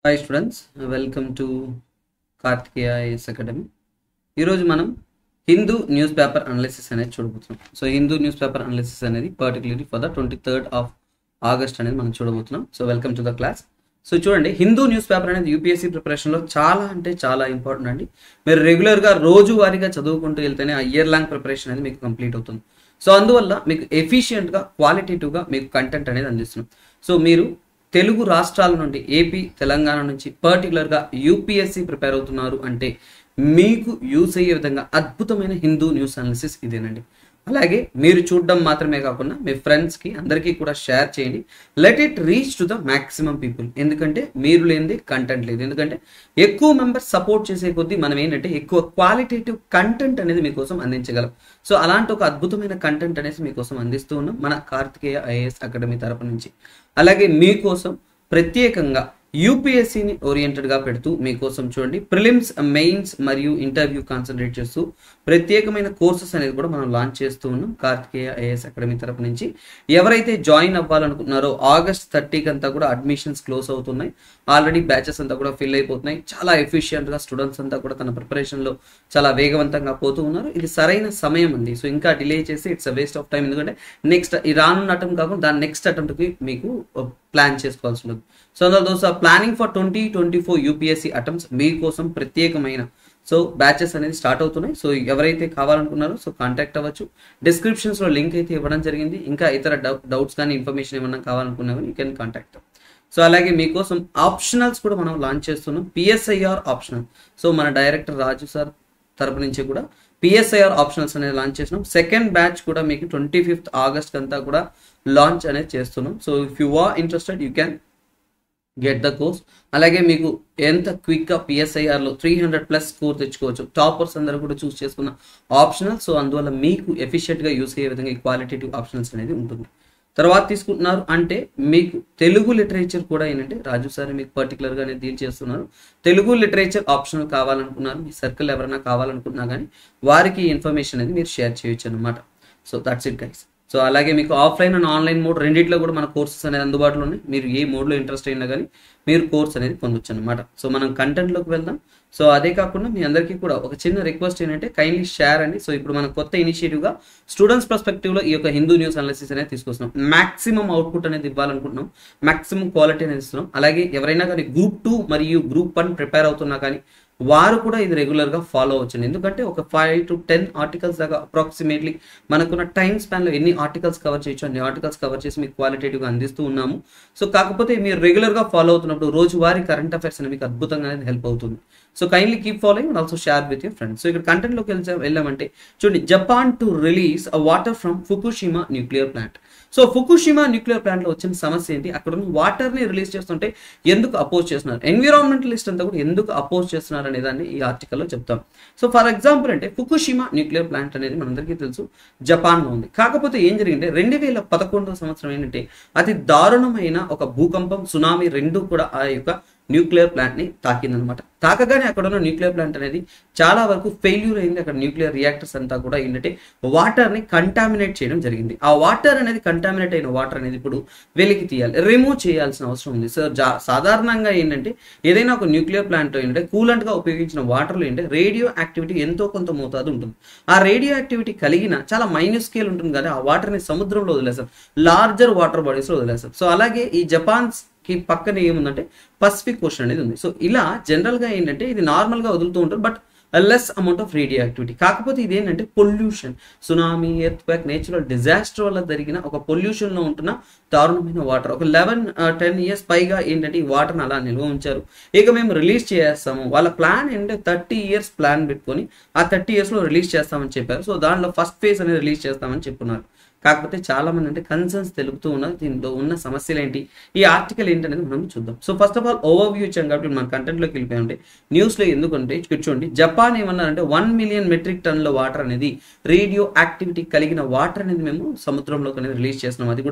hi students welcome to Karthikeya IAS academy ఈరోజు మనం Hindu news paper analysis అనేది చూడబోతున్నాం so Hindu news paper analysis అనేది particularly for the twenty third of August అనేది మనం చూడబోతున్నాం so welcome to the class so చూడండి హిందూ న్యూస్ పేపర్ అనేది యూపీఎస్సీ ప్రిపరేషన్లో చాలా అంటే చాలా ఇంపార్టెంట్ అండి మీరు రెగ్యులర్గా రోజువారీగా చదువుకుంటూ వెళ్తేనే ఆ ఇయర్ లాంగ్ ప్రిపరేషన్ అనేది మీకు కంప్లీట్ అవుతుంది సో అందువల్ల మీకు ఎఫిషియెంట్గా క్వాలిటేటివ్గా మీకు కంటెంట్ అనేది అందిస్తున్నాం సో మీరు తెలుగు రాష్ట్రాల నుండి ఏపీ తెలంగాణ నుంచి పర్టికులర్గా యూపీఎస్సీ ప్రిపేర్ అవుతున్నారు అంటే మీకు యూస్ అయ్యే విధంగా అద్భుతమైన హిందూ న్యూస్ అనాలిసిస్ ఇదేనండి అలాగే మీరు చూడడం మాత్రమే కాకుండా మీ ఫ్రెండ్స్కి అందరికీ కూడా షేర్ చేయండి let it reach to the maximum people ఎందుకంటే మీరు లేనిది కంటెంట్ లేదు ఎందుకంటే ఎక్కువ మెంబర్స్ సపోర్ట్ చేసే కొద్దీ మనం ఏంటంటే ఎక్కువ క్వాలిటేటివ్ కంటెంట్ అనేది మీకోసం అందించగలం సో అలాంటి ఒక అద్భుతమైన కంటెంట్ అనేది మీకోసం అందిస్తూ ఉన్నాం మన కార్తికేయ ఐఏఎస్ అకాడమీ తరపు నుంచి అలాగే మీకోసం ప్రత్యేకంగా యూపీఎస్సీని ఓరియంటెడ్గా పెడుతూ మీకోసం చూడండి ప్రిలిమ్స్ మెయిన్స్ మరియు ఇంటర్వ్యూ కాన్సన్ట్రేట్ చేస్తూ ప్రత్యేకమైన కోర్సెస్ అనేది కూడా మనం లాంచ్ చేస్తూ ఉన్నాం కార్తికేయ ఐఏఎస్ అకాడమీ తరపు నుంచి ఎవరైతే జాయిన్ అవ్వాలనుకుంటున్నారో ఆగస్ట్ థర్టీకి అంతా కూడా అడ్మిషన్స్ క్లోజ్ అవుతున్నాయి ఆల్రెడీ బ్యాచెస్ అంతా కూడా ఫిల్ అయిపోతున్నాయి చాలా ఎఫిషియెంట్గా స్టూడెంట్స్ అంతా కూడా తన ప్రిపరేషన్లో చాలా వేగవంతంగా పోతూ ఉన్నారు ఇది సరైన సమయం అండి సో ఇంకా డిలే చేసి it's a waste of time ఎందుకంటే నెక్స్ట్ ఈ రానున్న అటెంప్ట్ కాకుండా దాని నెక్స్ట్ అటెంప్ట్కి మీకు ప్లాన్ చేసుకోవాల్సి ఉంటుంది so those are planning for twenty twenty four UPSC attempts మీకోసం ప్రత్యేకమైన సో బ్యాచెస్ అనేది స్టార్ట్ అవుతున్నాయి సో ఎవరైతే కావాలనుకున్నారో సో కాంటాక్ట్ అవ్వచ్చు డిస్క్రిప్షన్స్లో లింక్ అయితే ఇవ్వడం జరిగింది ఇంకా ఇతర డౌట్స్ కానీ ఇన్ఫర్మేషన్ ఏమన్నా కావాలనుకున్నా కానీ యూ కెన్ కాంటాక్ట్ సో అలాగే మీకోసం ఆప్షనల్స్ కూడా మనం లాంచ్ చేస్తున్నాం పిఎస్ఐఆర్ ఆప్షనల్ సో మన డైరెక్టర్ రాజు సార్ తరపు నుంచి కూడా పిఎస్ఐఆర్ ఆప్షనల్స్ అనేది లాంచ్ చేసినాం సెకండ్ బ్యాచ్ కూడా మీకు ట్వంటీ ఫిఫ్త్ ఆగస్ట్ అంతా కూడా లాంచ్ అనేది చేస్తున్నాం so if you are interested you can get the course అలాగే మీకు ఎంత క్విక్గా పిఎస్ఐఆర్లో త్రీ హండ్రెడ్ ప్లస్ స్కోర్ తెచ్చుకోవచ్చు టాపర్స్ అందరూ కూడా చూస్ చేసుకున్న ఆప్షనల్ సో అందువల్ల మీకు ఎఫిషియెంట్గా యూస్ అయ్యే విధంగా ఈ క్వాలిటేటివ్ ఆప్షనల్స్ అనేది ఉంటుంది తర్వాత తీసుకుంటున్నారు అంటే మీకు తెలుగు లిటరేచర్ కూడా ఏంటంటే రాజు సార్ మీకు పర్టికులర్గా అనేది డీల్ చేస్తున్నారు తెలుగు లిటరేచర్ ఆప్షనల్ కావాలనుకున్నారు మీ సర్కిల్ ఎవరైనా కావాలనుకున్నా కానీ వారికి ఇన్ఫర్మేషన్ అనేది మీరు షేర్ చేయొచ్చు అనమాట so that's it guys so అలాగే మీకు ఆఫ్లైన్ అండ్ ఆన్లైన్ మోడ్ రెండిట్లో కూడా మన కోర్సెస్ అనేది అందుబాటులో ఉన్నాయి మీరు ఏ మోడ్లో ఇంట్రెస్ట్ అయినా కానీ మీరు కోర్స్ అనేది పొందొచ్చు అనమాట సో మనం కంటెంట్లోకి వెళ్దాం సో అదే కాకుండా మీ అందరికీ కూడా ఒక చిన్న రిక్వెస్ట్ ఏంటంటే కైండ్లీ షేర్ అండి సో ఇప్పుడు మన కొత్త ఇనిషియేటివ్గా స్టూడెంట్స్ పర్స్పెక్టివ్లో ఈ యొక్క హిందూ న్యూస్ అనాలిసిస్ అనేది తీసుకొస్తున్నాం మాక్సిమం అవుట్పుట్ అనేది ఇవ్వాలనుకుంటున్నాం మాక్సిమం క్వాలిటీ అనేది ఇస్తున్నాం అలాగే ఎవరైనా కానీ గ్రూప్ టూ మరియు గ్రూప్ వన్ ప్రిపేర్ అవుతున్నా కానీ వారు కూడా ఇది రెగ్యులర్గా ఫాలో అవ్వచ్చు ఎందుకంటే ఒక ఫైవ్ టు టెన్ ఆర్టికల్స్ దాకా అప్రాక్సిమేట్లీ మనకున్న టైం స్పాన్లో ఎన్ని ఆర్టికల్స్ కవర్ చేయొచ్చు అన్ని ఆర్టికల్స్ కవర్ చేసి మీకు క్వాలిటేటివ్గా అందిస్తూ ఉన్నాము సో కాకపోతే మీరు రెగ్యులర్గా ఫాలో అవుతున్నప్పుడు రోజువారీ కరెంట్ అఫైర్స్ అనేది మీకు అద్భుతంగా అనేది హెల్ప్ అవుతుంది so kindly keep following and also share with your friends so ఇక్కడ కంటెంట్లోకి వెళ్తే వెళ్ళామంటే చూడండి Japan to release a water from Fukushima nuclear plant so Fukushima nuclear ప్లాంట్లో వచ్చిన సమస్య ఏంటి అక్కడ ఉన్న వాటర్ని రిలీజ్ చేస్తుంటే ఎందుకు అపోజ్ చేస్తున్నారు ఎన్విరాన్మెంటలిస్ట్ అంతా కూడా ఎందుకు అపోజ్ చేస్తున్నారు అనే దాన్ని ఈ ఆర్టికల్లో చెప్తాం సో ఫర్ ఎగ్జాంపుల్ అంటే ఫుకుషిమా న్యూక్లియర్ ప్లాంట్ అనేది మనందరికీ తెలుసు జపాన్లో ఉంది కాకపోతే ఏం జరిగిందంటే రెండు వేల పదకొండవ సంవత్సరం ఏంటంటే అతి దారుణమైన ఒక భూకంపం సునామీ రెండు కూడా ఆ యొక్క న్యూక్లియర్ ప్లాంట్ని తాకిందనమాట తాకగానే అక్కడ ఉన్న న్యూక్లియర్ ప్లాంట్ అనేది చాలా వరకు ఫెయిల్యూర్ అయింది అక్కడ న్యూక్లియర్ రియాక్టర్స్ అంతా కూడా ఏంటంటే వాటర్ని కంటామినేట్ చేయడం జరిగింది ఆ వాటర్ అనేది కంటామినేట్ అయిన వాటర్ అనేది ఇప్పుడు వెలికి తీయాలి రిమూవ్ చేయాల్సిన అవసరం ఉంది సో సాధారణంగా ఏంటంటే ఏదైనా ఒక న్యూక్లియర్ ప్లాంట్ ఏంటంటే కూలంట్గా ఉపయోగించిన వాటర్లో ఏంటంటే రేడియో యాక్టివిటీ ఎంతో కొంత మోతాదు ఉంటుంది ఆ రేడియో యాక్టివిటీ కలిగిన చాలా మైనస్ స్కేల్ ఉంటుంది కదా ఆ వాటర్ని సముద్రంలో వదిలేస్తాం లార్జర్ వాటర్ బాడీస్లో వదిలేస్తాం సో అలాగే ఈ జపాన్స్ కి పక్కన ఏముందంటే పసిఫిక్ ఓషన్ అనేది ఉంది సో ఇలా జనరల్గా ఏంటంటే ఇది నార్మల్గా వదులుతూ ఉంటారు but less amount of radioactivity కాకపోతే ఇది ఏంటంటే pollution tsunami earthquake natural disaster వల్ల జరిగిన ఒక పొల్యూషన్లో ఉంటున్న దారుణమైన వాటర్ ఒక లెవెన్ టెన్ ఇయర్స్ పైగా ఏంటంటే ఈ వాటర్ని అలా నిల్వ ఉంచారు ఇక మేము రిలీజ్ చేస్తాము వాళ్ళ ప్లాన్ ఏంటంటే థర్టీ ఇయర్స్ ప్లాన్ పెట్టుకొని ఆ థర్టీ ఇయర్స్లో రిలీజ్ చేస్తామని చెప్పారు సో దాంట్లో ఫస్ట్ ఫేజ్ అనేది రిలీజ్ చేస్తామని చెప్పున్నారు కాకపోతే చాలా మంది అంటే కన్సర్న్స్ తెలుపుతూ ఉన్నారు దీంట్లో ఉన్న సమస్యలు ఏంటి ఈ ఆర్టికల్ ఏంటనేది మనం చూద్దాం so first of all overview ఇచ్చాం కాబట్టి మన కంటెంట్లోకి వెళ్ళిపోయామంటే న్యూస్లో ఎందుకంటే చూడండి జపాన్ ఏమన్నారంటే వన్ మిలియన్ మెట్రిక్ టన్ల వాటర్ అనేది రేడియో యాక్టివిటీ కలిగిన వాటర్ అనేది మేము సముద్రంలోకి అనేది రిలీజ్ చేస్తున్నాం అది కూడా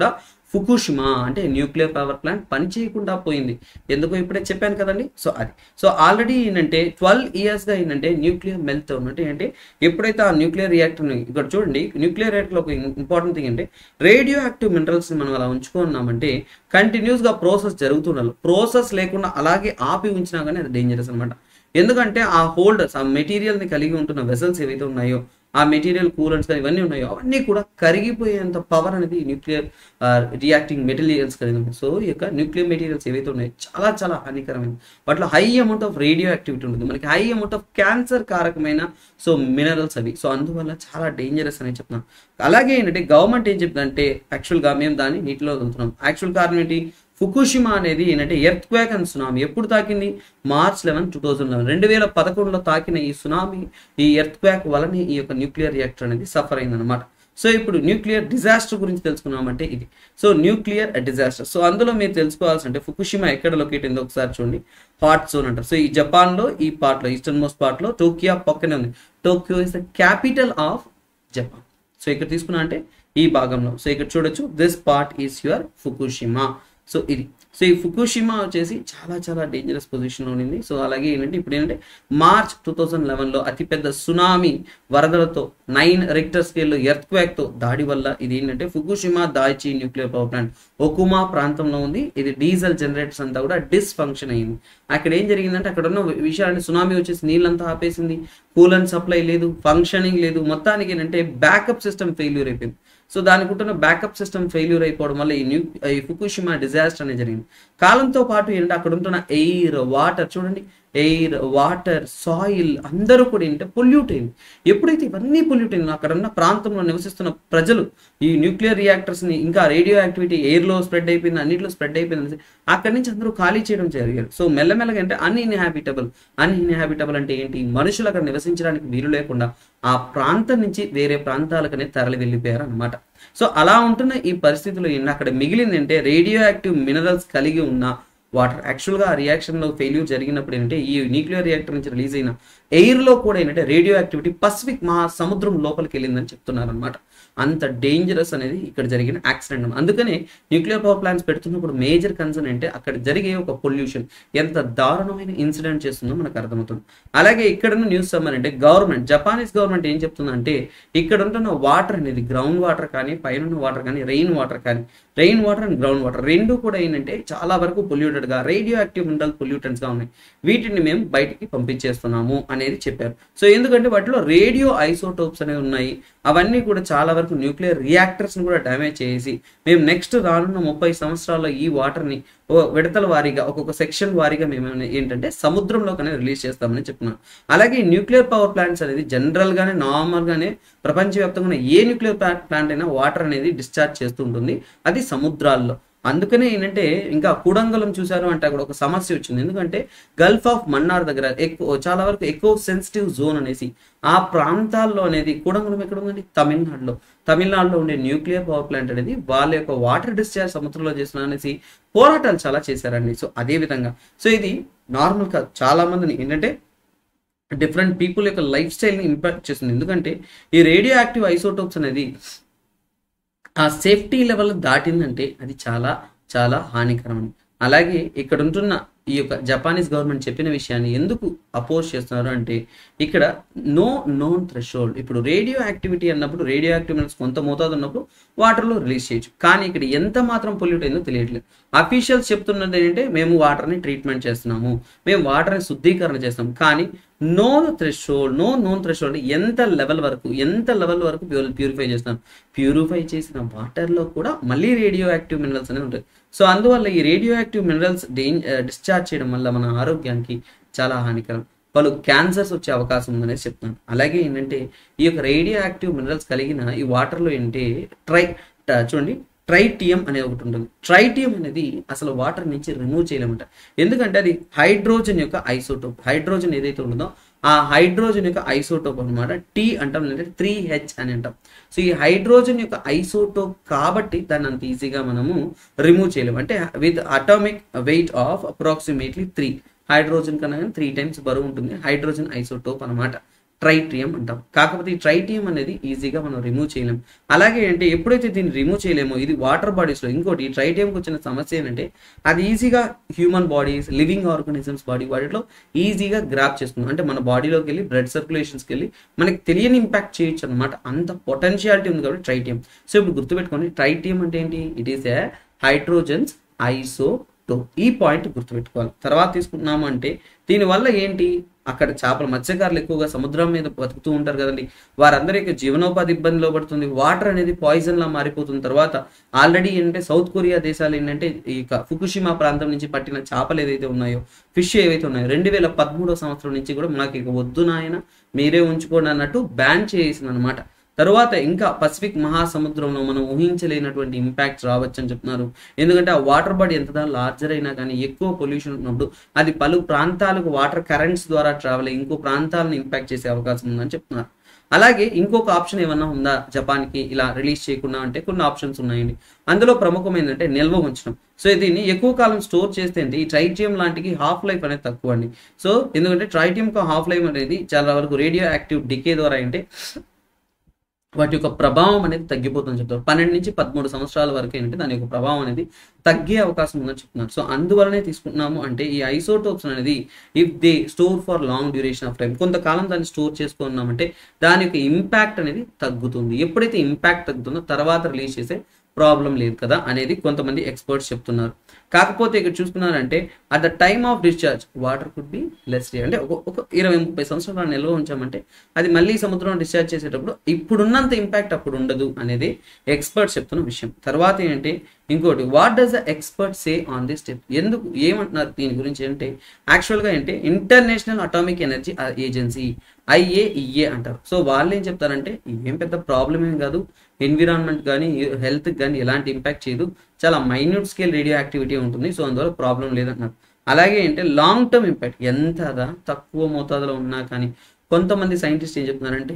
ఫుకుషిమా అంటే న్యూక్లియర్ పవర్ ప్లాంట్ పని చేయకుండా పోయింది ఎందుకో ఇప్పుడే చెప్పాను కదండి సో అది సో ఆల్రెడీ ఏంటంటే ట్వెల్వ్ ఇయర్స్గా ఏంటంటే న్యూక్లియర్ మెల్ట్ అంటే అంటే ఎప్పుడైతే ఆ న్యూక్లియర్ రియాక్టర్ని ఇక్కడ చూడండి న్యూక్లియర్ రియాక్టర్లో ఒక ఇంపార్టెంట్ థింగ్ అంటే రేడియో యాక్టివ్ మినరల్స్ని మనం అలా ఉంచుకున్నామంటే కంటిన్యూస్గా ప్రాసెస్ జరుగుతుండాలి ప్రాసెస్ లేకుండా అలాగే ఆపి ఉంచినా కానీ అది డేంజరస్ అనమాట ఎందుకంటే ఆ హోల్డర్స్ ఆ మెటీరియల్ని కలిగి ఉంటున్న వెసల్స్ ఏవైతే ఉన్నాయో ఆ మెటీరియల్ కూలర్స్ కానీ ఇవన్నీ ఉన్నాయో అవన్నీ కూడా కరిగిపోయేంత పవర్ అనేది న్యూక్లియర్ రియాక్టింగ్ మెటీరియల్స్ కలిగి ఉంది సో ఈ యొక్క న్యూక్లియర్ మెటీరియల్స్ ఏవైతే ఉన్నాయో చాలా చాలా హానికరమైనది వాటిలో high amount of radioactivity ఉంటుంది మనకి హై అమౌంట్ ఆఫ్ క్యాన్సర్ కారకమైన సో మినరల్స్ అవి సో అందువల్ల చాలా డేంజరస్ అని చెప్తున్నాం అలాగే ఏంటంటే గవర్నమెంట్ ఏం చెప్తుందంటే యాక్చువల్గా మేము దాన్ని నీటిలో వదులుతున్నాం యాక్చువల్ కారణం ఏంటి ఫుకుషిమా అనేది ఏంటంటే ఎర్త్ క్వేక్ అండ్ సునామీ ఎప్పుడు తాకింది March eleven two thousand eleven రెండు వేల పదకొండులో తాకిన ఈ సునామీ ఈ ఎర్త్ క్వేక్ వలన ఈ యొక్క న్యూక్లియర్ రియాక్టర్ అనేది సఫర్ అయిందనమాట సో ఇప్పుడు న్యూక్లియర్ డిజాస్టర్ గురించి తెలుసుకున్నామంటే ఇది సో న్యూక్లియర్ డిజాస్టర్ సో అందులో మీరు తెలుసుకోవాల్సి అంటే ఫుకుషిమా ఎక్కడ లొకేట్ అయిందో ఒకసారి చూడండి హాట్ జోన్ అంటారు సో ఈ జపాన్లో ఈ పార్ట్లో ఈస్టర్న్ మోస్ట్ పార్ట్లో టోకియో పక్కనే ఉంది Tokyo is the capital of Japan so ఇక్కడ తీసుకున్నా అంటే ఈ భాగంలో సో ఇక్కడ చూడొచ్చు this part is your Fukushima so ఇది సో ఈ ఫుకుషిమా వచ్చేసి చాలా చాలా డేంజరస్ పొజిషన్లో ఉంది సో అలాగే ఏంటంటే ఇప్పుడు ఏంటంటే మార్చ్ టూ థౌజండ్ లెవెన్లో అతిపెద్ద సునామీ వరదలతో నైన్ రిక్టర్ స్కేల్లో ఎర్త్ క్వాక్తో దాడి వల్ల ఇది ఏంటంటే Fukushima Daiichi nuclear power plant Okuma ప్రాంతంలో ఉంది ఇది డీజిల్ జనరేటర్స్ అంతా కూడా డిస్ ఫంక్షన్ అయింది అక్కడ ఏం జరిగిందంటే అక్కడ ఉన్న విషయాన్ని సునామీ వచ్చేసి నీళ్ళంతా ఆపేసింది కూలన్ సప్లై లేదు ఫంక్షనింగ్ లేదు మొత్తానికి ఏంటంటే బ్యాకప్ సిస్టమ్ ఫెయిల్యూర్ అయిపోయింది సో దానికి ఉంటున్న బ్యాకప్ సిస్టమ్ ఫెయిల్యూర్ అయిపోవడం వల్ల ఈ న్యూ ఈ ఫుకుషిమా డిజాస్టర్ అనేది జరిగింది కాలంతో పాటు ఏంటంటే అక్కడ ఉంటున్న ఎయిర్ వాటర్ చూడండి ఎయిర్ వాటర్ సాయిల్ అందరూ కూడా ఏంటంటే పొల్యూట్ అయింది ఎప్పుడైతే ఇవన్నీ పొల్యూట్ అయిందో అక్కడ ఉన్న ప్రాంతంలో నివసిస్తున్న ప్రజలు ఈ న్యూక్లియర్ రియాక్టర్స్ ని ఇంకా రేడియో యాక్టివిటీ ఎయిర్ లో స్ప్రెడ్ అయిపోయింది అన్నింటిలో స్ప్రెడ్ అయిపోయింది అక్కడి నుంచి అందరూ ఖాళీ చేయడం జరిగారు సో మెల్లమెల్లగా అంటే అన్ఇన్హాబిటబుల్ అన్ఇన్హాబిటబుల్ అంటే ఏంటి మనుషులు అక్కడ నివసించడానికి వీలు లేకుండా ఆ ప్రాంతం నుంచి వేరే ప్రాంతాలకనే తరలి వెళ్ళిపోయారు అనమాట సో అలా ఉంటున్న ఈ పరిస్థితిలో ఏంటి అక్కడ మిగిలిందంటే రేడియో యాక్టివ్ మినరల్స్ కలిగి ఉన్న వాటర్ యాక్చువల్గా ఆ రియాక్షన్లో ఫెయిల్యూర్ జరిగినప్పుడు ఏంటంటే ఈ న్యూక్లియర్ రియాక్టర్ నుంచి రిలీజ్ అయిన ఎయిర్లో కూడా ఏంటంటే రేడియో యాక్టివిటీ పసిఫిక్ మహాసముద్రం లోపలికి వెళ్ళిందని చెప్తున్నారు అనమాట అంత డేంజరస్ అనేది ఇక్కడ జరిగిన యాక్సిడెంట్ అందుకనే న్యూక్లియర్ పవర్ ప్లాంట్స్ పెడుతున్నప్పుడు మేజర్ కన్సర్న్ అంటే అక్కడ జరిగే ఒక పొల్యూషన్ ఎంత దారుణమైన ఇన్సిడెంట్ చేస్తుందో మనకు అర్థమవుతుంది అలాగే ఇక్కడ న్యూస్ సమ్మర్ అంటే గవర్నమెంట్ జపానీస్ గవర్నమెంట్ ఏం చెప్తుందంటే ఇక్కడ ఉంటున్న వాటర్ అనేది గ్రౌండ్ వాటర్ కానీ పైన వాటర్ కానీ రెయిన్ వాటర్ కానీ rain water and ground water రెండు కూడా ఏంటంటే చాలా వరకు పొల్యూటెడ్గా రేడియో యాక్టివ్ మినరల్ పొల్యూటెంట్స్గా ఉన్నాయి వీటిని మేము బయటికి పంపించేస్తున్నాము అనేది చెప్పారు సో ఎందుకంటే వాటిలో రేడియో ఐసోటోప్స్ అనేవి ఉన్నాయి అవన్నీ కూడా చాలా వరకు న్యూక్లియర్ రియాక్టర్స్ని కూడా డ్యామేజ్ చేసి మేము నెక్స్ట్ రానున్న ముప్పై సంవత్సరాల్లో ఈ వాటర్ని ఓ విడతల వారీగా ఒక్కొక్క సెక్షన్ వారీగా మేము ఏంటంటే సముద్రంలోకి రిలీజ్ చేస్తామని చెప్తున్నాం అలాగే న్యూక్లియర్ పవర్ ప్లాంట్స్ అనేది జనరల్గానే నార్మల్గానే ప్రపంచవ్యాప్తంగా ఏ న్యూక్లియర్ ప్లాంట్ అయినా వాటర్ అనేది డిశ్చార్జ్ చేస్తూ ఉంటుంది అది సముద్రాల్లో అందుకనే ఏంటంటే ఇంకా కూడంగలం చూశారు అంటే అక్కడ ఒక సమస్య వచ్చింది ఎందుకంటే గల్ఫ్ ఆఫ్ మన్నార్ దగ్గర ఎక్కువ చాలా వరకు ఎక్కువ సెన్సిటివ్ జోన్ అనేసి ఆ ప్రాంతాల్లో అనేది కూడంగలం ఎక్కడ ఉందండి తమిళనాడులో తమిళనాడులో ఉండే న్యూక్లియర్ పవర్ ప్లాంట్ అనేది వాళ్ళ యొక్క వాటర్ డిశ్చార్జ్ సముద్రంలో చేసిన అనేసి పోరాటాలు చాలా చేశారండి సో అదే విధంగా సో ఇది నార్మల్ కాదు చాలా మందిని ఏంటంటే డిఫరెంట్ పీపుల్ యొక్క లైఫ్ స్టైల్ని ఇంపాక్ట్ చేస్తుంది ఎందుకంటే ఈ రేడియో యాక్టివ్ ఐసోటోప్స్ అనేది ఆ సేఫ్టీ లెవెల్ దాటిందంటే అది చాలా చాలా హానికరం అలాగే ఇక్కడ ఉంటున్న ఈ యొక్క జపానీస్ గవర్నమెంట్ చెప్పిన విషయాన్ని ఎందుకు అపోజ్ చేస్తున్నారు అంటే ఇక్కడ నో నోన్ థ్రెషోల్డ్ ఇప్పుడు రేడియో యాక్టివిటీ అన్నప్పుడు రేడియో యాక్టివిటీస్ కొంత మోతాదు ఉన్నప్పుడు వాటర్లో రిలీజ్ చేయొచ్చు కానీ ఇక్కడ ఎంత మాత్రం పొల్యూట్ అయిందో తెలియట్లేదు అఫీషియల్స్ చెప్తున్నది ఏంటంటే మేము వాటర్ని ట్రీట్మెంట్ చేస్తున్నాము మేము వాటర్ని శుద్ధీకరణ చేస్తాం కానీ no threshold no known threshold ఎంత లెవెల్ వరకు ఎంత లెవెల్ వరకు ప్యూరిఫై చేస్తాను ప్యూరిఫై చేసిన వాటర్లో కూడా మళ్ళీ రేడియో యాక్టివ్ మినరల్స్ అనేవి ఉంటాయి సో అందువల్ల ఈ రేడియో యాక్టివ్ మినరల్స్ డేంజ్ డిశ్చార్జ్ చేయడం వల్ల మన ఆరోగ్యానికి చాలా హానికరం పలు క్యాన్సర్స్ వచ్చే అవకాశం ఉందనేసి చెప్తున్నాను అలాగే ఏంటంటే ఈ యొక్క రేడియో యాక్టివ్ మినరల్స్ కలిగిన ఈ వాటర్లో ఏంటంటే ట్రై చూడండి ట్రైటియం అనేది ఒకటి ఉంటుంది ట్రైటియం అనేది అసలు వాటర్ నుంచి రిమూవ్ చేయలేమంట ఎందుకంటే అది హైడ్రోజన్ యొక్క ఐసోటోప్ హైడ్రోజన్ ఏదైతే ఉంటుందో ఆ హైడ్రోజన్ యొక్క ఐసోటోప్ అనమాట టీ అంటాం లేదంటే త్రీ హెచ్ అని అంటాం సో ఈ హైడ్రోజన్ యొక్క ఐసోటోప్ కాబట్టి దాన్ని అంత ఈజీగా మనము రిమూవ్ చేయలేము అంటే with atomic weight of approximately three hydrogen కన్నా కానీ త్రీ టైమ్స్ బరువు ఉంటుంది హైడ్రోజన్ ఐసోటోప్ అనమాట ట్రైట్రియం అంటాం కాకపోతే ఈ ట్రైటియం అనేది ఈజీగా మనం రిమూవ్ చేయలేం అలాగే అంటే ఎప్పుడైతే దీన్ని రిమూవ్ చేయలేమో ఇది వాటర్ బాడీస్లో ఇంకోటి ఈ ట్రైటియంకి వచ్చిన సమస్య ఏంటంటే అది ఈజీగా human bodies living organisms body వాటిలో ఈజీగా గ్రాప్ చేస్తుంది అంటే మన బాడీలోకి వెళ్ళి బ్లడ్ సర్క్యులేషన్స్కి వెళ్ళి మనకి తెలియని ఇంపాక్ట్ చేయొచ్చు అనమాట అంత పొటెన్షియాలిటీ ఉంది కాబట్టి ట్రైటియం సో ఇప్పుడు గుర్తుపెట్టుకోండి ట్రైటియం అంటే ఏంటి it is a hydrogen's isotope ఈ పాయింట్ గుర్తుపెట్టుకోవాలి తర్వాత తీసుకున్నాము అంటే దీనివల్ల ఏంటి అక్కడ చేపల మత్స్యకారులు ఎక్కువగా సముద్రం మీద బతుకుతూ ఉంటారు కదండి వారందరి యొక్క జీవనోపాధి ఇబ్బందిలో పడుతుంది వాటర్ అనేది పాయిజన్ లా మారిపోతున్న తర్వాత ఆల్రెడీ ఏంటంటే సౌత్ కొరియా దేశాలు ఏంటంటే ఈ ఫుకుషిమా ప్రాంతం నుంచి పట్టిన చేపలు ఏదైతే ఉన్నాయో ఫిష్ ఏవైతే ఉన్నాయో రెండు వేల పదమూడో సంవత్సరం నుంచి కూడా మనకి ఇక వద్దు నాయన మీరే ఉంచుకోండి అన్నట్టు బ్యాన్ చేసింది అనమాట తరువాత ఇంకా పసిఫిక్ మహాసముద్రంలో మనం ఊహించలేనటువంటి ఇంపాక్ట్స్ రావచ్చు అని చెప్తున్నారు ఎందుకంటే ఆ వాటర్ బాడీ ఎంత లార్జర్ అయినా కానీ ఎక్కువ పొల్యూషన్ ఉన్నప్పుడు అది పలు ప్రాంతాలకు వాటర్ కరెంట్స్ ద్వారా ట్రావెల్ అయ్యి ఇంకో ప్రాంతాలను ఇంపాక్ట్ చేసే అవకాశం ఉందని చెప్తున్నారు అలాగే ఇంకొక ఆప్షన్ ఏమన్నా ఉందా జపాన్కి ఇలా రిలీజ్ చేయకుండా అంటే కొన్ని ఆప్షన్స్ ఉన్నాయండి అందులో ప్రముఖమైందంటే నిల్వ ఉంచడం సో దీన్ని ఎక్కువ కాలం స్టోర్ చేస్తే అంటే ఈ ట్రైటియం లాంటికి హాఫ్ లైఫ్ అనేది తక్కువ అండి సో ఎందుకంటే ట్రైటియం హాఫ్ లైఫ్ అనేది చాలా వరకు రేడియో యాక్టివ్ డికే ద్వారా అంటే వాటి యొక్క ప్రభావం అనేది తగ్గిపోతుందని చెప్తారు పన్నెండు నుంచి పదమూడు సంవత్సరాల వరకు ఏంటంటే దాని యొక్క ప్రభావం అనేది తగ్గే అవకాశం ఉందని చెప్తున్నారు సో అందువలనే తీసుకుంటున్నాము అంటే ఈ ఐసోటోప్స్ అనేది if they store for long duration of time కొంతకాలం దాన్ని స్టోర్ చేసుకున్నామంటే దాని యొక్క ఇంపాక్ట్ అనేది తగ్గుతుంది ఎప్పుడైతే ఇంపాక్ట్ తగ్గుతుందో తర్వాత రిలీజ్ చేసే ప్రాబ్లం లేదు కదా అనేది కొంతమంది ఎక్స్పర్ట్స్ చెప్తున్నారు కాకపోతే ఇక్కడ చూసుకున్నారంటే at the time of discharge water could be less అంటే ఒక ఒక ఇరవై ముప్పై సంవత్సరాలు నిల్వ ఉంచామంటే అది మళ్ళీ సముద్రం డిశ్చార్జ్ చేసేటప్పుడు ఇప్పుడున్నంత ఇంపాక్ట్ అప్పుడు ఉండదు అనేది ఎక్స్పర్ట్స్ చెప్తున్న విషయం తర్వాత ఏంటంటే ఇంకోటి what does the expert say on this step ఎందుకు ఏమంటున్నారు దీని గురించి అంటే యాక్చువల్గా ఏంటి International Atomic Energy Agency IAEA అంటారు సో వాళ్ళు ఏం చెప్తారంటే ఇవేం పెద్ద ప్రాబ్లం ఏం కాదు ఎన్విరాన్మెంట్ కానీ హెల్త్ కానీ ఎలాంటి ఇంపాక్ట్ చేయదు చాలా మైన్యూట్ స్కేల్ రేడియో యాక్టివిటీ ఉంటుంది సో అందువల్ల ప్రాబ్లం లేదంటున్నారు అలాగే అంటే లాంగ్ టర్మ్ ఇంపాక్ట్ ఎంత తక్కువ మోతాదులో ఉన్నా కానీ కొంతమంది సైంటిస్ట్ ఏం చెప్తున్నారంటే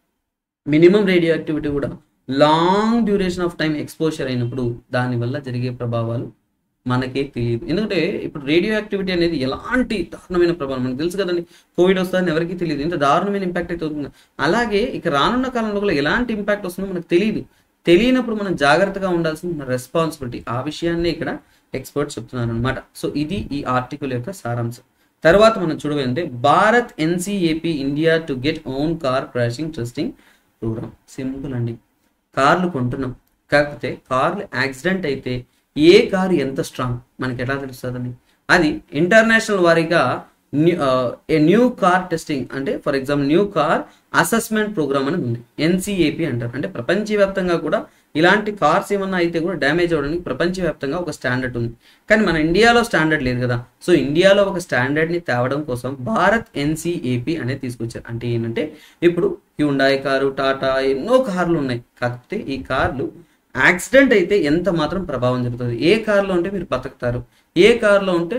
మినిమం రేడియో యాక్టివిటీ కూడా long duration of time exposure అయినప్పుడు దానివల్ల జరిగే ప్రభావాలు మనకే తెలియదు ఎందుకంటే ఇప్పుడు రేడియో యాక్టివిటీ అనేది ఎలాంటి దారుణమైన ప్రభావం మనకు తెలుసు కదండి కోవిడ్ వస్తుందని ఎవరికీ తెలియదు ఇంత దారుణమైన ఇంపాక్ట్ అయితే అవుతుంది అలాగే ఇక రానున్న కాలంలో కూడా ఎలాంటి ఇంపాక్ట్ వస్తుందో మనకు తెలియదు తెలియనప్పుడు మనం జాగ్రత్తగా ఉండాల్సిన రెస్పాన్సిబిలిటీ ఆ విషయాన్ని ఇక్కడ ఎక్స్పర్ట్స్ చెప్తున్నారు అనమాట సో ఇది ఈ ఆర్టికల్ యొక్క సారాంశం తర్వాత మనం చూడవేంటే Bharat NCAP India to get own car crashing testing program simple అండి కార్లు కొంటున్నాం కాకపోతే కార్లు యాక్సిడెంట్ అయితే ఏ కారు ఎంత స్ట్రాంగ్ మనకి ఎలా తెలుస్తుందండి అది ఇంటర్నేషనల్ వారీగా ఏ న్యూ కార్ టెస్టింగ్ అంటే for example new car assessment program అని ఉంది ఎన్సిఏపి అంటారు అంటే ప్రపంచవ్యాప్తంగా కూడా ఇలాంటి కార్స్ ఏమన్నా అయితే కూడా డ్యామేజ్ అవ్వడానికి ప్రపంచవ్యాప్తంగా ఒక స్టాండర్డ్ ఉంది కానీ మన ఇండియాలో స్టాండర్డ్ లేదు కదా సో ఇండియాలో ఒక స్టాండర్డ్ని తేవడం కోసం భారత్ ఎన్సిఏపి అనేది తీసుకొచ్చారు అంటే ఏంటంటే ఇప్పుడు హ్యూండాయ్ కారు టాటా ఎన్నో కార్లు ఉన్నాయి కాకపోతే ఈ కార్లు యాక్సిడెంట్ అయితే ఎంత మాత్రం ప్రభావం జరుగుతుంది ఏ కార్లో ఉంటే మీరు బతుకుతారు ఏ కార్లో ఉంటే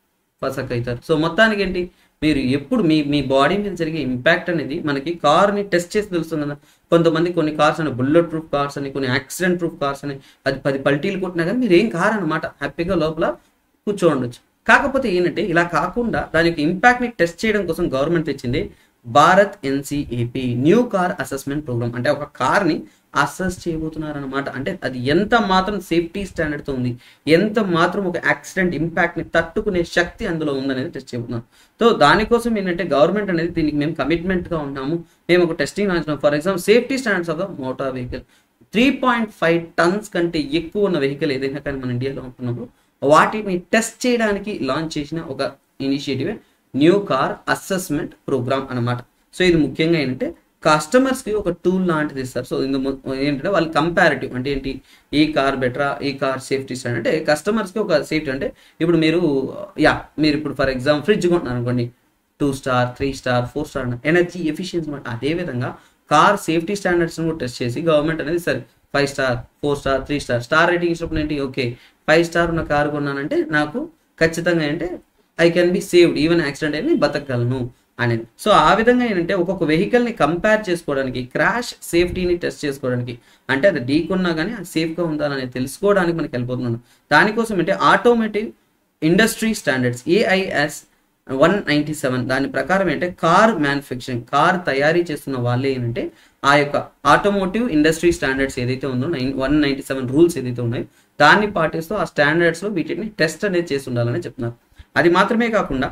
పసక్ అవుతారు సో మొత్తానికి ఏంటి మీరు ఎప్పుడు మీ మీ బాడీ మీద జరిగే ఇంపాక్ట్ అనేది మనకి కార్ని టెస్ట్ చేసి తెలుస్తుంది కదా కొంతమంది కొన్ని కార్స్ అని బుల్లెట్ ప్రూఫ్ కార్స్ అని కొన్ని యాక్సిడెంట్ ప్రూఫ్ కార్స్ అని అది పది పల్టీలు కొట్టినా కానీ మీరు ఏం కార్ అనమాట హ్యాపీగా లోపల కూర్చోండొచ్చు కాకపోతే ఏంటంటే ఇలా కాకుండా దాని యొక్క ఇంపాక్ట్ని టెస్ట్ చేయడం కోసం గవర్నమెంట్ తెచ్చింది Bharat NCAP new car assessment program అంటే ఒక కార్ని అసెస్ చేయబోతున్నారు అనమాట అంటే అది ఎంత మాత్రం సేఫ్టీ స్టాండర్డ్తో ఉంది ఎంత మాత్రం ఒక యాక్సిడెంట్ ఇంపాక్ట్ని తట్టుకునే శక్తి అందులో ఉందనేది టెస్ట్ చేయబోతున్నాం సో దానికోసం ఏంటంటే గవర్నమెంట్ అనేది దీనికి మేము కమిట్మెంట్గా ఉన్నాము మేము ఒక testing launch for example safety standards of the motor vehicle three point five tons కంటే ఎక్కువ ఉన్న వెహికల్ ఏదైనా కానీ మన ఇండియాలో ఉంటున్నప్పుడు వాటిని టెస్ట్ చేయడానికి లాంచ్ చేసిన ఒక initiative new car assessment program అనమాట సో ఇది ముఖ్యంగా ఏంటంటే కస్టమర్స్కి ఒక టూల్ లాంటిది ఇస్తారు సో ఇందు ఏంటంటే వాళ్ళు కంపారిటివ్ అంటే ఏంటి ఈ కార్ బెటరా ఈ కార్ సేఫ్టీ స్టాండ్ అంటే కస్టమర్స్కి ఒక సేఫ్టీ అంటే ఇప్పుడు మీరు యా మీరు ఇప్పుడు ఫర్ ఎగ్జాంపుల్ ఫ్రిడ్జ్ కొంటున్నారు అనుకోండి two star three star four star energy efficiency అనమాట అదేవిధంగా కార్ సేఫ్టీ స్టాండర్డ్స్ని కూడా టెస్ట్ చేసి గవర్నమెంట్ అనేది సరే five star four star three star star rating ఇచ్చినప్పుడు ఏంటి ఓకే ఫైవ్ స్టార్ ఉన్న కార్ కొన్నానంటే నాకు ఖచ్చితంగా ఏంటంటే I can be saved even accident అయితే బతకగలను అనేది సో ఆ విధంగా ఏంటంటే ఒక్కొక్క వెహికల్ని కంపేర్ చేసుకోవడానికి క్రాష్ సేఫ్టీని టెస్ట్ చేసుకోవడానికి అంటే అది ఢీకున్నా కానీ అది సేఫ్గా ఉందా అనేది తెలుసుకోవడానికి మనకి వెళ్ళిపోతున్నాను దానికోసం అంటే automotive industry standards AIS one ninety seven దాని ప్రకారం ఏంటంటే కార్ మ్యానుఫ్యాక్చరింగ్ కార్ తయారీ చేస్తున్న వాళ్ళే ఏంటంటే ఆ యొక్క ఆటోమోటివ్ ఇండస్ట్రీ స్టాండర్డ్స్ ఏదైతే ఉందో nine one ninety seven rules ఏదైతే ఉన్నాయో దాన్ని పాటిస్తూ ఆ స్టాండర్డ్స్లో వీటిని టెస్ట్ అనేది చేసి ఉండాలని చెప్తున్నారు అది మాత్రమే కాకుండా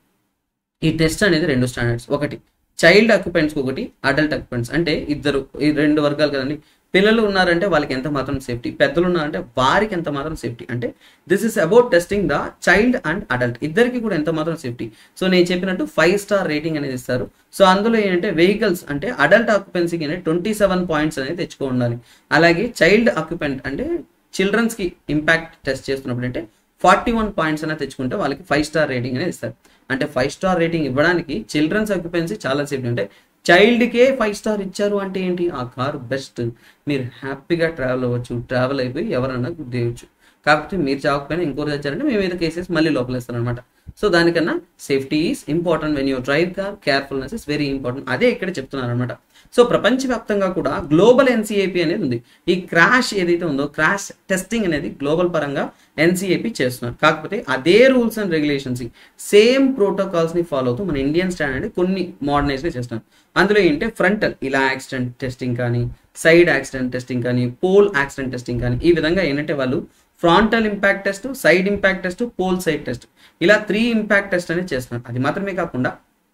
ఈ టెస్ట్ అనేది రెండు స్టాండర్డ్స్ ఒకటి చైల్డ్ అక్యుపెంట్స్ ఒకటి అడల్ట్ అక్యుపెంట్స్ అంటే ఇద్దరు ఈ రెండు వర్గాలు కదండి పిల్లలు ఉన్నారంటే వాళ్ళకి ఎంత మాత్రం సేఫ్టీ పెద్దలు ఉన్నారంటే వారికి ఎంత మాత్రం సేఫ్టీ అంటే this is about testing the child and adult ఇద్దరికి కూడా ఎంత మాత్రం సేఫ్టీ సో నేను చెప్పినట్టు ఫైవ్ స్టార్ రేటింగ్ అనేది ఇస్తారు సో అందులో ఏంటంటే వెహికల్స్ అంటే అడల్ట్ ఆక్యుపెన్సీకి అనేది ట్వంటీ సెవెన్ పాయింట్స్ అనేది తెచ్చుకో ఉండాలి అలాగే చైల్డ్ ఆక్యుపెంట్ అంటే చిల్డ్రన్స్కి ఇంపాక్ట్ టెస్ట్ చేస్తున్నప్పుడు అంటే ఫార్టీ వన్ పాయింట్స్ అనేది తెచ్చుకుంటే వాళ్ళకి ఫైవ్ స్టార్ రేటింగ్ అనేది ఇస్తారు అంటే ఫైవ్ స్టార్ రేటింగ్ ఇవ్వడానికి చిల్డ్రన్స్ ఆక్యుపెన్సీ చాలా సేఫ్టీ అంటే చైల్డ్కే ఫైవ్ స్టార్ ఇచ్చారు అంటే ఏంటి ఆ కారు బెస్ట్ మీరు హ్యాపీగా ట్రావెల్ అవ్వచ్చు ట్రావెల్ అయిపోయి ఎవరన్నా గుద్దేయచ్చు కాకపోతే మీరు చావకపోయినా ఇంకోటి తెచ్చారంటే మేము ఏదో కేసెస్ మళ్ళీ లోపలేస్తారనమాట సో దానికన్నా safety is important when your drive car carefulness is very important అదే ఇక్కడ చెప్తున్నారు అనమాట సో ప్రపంచవ్యాప్తంగా కూడా గ్లోబల్ ఎన్సీఏపీ అనేది ఉంది ఈ క్రాష్ ఏదైతే ఉందో క్రాష్ టెస్టింగ్ అనేది గ్లోబల్ పరంగా ఎన్సీఏపీ చేస్తున్నారు కాకపోతే అదే rules and regulations same protocols ని ఫాలో అవుతూ మన ఇండియన్ స్టాండర్డ్ కొన్ని మోడర్నైజ్ చేస్తున్నారు అందులో ఏంటంటే ఫ్రంటల్ ఇలా యాక్సిడెంట్ టెస్టింగ్ కానీ సైడ్ యాక్సిడెంట్ టెస్టింగ్ కానీ పోల్ యాక్సిడెంట్ టెస్టింగ్ కానీ ఈ విధంగా ఏంటంటే వాళ్ళు frontal impact test side impact test pole side test ఇలా త్రీ ఇంపాక్ట్ టెస్ట్ అనేది చేస్తున్నారు అది మాత్రమే కాకుండా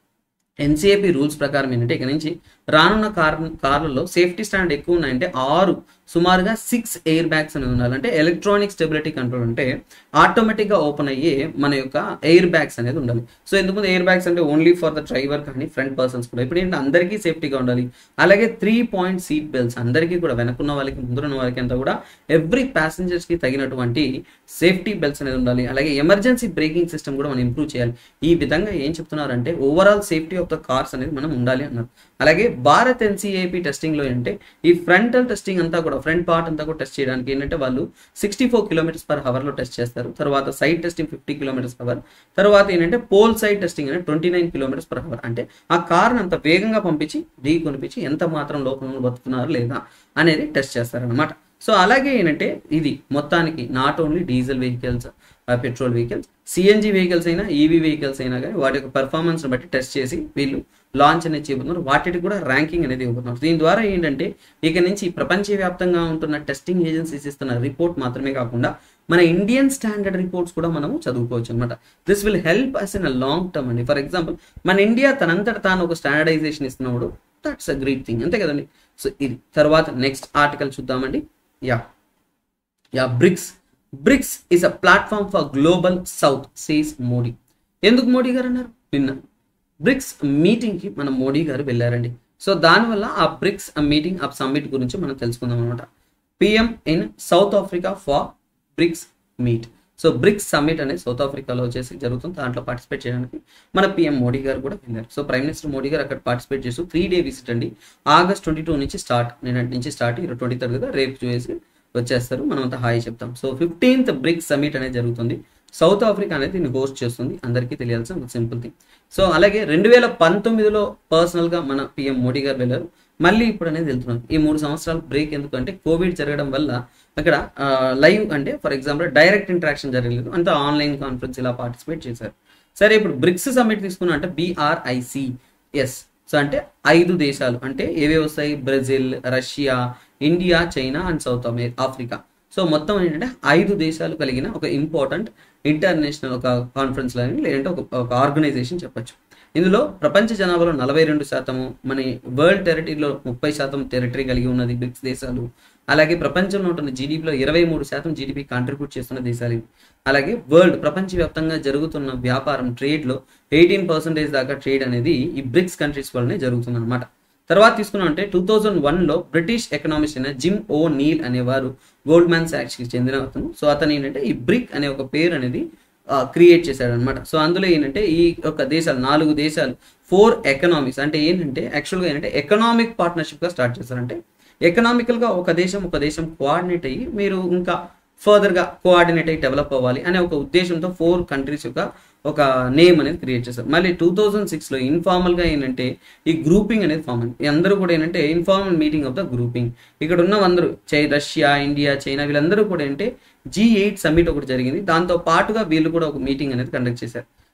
ఎన్సీఏపీ రూల్స్ ప్రకారం ఏంటంటే ఇక నుంచి రానున్న కార్ కార్లలో సేఫ్టీ స్టాండర్డ్ ఎక్కువ ఉన్నాయంటే ఆరు సుమారుగా సిక్స్ ఎయిర్ బ్యాగ్స్ అనేది ఉండాలి అంటే ఎలక్ట్రానిక్ స్టెబిలిటీ కంట్రోల్ అంటే ఆటోమేటిక్గా ఓపెన్ అయ్యే మన యొక్క ఎయిర్ బ్యాగ్స్ అనేది ఉండాలి సో ఎందుకు ఎయిర్ బ్యాగ్స్ అంటే ఓన్లీ ఫర్ ద డ్రైవర్ కానీ ఫ్రంట్ పర్సన్స్ కూడా ఇప్పుడు ఏంటంటే అందరికీ సేఫ్టీగా ఉండాలి అలాగే త్రీ పాయింట్ సీట్ బెల్ట్స్ అందరికీ కూడా వెనకున్న వాళ్ళకి ముందున్న వాళ్ళకి అంతా కూడా ఎవ్రీ ప్యాసింజర్స్కి తగినటువంటి సేఫ్టీ బెల్ట్స్ అనేది ఉండాలి అలాగే ఎమర్జెన్సీ బ్రేకింగ్ సిస్టమ్ కూడా మనం ఇంప్రూవ్ చేయాలి ఈ విధంగా ఏం చెప్తున్నారంటే overall safety of the cars అనేది మనం ఉండాలి అన్నారు అలాగే భారత్ ఎన్సీఏపీ టెస్టింగ్ లో ఏంటంటే ఈ ఫ్రంటల్ టెస్టింగ్ అంతా కూడా ఫ్రంట్ పార్ట్ అంతా కూడా టెస్ట్ చేయడానికి ఏంటంటే వాళ్ళు sixty four kilometres per hour లో టెస్ట్ చేస్తారు తర్వాత side testing fifty kilometres per hour తర్వాత ఏంటంటే పోల్ సైడ్ టెస్టింగ్ అనేది twenty nine kilometres per hour అంటే ఆ కార్ని అంత వేగంగా పంపించి ఢీ కొనిపించి ఎంత మాత్రం లోపల బతుకుతున్నారు లేదా అనేది టెస్ట్ చేస్తారనమాట సో అలాగే ఏంటంటే ఇది మొత్తానికి not only diesel vehicles petrol vehicles CNG vehicles అయినా ఈవీ వెహికల్స్ అయినా కానీ వాటి యొక్క పెర్ఫార్మెన్స్ బట్టి టెస్ట్ చేసి వీళ్ళు లాంచ్ అనేది చేయబోతున్నారు వాటికి కూడా ర్యాంకింగ్ అనేది ఇవ్వబోతున్నారు దీని ద్వారా ఏంటంటే ఇక నుంచి ప్రపంచవ్యాప్తంగా ఉంటున్న టెస్టింగ్ ఏజెన్సీస్ ఇస్తున్న రిపోర్ట్ మాత్రమే కాకుండా మన ఇండియన్ స్టాండర్డ్ రిపోర్ట్స్ కూడా మనము చదువుకోవచ్చు అనమాట this will help us in a long term అండి ఫర్ ఎగ్జాంపుల్ మన ఇండియా తనంతట తాను ఒక స్టాండర్డైజేషన్ ఇస్తున్నప్పుడు దట్స్ అ గ్రేట్ థింగ్ అంతే కదండి సో ఇది తర్వాత నెక్స్ట్ ఆర్టికల్ చూద్దామండి yeah yeah BRICS BRICS is a platform for global south says Modi ఎందుకు మోడీ గారు అన్నారు నిన్న బ్రిక్స్ మీటింగ్కి మన మోడీ గారు వెళ్ళారండి సో దానివల్ల ఆ బ్రిక్స్ మీటింగ్ ఆ సమ్మిట్ గురించి మనం తెలుసుకుందాం అనమాట PM in South Africa for BRICS meet so BRICS summit అనేది సౌత్ ఆఫ్రికాలో వచ్చేసి జరుగుతుంది దాంట్లో పార్టిసిపేట్ చేయడానికి మన పిఎం మోడీ గారు కూడా వెళ్ళారు సో ప్రైమ్ మినిస్టర్ మోడీ గారు అక్కడ పార్టిసిపేట్ చేస్తూ త్రీ డే విజిట్ అండి ఆగస్ట్ ట్వంటీ టూ నుంచి స్టార్ట్ నిన్నటి నుంచి స్టార్ట్ ఇరవై ట్వంటీ థర్డ్ కదా రేపు చూసి వచ్చేస్తారు మనం అంతా హాయ్ చెప్తాం సో ఫిఫ్టీన్త్ బ్రిక్స్ సమ్మిట్ అనేది జరుగుతుంది సౌత్ ఆఫ్రికా అనేది దీన్ని హోస్ట్ చేస్తుంది అందరికీ తెలియాల్సిన ఒక సింపుల్ థింగ్ సో అలాగే రెండు వేల పంతొమ్మిదిలో పర్సనల్గా మన పిఎం మోడీ గారు వెళ్ళారు మళ్ళీ ఇప్పుడు అనేది వెళ్తున్నారు ఈ మూడు సంవత్సరాల బ్రేక్ ఎందుకు అంటే కోవిడ్ జరగడం వల్ల అక్కడ లైవ్ అంటే ఫర్ ఎగ్జాంపుల్ డైరెక్ట్ ఇంటరాక్షన్ జరగలేదు అంతా ఆన్లైన్ కాన్ఫరెన్స్ ఇలా పార్టిసిపేట్ చేశారు సరే ఇప్పుడు బ్రిక్స్ సమ్మిట్ తీసుకున్నా అంటే బీఆర్ఐసి ఎస్ సో అంటే ఐదు దేశాలు అంటే ఏవే వస్తాయి Brazil Russia India China and South అమే ఆఫ్రికా సో మొత్తం ఏంటంటే ఐదు దేశాలు కలిగిన ఒక ఇంపార్టెంట్ ఇంటర్నేషనల్ ఒక కాన్ఫరెన్స్ లాగా లేదంటే ఒక ఒక ఆర్గనైజేషన్ చెప్పొచ్చు ఇందులో ప్రపంచ జనాభాలో నలభై రెండు శాతము మన వరల్డ్ టెరిటరీలో ముప్పై శాతం టెరిటరీ కలిగి ఉన్నది బ్రిక్స్ దేశాలు అలాగే ప్రపంచంలో ఉంటున్న జీడిపిలో ఇరవై మూడు శాతం జీడిపి కాంట్రిబ్యూట్ చేస్తున్న దేశాలు ఇవి అలాగే వరల్డ్ ప్రపంచవ్యాప్తంగా జరుగుతున్న వ్యాపారం ట్రేడ్లో ఎయిటీన్ పర్సెంటేజ్ దాకా ట్రేడ్ అనేది ఈ బ్రిక్స్ కంట్రీస్ వల్లనే జరుగుతుంది అనమాట తర్వాత తీసుకున్నాం అంటే టూ థౌజండ్ వన్లో బ్రిటిష్ ఎకనామిస్ట్ అయిన జిమ్ ఓ నీల్ అనేవారు గోల్డ్ మ్యాన్ కి చెందిన అతను సో అతను ఏంటంటే ఈ బ్రిక్ అనే ఒక పేరు అనేది క్రియేట్ చేశాడు అనమాట సో అందులో ఏంటంటే ఈ యొక్క దేశాలు నాలుగు దేశాలు ఫోర్ ఎకనామిక్స్ అంటే ఏంటంటే యాక్చువల్గా ఏంటంటే ఎకనామిక్ పార్ట్నర్షిప్గా స్టార్ట్ చేశారంటే ఎకనామికల్గా ఒక దేశం ఒక దేశం కోఆర్డినేట్ అయ్యి మీరు ఇంకా ఫర్దర్గా కోఆర్డినేట్ అయ్యి డెవలప్ అవ్వాలి అనే ఒక ఉద్దేశంతో ఫోర్ కంట్రీస్ యొక్క ఒక నేమ్ అనేది క్రియేట్ చేశారు మళ్ళీ టూ థౌజండ్ సిక్స్లో ఇన్ఫార్మల్గా ఏంటంటే ఈ గ్రూపింగ్ అనేది ఫామ్ అయింది అందరూ కూడా ఏంటంటే informal meeting of the grouping ఇక్కడ ఉన్న అందరూ చై రష్యా ఇండియా చైనా వీళ్ళందరూ కూడా ఏంటంటే జీ ఎయిట్ సమ్మిట్ ఒకటి జరిగింది దాంతో పాటుగా వీళ్ళు కూడా ఒక మీటింగ్ అనేది కండక్ట్ చేశారు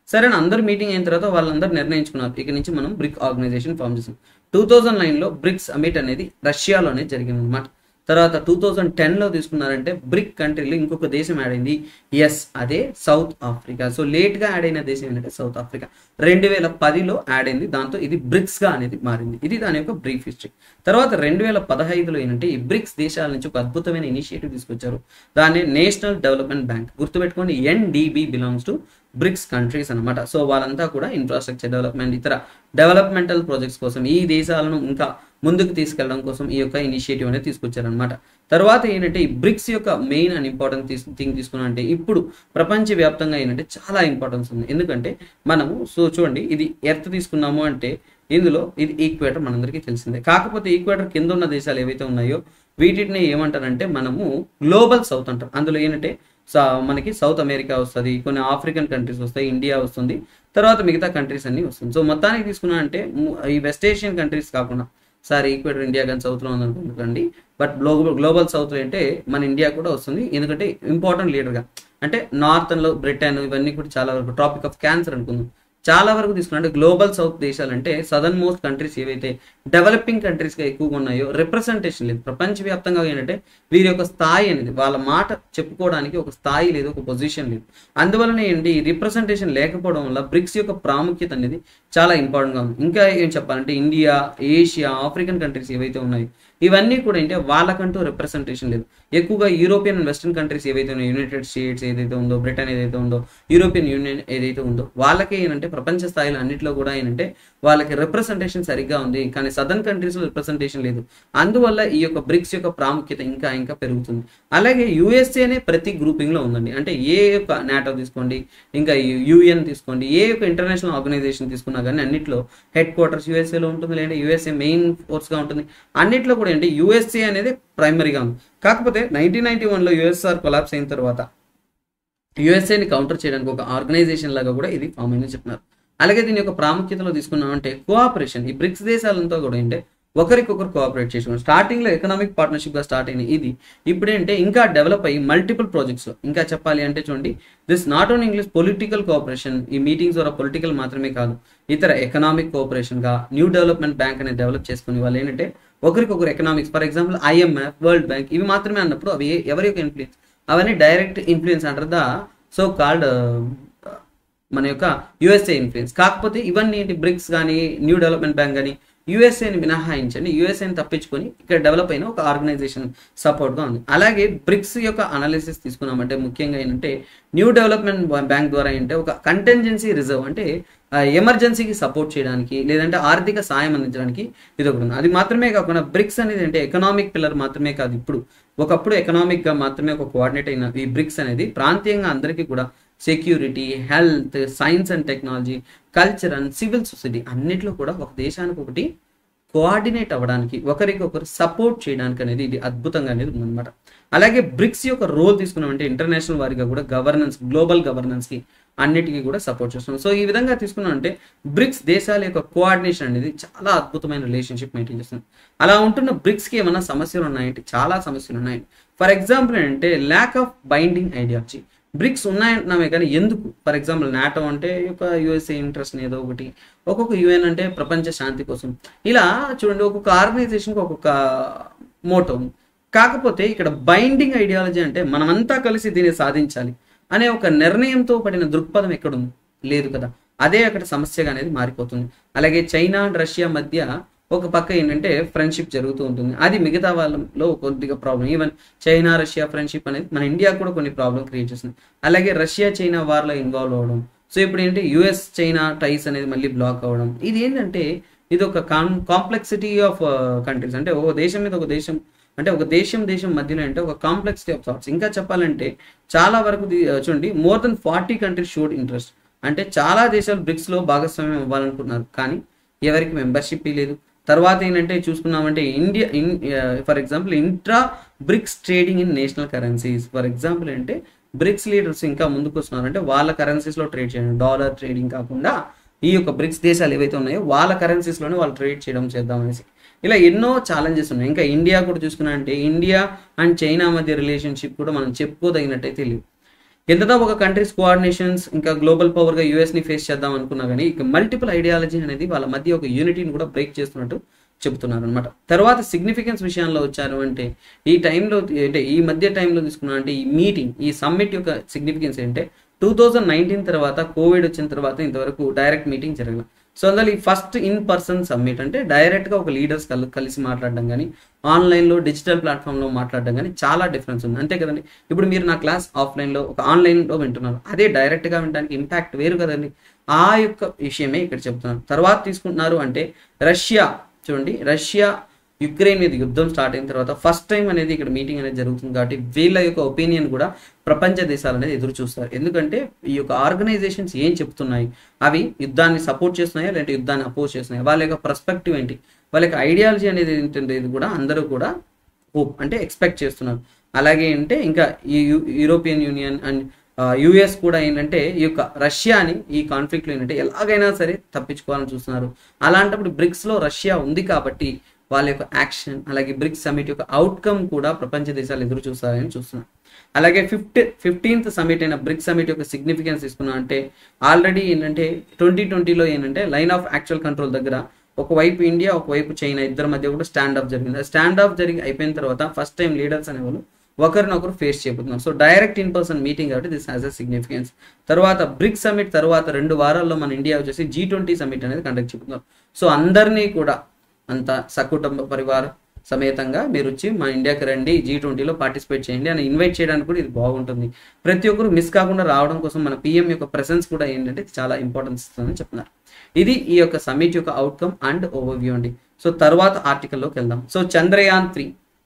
సరే అని అందరు మీటింగ్ అయిన తర్వాత వాళ్ళందరూ నిర్ణయించుకున్నారు ఇక నుంచి మనం బ్రిక్ ఆర్గనైజేషన్ ఫామ్ చేసాం టూ థౌజండ్ నైన్లో బ్రిక్స్ అమిట్ అనేది రష్యాలోనే జరిగింది అనమాట తర్వాత టూ థౌజండ్ టెన్లో తీసుకున్నారంటే బ్రిక్ కంట్రీలో ఇంకొక దేశం యాడ్ అయింది ఎస్ అదే సౌత్ ఆఫ్రికా సో లేట్గా యాడ్ అయిన దేశం ఏంటంటే సౌత్ ఆఫ్రికా రెండు వేల పదిలో యాడ్ అయింది దాంతో ఇది బ్రిక్స్గా అనేది మారింది ఇది దాని యొక్క బ్రీఫ్ హిస్టరీ తర్వాత రెండు వేల పదహైదులో ఏంటంటే ఈ బ్రిక్స్ దేశాల నుంచి ఒక అద్భుతమైన ఇనిషియేటివ్ తీసుకొచ్చారు దాన్ని నేషనల్ డెవలప్మెంట్ బ్యాంక్ గుర్తుపెట్టుకోండి NDB belongs to BRICS countries అనమాట సో వాళ్ళంతా కూడా ఇన్ఫ్రాస్ట్రక్చర్ డెవలప్మెంట్ ఇతర డెవలప్మెంటల్ ప్రాజెక్ట్స్ కోసం ఈ దేశాలను ఇంకా ముందుకు తీసుకెళ్ళడం కోసం ఈ యొక్క ఇనిషియేటివ్ అనేది తీసుకొచ్చారనమాట తర్వాత ఏంటంటే ఈ బ్రిక్స్ యొక్క మెయిన్ అండ్ ఇంపార్టెంట్ తీసు థింగ్ తీసుకున్నా అంటే ఇప్పుడు ప్రపంచవ్యాప్తంగా ఏంటంటే చాలా ఇంపార్టెన్స్ ఉంది ఎందుకంటే మనము సో చూడండి ఇది ఎర్త్ తీసుకున్నాము అంటే ఇందులో ఇది ఈక్వేటర్ మనందరికీ తెలిసిందే కాకపోతే ఈక్వేటర్ కింద ఉన్న దేశాలు ఏవైతే ఉన్నాయో వీటిని ఏమంటారంటే మనము గ్లోబల్ సౌత్ అంటారు అందులో ఏంటంటే స- మనకి సౌత్ అమెరికా వస్తుంది కొన్ని ఆఫ్రికన్ కంట్రీస్ వస్తాయి ఇండియా వస్తుంది తర్వాత మిగతా కంట్రీస్ అన్ని వస్తుంది సో మొత్తానికి తీసుకున్నా అంటే ము- ఈ వెస్ట్ ఏషియన్ కంట్రీస్ కాకుండా సార్ ఈక్వేటర్ ఇండియా కానీ సౌత్లో ఉందనుకుంటుందండి బట్ గ్లోబల్ గ్లోబల్ సౌత్లో అంటే మన ఇండియా కూడా వస్తుంది ఎందుకంటే ఇంపార్టెంట్ లీడర్గా అంటే నార్థన్లో బ్రిటన్ ఇవన్నీ కూడా చాలా వరకు ట్రాపిక్ ఆఫ్ క్యాన్సర్ అనుకుందాం చాలా వరకు తీసుకున్నట్టు గ్లోబల్ సౌత్ దేశాలు అంటే సదర్న్ మోస్ట్ కంట్రీస్ ఏవైతే డెవలపింగ్ కంట్రీస్గా ఎక్కువగా ఉన్నాయో రిప్రజెంటేషన్ లేదు ప్రపంచవ్యాప్తంగా ఏంటంటే వీరి యొక్క స్థాయి అనేది వాళ్ళ మాట చెప్పుకోవడానికి ఒక స్థాయి లేదు ఒక పొజిషన్ లేదు అందువలన ఏంటి ఈ రిప్రజెంటేషన్ లేకపోవడం వల్ల బ్రిక్స్ యొక్క ప్రాముఖ్యత అనేది చాలా ఇంపార్టెంట్గా ఉంది ఇంకా ఏం చెప్పాలంటే ఇండియా ఏషియా ఆఫ్రికన్ కంట్రీస్ ఏవైతే ఉన్నాయో ఇవన్నీ కూడా ఏంటంటే వాళ్ళకంటూ రిప్రజెంటేషన్ లేదు ఎక్కువగా యూరోపియన్ అండ్ వెస్ట్రన్ కంట్రీస్ ఏవైతే ఉన్నాయో యునైటెడ్ స్టేట్స్ ఏదైతే ఉందో బ్రిటన్ ఏదైతే ఉందో యూరోపియన్ యూనియన్ ఏదైతే ఉందో వాళ్ళకి ఏంటంటే ప్రపంచ స్థాయిలో అన్నింటిలో కూడా ఏంటంటే వాళ్ళకి రిప్రజెంటేషన్ సరిగ్గా ఉంది కానీ సదర్న్ కంట్రీస్లో రిప్రజెంటేషన్ లేదు అందువల్ల ఈ యొక్క బ్రిక్స్ యొక్క ప్రాముఖ్యత ఇంకా ఇంకా పెరుగుతుంది అలాగే యుఎస్ఏనే ప్రతి గ్రూపింగ్లో ఉందండి అంటే ఏ యొక్క నాటో తీసుకోండి ఇంకా యుఎన్ తీసుకోండి ఏ యొక్క ఇంటర్నేషనల్ ఆర్గనైజేషన్ తీసుకున్నా కానీ అన్నిట్లో హెడ్ క్వార్టర్స్ యుఎస్ఏలో ఉంటుంది లేదంటే యుఎస్ఏ మెయిన్ ఫోర్స్గా ఉంటుంది అన్నిట్లో కూడా ఏంటి యుఎస్ఏ అనేది ప్రైమరీగా ఉంది కాకపోతే నైన్టీన్ నైన్టీ వన్లో యుఎస్ఆర్ కొలాప్స్ అయిన తర్వాత యుఎస్ఏని కౌంటర్ చేయడానికి ఒక ఆర్గనైజేషన్ లాగా కూడా ఇది ఫామ్ అయిందని చెప్తున్నారు అలాగే దీని యొక్క ప్రాముఖ్యతలో తీసుకున్నామంటే కోఆపరేషన్ ఈ బ్రిక్స్ దేశాలంతా కూడా ఏంటంటే ఒకరికొకరు కోఆపరేట్ చేసుకోండి స్టార్టింగ్లో ఎకనామిక్ పార్ట్నర్షిప్గా స్టార్ట్ అయిన ఇది ఇప్పుడేంటే ఇంకా డెవలప్ అయ్యి మల్టిపుల్ ప్రాజెక్ట్స్ ఇంకా చెప్పాలి అంటే చూడండి this not own English political cooperation ఈ మీటింగ్స్ ద్వారా పొలిటికల్ మాత్రమే కాదు ఇతర ఎకనామిక్ కోఆపరేషన్గా న్యూ డెవలప్మెంట్ బ్యాంక్ అనేది డెవలప్ చేసుకుని వాళ్ళు ఏంటంటే ఒకరికొకరు economics for example IMF World Bank ఇవి మాత్రమే అన్నప్పుడు అవి ఎవరి యొక్క ఇన్ఫ్లుయెన్స్ అవన్నీ డైరెక్ట్ ఇన్ఫ్లుయెన్స్ అంటారు ద సో కాల్డ్ మన యొక్క యుఎస్ఏ ఇన్ఫ్లుయెన్స్ కాకపోతే ఇవన్నీ ఏంటి బ్రిక్స్ కానీ న్యూ డెవలప్మెంట్ బ్యాంక్ కానీ యుఎస్ఏని మినహాయించండి యుఎస్ఏని తప్పించుకొని ఇక్కడ డెవలప్ అయిన ఒక ఆర్గనైజేషన్ సపోర్ట్గా ఉంది అలాగే బ్రిక్స్ యొక్క అనాలిసిస్ తీసుకున్నామంటే ముఖ్యంగా ఏంటంటే న్యూ డెవలప్మెంట్ బ్యాంక్ ద్వారా ఏంటంటే ఒక కంటెంజెన్సీ రిజర్వ్ అంటే ఎమర్జెన్సీకి సపోర్ట్ చేయడానికి లేదంటే ఆర్థిక సాయం అందించడానికి ఇది ఒకటి ఉంది అది మాత్రమే కాకుండా బ్రిక్స్ అనేది అంటే ఎకనామిక్ పిల్లర్ మాత్రమే కాదు ఇప్పుడు ఒకప్పుడు ఎకనామిక్గా మాత్రమే ఒక కోఆర్డినేట్ అయిన ఈ బ్రిక్స్ అనేది ప్రాంతీయంగా అందరికీ కూడా security health science and technology culture and civil society అన్నిట్లో కూడా ఒక దేశానికి ఒకటి కోఆర్డినేట్ అవ్వడానికి ఒకరికొకరు సపోర్ట్ చేయడానికి అనేది ఇది అద్భుతంగా అనేది ఉందన్నమాట అలాగే బ్రిక్స్ యొక్క రోల్ తీసుకున్నామంటే ఇంటర్నేషనల్ వారిగా కూడా గవర్నెన్స్ గ్లోబల్ గవర్నెన్స్కి అన్నిటికీ కూడా సపోర్ట్ చేస్తున్నాం సో ఈ విధంగా తీసుకున్నామంటే బ్రిక్స్ దేశాల యొక్క కోఆర్డినేషన్ అనేది చాలా అద్భుతమైన రిలేషన్షిప్ మెయింటైన్ చేస్తుంది అలా ఉంటున్న బ్రిక్స్కి ఏమైనా సమస్యలు ఉన్నాయంటే చాలా సమస్యలు ఉన్నాయి ఫర్ ఎగ్జాంపుల్ ఏంటంటే lack of binding ideology BRICS ఉన్నాయంటున్నామే కానీ ఎందుకు ఫర్ ఎగ్జాంపుల్ నాటో అంటే ఒక యుఎస్ఏ ఇంట్రెస్ట్ ఏదో ఒకటి ఒక్కొక్క యుఎన్ అంటే ప్రపంచ శాంతి కోసం ఇలా చూడండి ఒక్కొక్క ఆర్గనైజేషన్కి ఒక్కొక్క మోటో ఉంది కాకపోతే ఇక్కడ బైండింగ్ ఐడియాలజీ అంటే మనమంతా కలిసి దీన్ని సాధించాలి అనే ఒక నిర్ణయంతో పడిన దృక్పథం ఎక్కడుంది లేదు కదా అదే అక్కడ సమస్యగా అనేది మారిపోతుంది అలాగే చైనా అండ్ రష్యా మధ్య ఒక పక్క ఏంటంటే ఫ్రెండ్షిప్ జరుగుతూ ఉంటుంది అది మిగతా వాళ్ళలో కొద్దిగా problem even China Russia friendship అనేది మన ఇండియా కూడా కొన్ని ప్రాబ్లం క్రియేట్ చేస్తుంది అలాగే రష్యా చైనా వార్లో ఇన్వాల్వ్ అవ్వడం సో ఇప్పుడు ఏంటి యుఎస్ చైనా టైస్ అనేది మళ్ళీ బ్లాక్ అవ్వడం ఇది ఏంటంటే ఇది ఒక కాన్ కాంప్లెక్సిటీ ఆఫ్ కంట్రీస్ అంటే ఒక దేశం మీద ఒక దేశం అంటే ఒక దేశం దేశం మధ్యలో అంటే ఒక కాంప్లెక్సిటీ ఆఫ్ థాట్స్ ఇంకా చెప్పాలంటే చాలా వరకు ది- చూడండి more than forty countries showed interest అంటే చాలా దేశాలు బ్రిక్స్లో భాగస్వామ్యం ఇవ్వాలనుకుంటున్నారు కానీ ఎవరికి మెంబర్షిప్ లేదు తర్వాత ఏంటంటే చూసుకున్నామంటే India in for example intra BRICS trading in national currencies for example అంటే బ్రిక్స్ లీడర్స్ ఇంకా ముందుకు వస్తున్నారంటే వాళ్ళ కరెన్సీస్లో ట్రేడ్ చేయడం డాలర్ ట్రేడింగ్ కాకుండా ఈ యొక్క బ్రిక్స్ దేశాలు ఏవైతే ఉన్నాయో వాళ్ళ కరెన్సీస్లోనే వాళ్ళు ట్రేడ్ చేయడం చేద్దాం అనేసి ఇలా ఎన్నో ఛాలెంజెస్ ఉన్నాయి ఇంకా ఇండియా కూడా చూసుకున్నా అంటే ఇండియా అండ్ చైనా మధ్య రిలేషన్షిప్ కూడా మనం చెప్పుకోదగినట్టయితే లేవు ఎంతదా ఒక కంట్రీస్ కోఆర్డినేషన్స్ ఇంకా గ్లోబల్ పవర్గా యూఎస్ని ఫేస్ చేద్దాం అనుకున్నా కానీ ఇక మల్టిపుల్ ఐడియాలజీ అనేది వాళ్ళ మధ్య ఒక యూనిటీని కూడా బ్రేక్ చేస్తున్నట్టు చెప్తున్నారు అనమాట తర్వాత సిగ్నిఫికెన్స్ విషయంలో వచ్చారు అంటే ఈ టైంలో అంటే ఈ మధ్య టైంలో తీసుకున్నా అంటే ఈ మీటింగ్ ఈ సమ్మిట్ యొక్క సిగ్నిఫికెన్స్ ఏంటంటే టూ థౌజండ్ నైన్టీన్ తర్వాత కోవిడ్ వచ్చిన తర్వాత ఇంతవరకు డైరెక్ట్ మీటింగ్ జరగలేదు సో అందులో ఈ ఫస్ట్ ఇన్ పర్సన్ సమ్మిట్ అంటే డైరెక్ట్గా ఒక లీడర్స్ కల్ కలిసి మాట్లాడడం కానీ ఆన్లైన్లో డిజిటల్ ప్లాట్ఫామ్లో మాట్లాడడం కానీ చాలా డిఫరెన్స్ ఉంది అంతే కదండి ఇప్పుడు మీరు నా క్లాస్ ఆఫ్లైన్లో ఒక ఆన్లైన్లో వింటున్నారు అదే డైరెక్ట్గా వినడానికి ఇంపాక్ట్ వేరు కదండి ఆ యొక్క విషయమే ఇక్కడ చెప్తున్నారు తర్వాత తీసుకుంటున్నారు అంటే రష్యా చూడండి రష్యా యుక్రెయిన్ మీద యుద్ధం స్టార్ట్ అయిన తర్వాత ఫస్ట్ టైం అనేది ఇక్కడ మీటింగ్ అనేది జరుగుతుంది కాబట్టి వీళ్ళ యొక్క ఒపీనియన్ కూడా ప్రపంచ దేశాలు అనేది ఎదురు చూస్తారు ఎందుకంటే ఈ యొక్క ఆర్గనైజేషన్స్ ఏం చెప్తున్నాయి అవి యుద్ధాన్ని సపోర్ట్ చేస్తున్నాయా లేదంటే యుద్ధాన్ని అపోజ్ చేస్తున్నాయా వాళ్ళ యొక్క పర్స్పెక్టివ్ ఏంటి వాళ్ళ యొక్క ఐడియాలజీ అనేది ఏంటంటే ఇది కూడా అందరూ కూడా హోప్ అంటే ఎక్స్పెక్ట్ చేస్తున్నారు అలాగే అంటే ఇంకా ఈ యు- యూరోపియన్ యూనియన్ అండ్ యుఎస్ కూడా ఏంటంటే ఈ యొక్క రష్యాని ఈ కాన్ఫ్లిక్ట్లో ఏంటంటే ఎలాగైనా సరే తప్పించుకోవాలని చూస్తున్నారు అలాంటప్పుడు బ్రిక్స్లో రష్యా ఉంది కాబట్టి వాళ్ళ యొక్క యాక్షన్ అలాగే బ్రిక్స్ సమిట్ యొక్క అవుట్కమ్ కూడా ప్రపంచ దేశాలు ఎదురు చూస్తారని చూస్తున్నారు అలాగే ఫిఫ్టీ ఫిఫ్టీన్త్ సమిట్ అయిన బ్రిక్స్ సమిట్ యొక్క సిగ్నిఫికెన్స్ తీసుకున్నా అంటే ఆల్రెడీ ఏంటంటే ట్వంటీ ట్వంటీలో ఏంటంటే లైన్ ఆఫ్ యాక్చువల్ కంట్రోల్ దగ్గర ఒకవైపు ఇండియా ఒకవైపు చైనా ఇద్దరి మధ్య కూడా స్టాండ్ ఆఫ్ జరిగింది స్టాండ్ ఆఫ్ జరిగి అయిపోయిన తర్వాత ఫస్ట్ టైం లీడర్స్ అనేవాళ్ళు ఒకరినొకరు ఫేస్ చేయబోతున్నారు so direct in person meeting కాబట్టి దిస్ హ్యాస్ అ సిగ్నిఫికెన్స్ తర్వాత బ్రిక్స్ సమిట్ తర్వాత రెండు వారాల్లో మన ఇండియా వచ్చేసి జీ ట్వంటీ సమిట్ అనేది కండక్ట్ చేయబోతున్నారు సో అందరినీ కూడా అంత సకుటుంబ పరివార సమేతంగా మీరు వచ్చి మా ఇండియాకి రండి జీ ట్వంటీలో పార్టిసిపేట్ చేయండి అని ఇన్వైట్ చేయడానికి కూడా ఇది బాగుంటుంది ప్రతి ఒక్కరు మిస్ కాకుండా రావడం కోసం మన పిఎం యొక్క ప్రెసెన్స్ కూడా ఏంటంటే చాలా ఇంపార్టెన్స్ ఇస్తుందని చెప్తున్నారు ఇది ఈ యొక్క సమిట్ యొక్క అవుట్కమ్ అండ్ ఓవర్వ్యూ అండి సో తర్వాత ఆర్టికల్లోకి వెళ్దాం సో చంద్రయాన్ త్రీ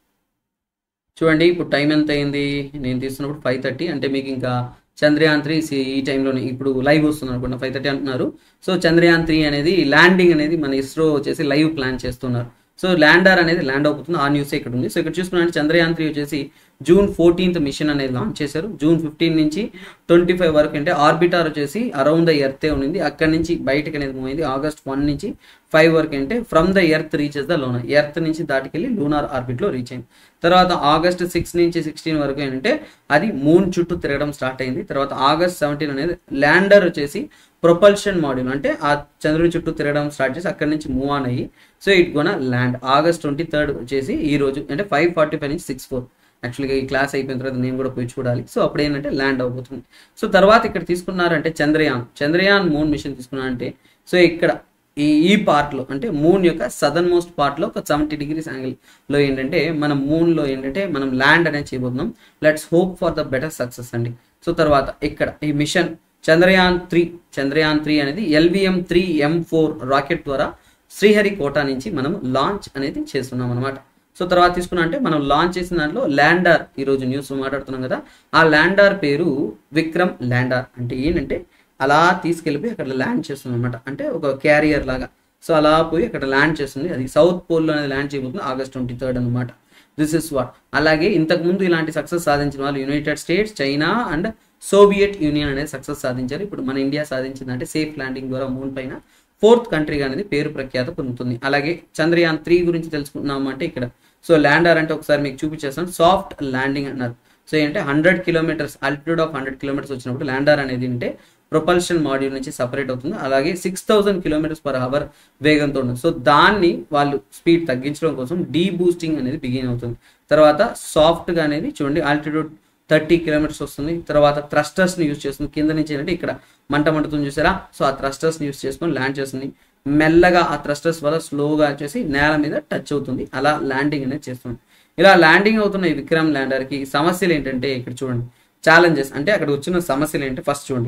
చూడండి ఇప్పుడు టైం ఎంత అయింది నేను తీస్తున్నప్పుడు ఫైవ్ థర్టీ అంటే మీకు ఇంకా చంద్రయాన్ త్రీ ఈ టైంలోనే ఇప్పుడు లైవ్ వస్తుంది అనుకుంటా ఫైవ్ థర్టీ అంటున్నారు సో చంద్రయాన్ త్రీ అనేది ల్యాండింగ్ అనేది మన ఇస్రో వచ్చేసి లైవ్ ప్లాన్ చేస్తున్నారు సో ల్యాండర్ అనేది ల్యాండ్ అవుతుంది ఆ న్యూస్ ఇక్కడ ఉంది సో ఇక్కడ చూసుకున్నట్టు చంద్రయాన్ త్రీ వచ్చేసి జూన్ ఫోర్టీన్త్ మిషన్ అనేది లాంచ్ చేశారు జూన్ ఫిఫ్టీన్ నుంచి ట్వంటీ ఫైవ్ వరకు అంటే ఆర్బిటార్ వచ్చేసి అరౌండ్ ద ఎర్తే ఉంది అక్కడ నుంచి బయటకు అనేది మూవ్ అయింది ఆగస్ట్ వన్ నుంచి ఫైవ్ వరకు అంటే from the earth reaches the lunar earth నుంచి దాటికెళ్ళి లూనార్ ఆర్బిట్లో రీచ్ అయింది తర్వాత ఆగస్ట్ సిక్స్ నుంచి సిక్స్టీన్ వరకు ఏంటంటే అది మూన్ చుట్టూ తిరగడం స్టార్ట్ అయింది తర్వాత ఆగస్ట్ సెవెంటీన్ అనేది ల్యాండర్ వచ్చేసి ప్రొపల్షన్ మాడ్యూల్ అంటే ఆ చంద్రుడి చుట్టూ తిరగడం స్టార్ట్ చేసి అక్కడి నుంచి మూవ్ ఆన్ అయ్యి so it gonna land August twenty third వచ్చేసి ఈ రోజు అంటే ఫైవ్ ఫార్టీ ఫైవ్ నుంచి సిక్స్ ఫోర్ యాక్చువల్గా ఈ క్లాస్ అయిపోయిన తర్వాత నేను కూడా పోయి చూడాలి సో అప్పుడు ఏంటంటే ల్యాండ్ అవబోతుంది సో తర్వాత ఇక్కడ తీసుకున్నారంటే చంద్రయాన్ చంద్రయాన్ మూన్ మిషన్ తీసుకున్నారంటే సో ఇక్కడ ఈ ఈ పార్ట్లో అంటే మూన్ యొక్క సదర్న్ మోస్ట్ పార్ట్లో ఒక సెవెంటీ డిగ్రీస్ యాంగిల్లో ఏంటంటే మన మూన్లో ఏంటంటే మనం ల్యాండ్ అనేది చేయబోతున్నాం let's hope for the better success అండి సో తర్వాత ఇక్కడ ఈ mission Chandrayaan three Chandrayaan three అనేది LVM three M four rocket ద్వారా శ్రీహరికోట నుంచి మనం లాంచ్ అనేది చేస్తున్నాం అనమాట సో తర్వాత తీసుకున్నా అంటే మనం లాంచ్ చేసిన దాంట్లో ల్యాండర్ ఈరోజు న్యూస్ మాట్లాడుతున్నాం కదా ఆ ల్యాండర్ పేరు విక్రమ్ ల్యాండర్ అంటే ఏంటంటే అలా తీసుకెళ్ళిపోయి అక్కడ ల్యాండ్ చేస్తుంది అనమాట అంటే ఒక క్యారియర్ లాగా సో అలా పోయి అక్కడ ల్యాండ్ చేస్తుంది అది సౌత్ పోల్లో అనేది ల్యాండ్ చేయబోతుంది ఆగస్ట్ ట్వంటీ థర్డ్ అనమాట దిస్ ఇస్ వాట్ అలాగే ఇంతకుముందు ఇలాంటి సక్సెస్ సాధించిన వాళ్ళు United States China and Soviet Union అనేది సక్సెస్ సాధించారు ఇప్పుడు మన ఇండియా సాధించిందంటే సేఫ్ ల్యాండింగ్ ద్వారా మూన్ పైన ఫోర్త్ కంట్రీగా అనేది పేరు ప్రఖ్యాత పొందుతుంది అలాగే చంద్రయాన్ త్రీ గురించి తెలుసుకున్నాము అంటే ఇక్కడ సో ల్యాండర్ అంటే ఒకసారి మీకు చూపించేస్తాను సాఫ్ట్ ల్యాండింగ్ అన్నారు సో ఏంటంటే hundred kilometres altitude of hundred kilometres వచ్చినప్పుడు ల్యాండర్ అనేది అంటే ప్రొపల్షన్ మాడ్యూల్ నుంచి సపరేట్ అవుతుంది అలాగే six thousand kilometres per hour వేగంతో ఉంటుంది సో దాన్ని వాళ్ళు స్పీడ్ తగ్గించడం కోసం డీ బూస్టింగ్ అనేది బిగిన్ అవుతుంది తర్వాత సాఫ్ట్గా అనేది చూడండి ఆల్టిట్యూడ్ థర్టీ కిలోమీటర్స్ వస్తుంది తర్వాత థ్రస్టర్స్ని యూజ్ చేస్తుంది కింద నుంచి ఏంటంటే ఇక్కడ మంట మంటుతుంది చూసారా సో ఆ థ్రస్టర్స్ని యూజ్ చేసుకొని ల్యాండ్ చేస్తుంది మెల్లగా ఆ థ్రస్టర్స్ వల్ల స్లోగా వచ్చేసి నేల మీద టచ్ అవుతుంది అలా ల్యాండింగ్ అనేది చేస్తుంది ఇలా ల్యాండింగ్ అవుతున్న ఈ విక్రమ్ ల్యాండర్కి సమస్యలు ఏంటంటే ఇక్కడ చూడండి ఛాలెంజెస్ అంటే అక్కడ వచ్చిన సమస్యలు ఏంటంటే ఫస్ట్ చూడండి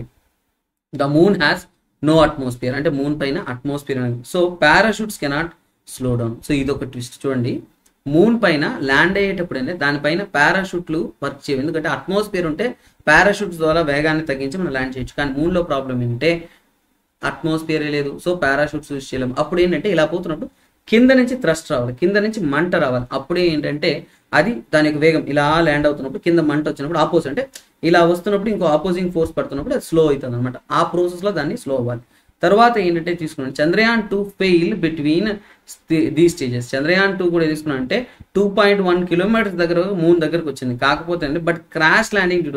the moon has no atmosphere అంటే మూన్ పైన అట్మాస్ఫియర్ అనేది so parachutes cannot slow down so ఇది ఒక ట్విస్ట్ చూడండి మూన్ పైన ల్యాండ్ అయ్యేటప్పుడు అంటే దానిపైన పారాషూట్లు వర్క్ చేయవు ఎందుకంటే అట్మాస్ఫియర్ ఉంటే పారాషూట్స్ ద్వారా వేగాన్ని తగ్గించి మనం ల్యాండ్ చేయొచ్చు కానీ మూన్లో ప్రాబ్లం ఏంటంటే అట్మాస్ఫియర్ లేదు సో పారాషూట్స్ యూజ్ చేయలేము అప్పుడు ఏంటంటే ఇలా పోతున్నప్పుడు కింద నుంచి థ్రస్ట్ రావాలి కింద నుంచి మంట రావాలి అప్పుడే ఏంటంటే అది దాని యొక్క వేగం ఇలా ల్యాండ్ అవుతున్నప్పుడు కింద మంట వచ్చినప్పుడు ఆపోజిట్ అంటే ఇలా వస్తున్నప్పుడు ఇంకో ఆపోజింగ్ ఫోర్స్ పడుతున్నప్పుడు అది స్లో అవుతుంది అనమాట ఆ ప్రాసెస్లో దాన్ని స్లో అవ్వాలి తర్వాత ఏంటంటే తీసుకున్నాను Chandrayaan two fail between the stages Chandrayaan two కూడా తీసుకున్నా అంటే టూ పాయింట్ వన్ కిలోమీటర్స్ దగ్గర మూన్ దగ్గరకు వచ్చింది కాకపోతే అంటే but crash landing to the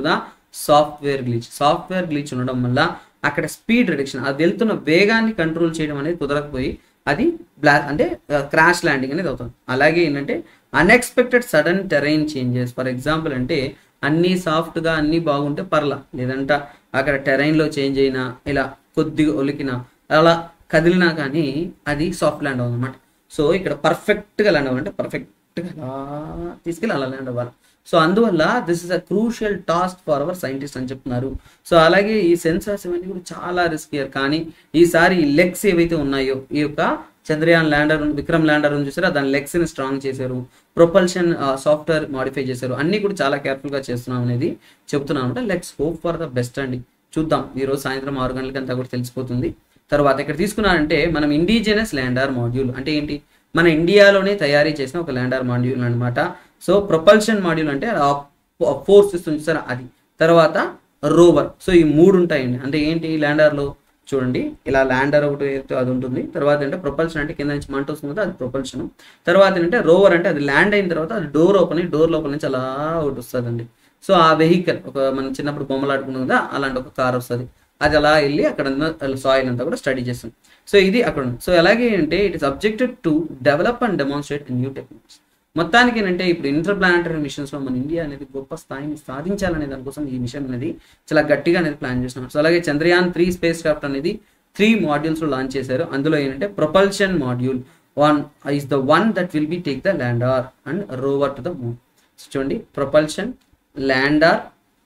software glitch software glitch ఉండడం వల్ల అక్కడ స్పీడ్ రిడక్షన్ అది వెళ్తున్న వేగాన్ని కంట్రోల్ చేయడం అనేది కుదరకపోయి అది బ్లా అంటే క్రాష్ ల్యాండింగ్ అనేది అవుతుంది అలాగే ఏంటంటే unexpected sudden terrain changes for example అంటే అన్నీ సాఫ్ట్గా అన్నీ బాగుంటే పర్లా లేదంట అక్కడ టెరైన్లో చేంజ్ అయినా ఇలా కొద్దిగా ఒలికినా అలా కదిలినా కానీ అది సాఫ్ట్ ల్యాండ్ అవ్వదన్నమాట సో ఇక్కడ పర్ఫెక్ట్గా ల్యాండ్ అవ్వాలంటే పర్ఫెక్ట్గా అలా తీసుకెళ్ళి అలా ల్యాండ్ అవ్వాలి సో అందువల్ల this is a crucial task for our scientist అని చెప్తున్నారు సో అలాగే ఈ సెన్సార్స్ ఇవన్నీ కూడా చాలా రిస్కియర్ కానీ ఈసారి ఈ లెగ్స్ ఏవైతే ఉన్నాయో ఈ యొక్క చంద్రయాన్ ల్యాండర్ విక్రమ్ ల్యాండర్ ఉంది చూసారా దాని లెగ్స్ ని స్ట్రాంగ్ చేశారు ప్రొపల్షన్ సాఫ్ట్వేర్ మాడిఫై చేశారు అన్ని కూడా చాలా కేర్ఫుల్ గా చేస్తున్నాం అనేది చెప్తున్నాం అనమాట let's hope for the best అండి చూద్దాం ఈ రోజు సాయంత్రం ఆరు గంటలకి అంతా కూడా తెలిసిపోతుంది తర్వాత ఇక్కడ తీసుకున్నారంటే మనం ఇండిజినస్ ల్యాండర్ మాడ్యూల్ అంటే ఏంటి మన ఇండియాలోనే తయారీ చేసిన ఒక ల్యాండర్ మాడ్యూల్ అనమాట సో ప్రొపల్షన్ మాడ్యూల్ అంటే ఫోర్స్ ఇస్తుంది సార్ అది తర్వాత రోవర్ సో ఈ మూడు ఉంటాయండి అంటే ఏంటి ల్యాండర్లో చూడండి ఇలా ల్యాండర్ ఒకటి అయితే అది ఉంటుంది తర్వాత అంటే ప్రొపల్షన్ అంటే కింద నుంచి మంట వస్తుంది కదా అది ప్రొపల్షన్ తర్వాత ఏంటంటే రోవర్ అంటే అది ల్యాండ్ అయిన తర్వాత అది డోర్ ఓపెన్ అయ్యి డోర్ లోపల నుంచి అలా ఒకటి వస్తుందండి సో ఆ వెహికల్ ఒక మనం చిన్నప్పుడు బొమ్మలు ఆడుకున్నాం కదా అలాంటి ఒక కార్ వస్తుంది అది అలా వెళ్ళి అక్కడ ఉన్న సాయిల్ అంతా కూడా స్టడీ చేస్తాం సో ఇది అక్కడ ఉంది సో ఎలాగే అంటే it is objected to develop and demonstrate new techniques మొత్తానికి ఏంటంటే ఇప్పుడు ఇంటర్ ప్లానటరీ మిషన్స్ లో మన ఇండియా అనేది గొప్ప స్థాయిని సాధించాలనే దానికోసం ఈ మిషన్ అనేది చాలా గట్టిగా అనేది ప్లాన్ చేస్తున్నారు సో అలాగే చంద్రయాన్ త్రీ స్పేస్ క్రాఫ్ట్ అనేది త్రీ మాడ్యూల్స్ లో లాంచ్ చేశారు అందులో ఏంటంటే propulsion module one is the one that will be take the lander and rover to the moon చూడండి ప్రొపల్షన్ ల్యాండర్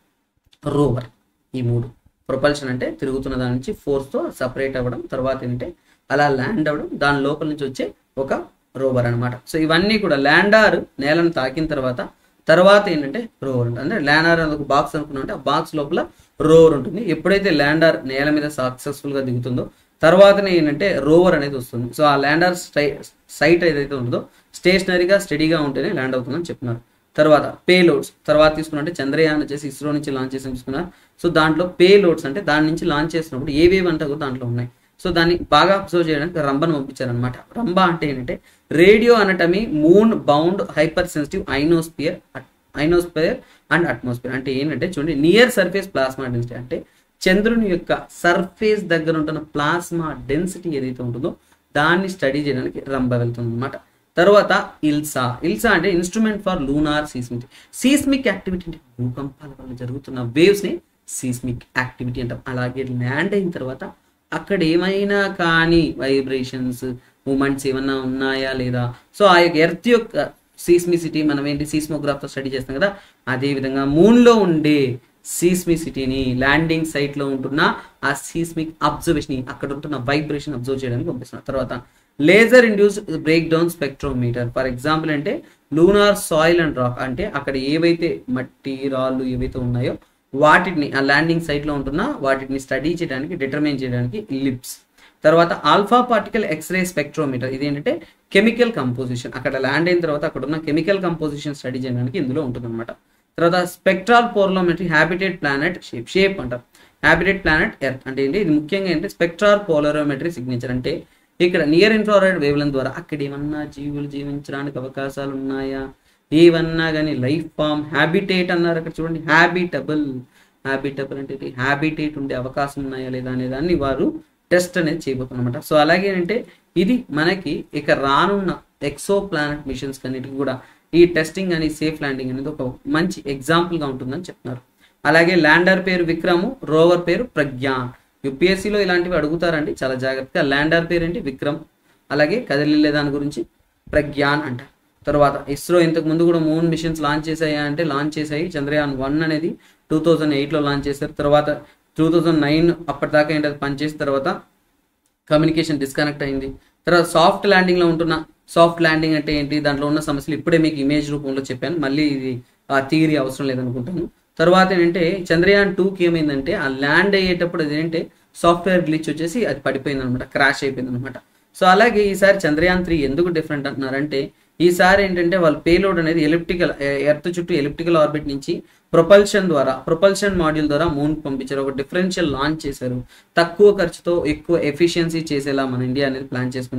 రోవర్ ఈ మూడు ప్రొపల్షన్ అంటే తిరుగుతున్న దాని నుంచి ఫోర్స్తో సపరేట్ అవ్వడం తర్వాత ఏంటంటే అలా ల్యాండ్ అవ్వడం దాని లోపల నుంచి వచ్చే ఒక రోవర్ అనమాట సో ఇవన్నీ కూడా ల్యాండర్ నేలను తాకిన తర్వాత తర్వాత ఏంటంటే రోవర్ ఉంటుంది అంటే ల్యాండర్ అనేది ఒక బాక్స్ అనుకున్నామంటే ఆ బాక్స్ లోపల రోవర్ ఉంటుంది ఎప్పుడైతే ల్యాండర్ నేల మీద సక్సెస్ఫుల్ గా దిగుతుందో తర్వాతనే ఏంటంటే రోవర్ అనేది వస్తుంది సో ఆ ల్యాండర్ సైట్ ఏదైతే ఉంటుందో స్టేషనరీగా స్టడీగా ఉంటేనే ల్యాండ్ అవుతుందని చెప్తున్నారు తర్వాత పే లోడ్స్ తర్వాత తీసుకున్నట్టే చంద్రయాన్ వచ్చేసి ఇస్రో నుంచి లాంచ్ చేసి తీసుకున్నారు సో దాంట్లో పే లోడ్స్ అంటే దాని నుంచి లాంచ్ చేసినప్పుడు ఏవేవి అంటే కూడా దాంట్లో ఉన్నాయి సో దాన్ని బాగా అబ్జర్వ్ చేయడానికి రంబను పంపించారనమాట రంబ అంటే ఏంటంటే radio anatomy moon bound hypersensitive ionosphere ionosphere and atmosphere అంటే ఏంటంటే చూడండి నియర్ సర్ఫేస్ ప్లాస్మా డెన్సిటీ అంటే చంద్రుని యొక్క సర్ఫేస్ దగ్గర ఉంటున్న ప్లాస్మా డెన్సిటీ ఏదైతే ఉంటుందో దాన్ని స్టడీ చేయడానికి రంబ వెళ్తుంది అనమాట తర్వాత ఇల్సా ఇల్సా అంటే instrument for lunar seismic seismic activity అంటే భూకంపాల వల్ల జరుగుతున్న వేవ్స్ ని సీస్మిక్ యాక్టివిటీ అంటాం అలాగే ల్యాండ్ అయిన తర్వాత అక్కడ ఏమైనా కానీ వైబ్రేషన్స్ మూమెంట్స్ ఏమన్నా ఉన్నాయా లేదా సో ఆ యొక్క ఎర్త్ యొక్క సీస్మిసిటీ మనం ఏంటి సీస్మోగ్రాఫ్తో స్టడీ చేస్తాం కదా అదే విధంగా మూన్లో ఉండే సీస్మిసిటీని ల్యాండింగ్ సైట్ లో ఉంటున్న ఆ సీస్మిక్ అబ్జర్వేషన్ అక్కడ ఉంటున్న వైబ్రేషన్ అబ్జర్వ్ చేయడానికి పంపిస్తున్నారు తర్వాత laser induce breakdown spectrometer for example అంటే లూనార్ సాయిల్ అండ్ రాక్ అంటే అక్కడ ఏవైతే మట్టి రాళ్ళు ఏవైతే ఉన్నాయో వాటిని ఆ ల్యాండింగ్ సైట్ లో ఉంటున్న వాటిని స్టడీ చేయడానికి డిటర్మైన్ చేయడానికి లిప్స్ తర్వాత ఆల్ఫా పార్టికల్ ఎక్స్రే స్పెక్ట్రోమీటర్ ఇది ఏంటంటే కెమికల్ కంపోజిషన్ అక్కడ ల్యాండ్ అయిన తర్వాత అక్కడ ఉన్న కెమికల్ కంపోజిషన్ స్టడీ చేయడానికి ఇందులో ఉంటుంది అనమాట తర్వాత spectral polarimetry habitat planet shape shape అంటారు హ్యాబిటేట్ ప్లానెట్ ఎర్త్ అంటే ఏంటి ఇది ముఖ్యంగా ఏంటంటే స్పెక్ట్రాల్ పోలరోమెట్రీ సిగ్నేచర్ అంటే ఇక్కడ నియర్ ఇన్ఫ్రారెడ్ వేవ్లెన్ ద్వారా అక్కడ ఏమన్నా జీవులు జీవించడానికి అవకాశాలు ఉన్నాయా ఏవన్నా కానీ లైఫ్ ఫామ్ హ్యాబిటేట్ అన్నారు అక్కడ చూడండి హ్యాబిటబుల్ హ్యాబిటబుల్ అంటే హ్యాబిటేట్ ఉండే అవకాశం ఉన్నాయా లేదా అనే దాన్ని వారు టెస్ట్ అనేది చేయబోతున్నమాట సో అలాగే అంటే ఇది మనకి ఇక రానున్న ఎక్సో ప్లానెట్ మిషన్స్ అన్నిటికీ కూడా ఈ టెస్టింగ్ అని సేఫ్ ల్యాండింగ్ అనేది ఒక మంచి ఎగ్జాంపుల్ గా ఉంటుందని చెప్తున్నారు అలాగే ల్యాండర్ పేరు విక్రము రోవర్ పేరు ప్రజ్ఞాన్ యూపీఎస్సీలో ఇలాంటివి అడుగుతారండి చాలా జాగ్రత్తగా ల్యాండర్ పేరు ఏంటి విక్రమ్ అలాగే కదిలిల్లే దాని గురించి ప్రజ్ఞాన్ అంటారు తర్వాత ఇస్రో ఇంతకు ముందు కూడా మూన్ మిషన్స్ లాంచ్ చేశాయా అంటే లాంచ్ చేశాయి చంద్రయాన్ వన్ అనేది టూ థౌజండ్ ఎయిట్లో లాంచ్ చేశారు తర్వాత టూ థౌజండ్ నైన్ అప్పటిదాకా ఏంటది పనిచేసిన తర్వాత కమ్యూనికేషన్ డిస్కనెక్ట్ అయింది తర్వాత సాఫ్ట్ ల్యాండింగ్ లో ఉంటున్న సాఫ్ట్ ల్యాండింగ్ అంటే ఏంటి దాంట్లో ఉన్న సమస్యలు ఇప్పుడే మీకు ఇమేజ్ రూపంలో చెప్పాను మళ్ళీ ఇది ఆ థియరీ అవసరం లేదనుకుంటాను తర్వాత ఏంటంటే చంద్రయాన్ టూకి ఏమైందంటే ఆ ల్యాండ్ అయ్యేటప్పుడు అదేంటే సాఫ్ట్వేర్ గ్లిచ్ వచ్చేసి అది పడిపోయింది అనమాట క్రాష్ అయిపోయింది అనమాట సో అలాగే ఈసారి చంద్రయాన్ త్రీ ఎందుకు డిఫరెంట్ అంటున్నారంటే ఈసారి ఏంటంటే వాళ్ళ పేలోడ్ అనేది ఎలిప్టికల్ ఎర్త్ చుట్టూ ఎలిప్టికల్ ఆర్బిట్ నుంచి ప్రొపల్షన్ ద్వారా ప్రొపల్షన్ మాడ్యూల్ ద్వారా మూన్ పంపించారు ఒక డిఫరెన్షియల్ లాంచ్ చేశారు తక్కువ ఖర్చుతో ఎక్కువ ఎఫిషియన్సీ చేసేలా మన ఇండియా అనేది ప్లాన్ చేసుకుంది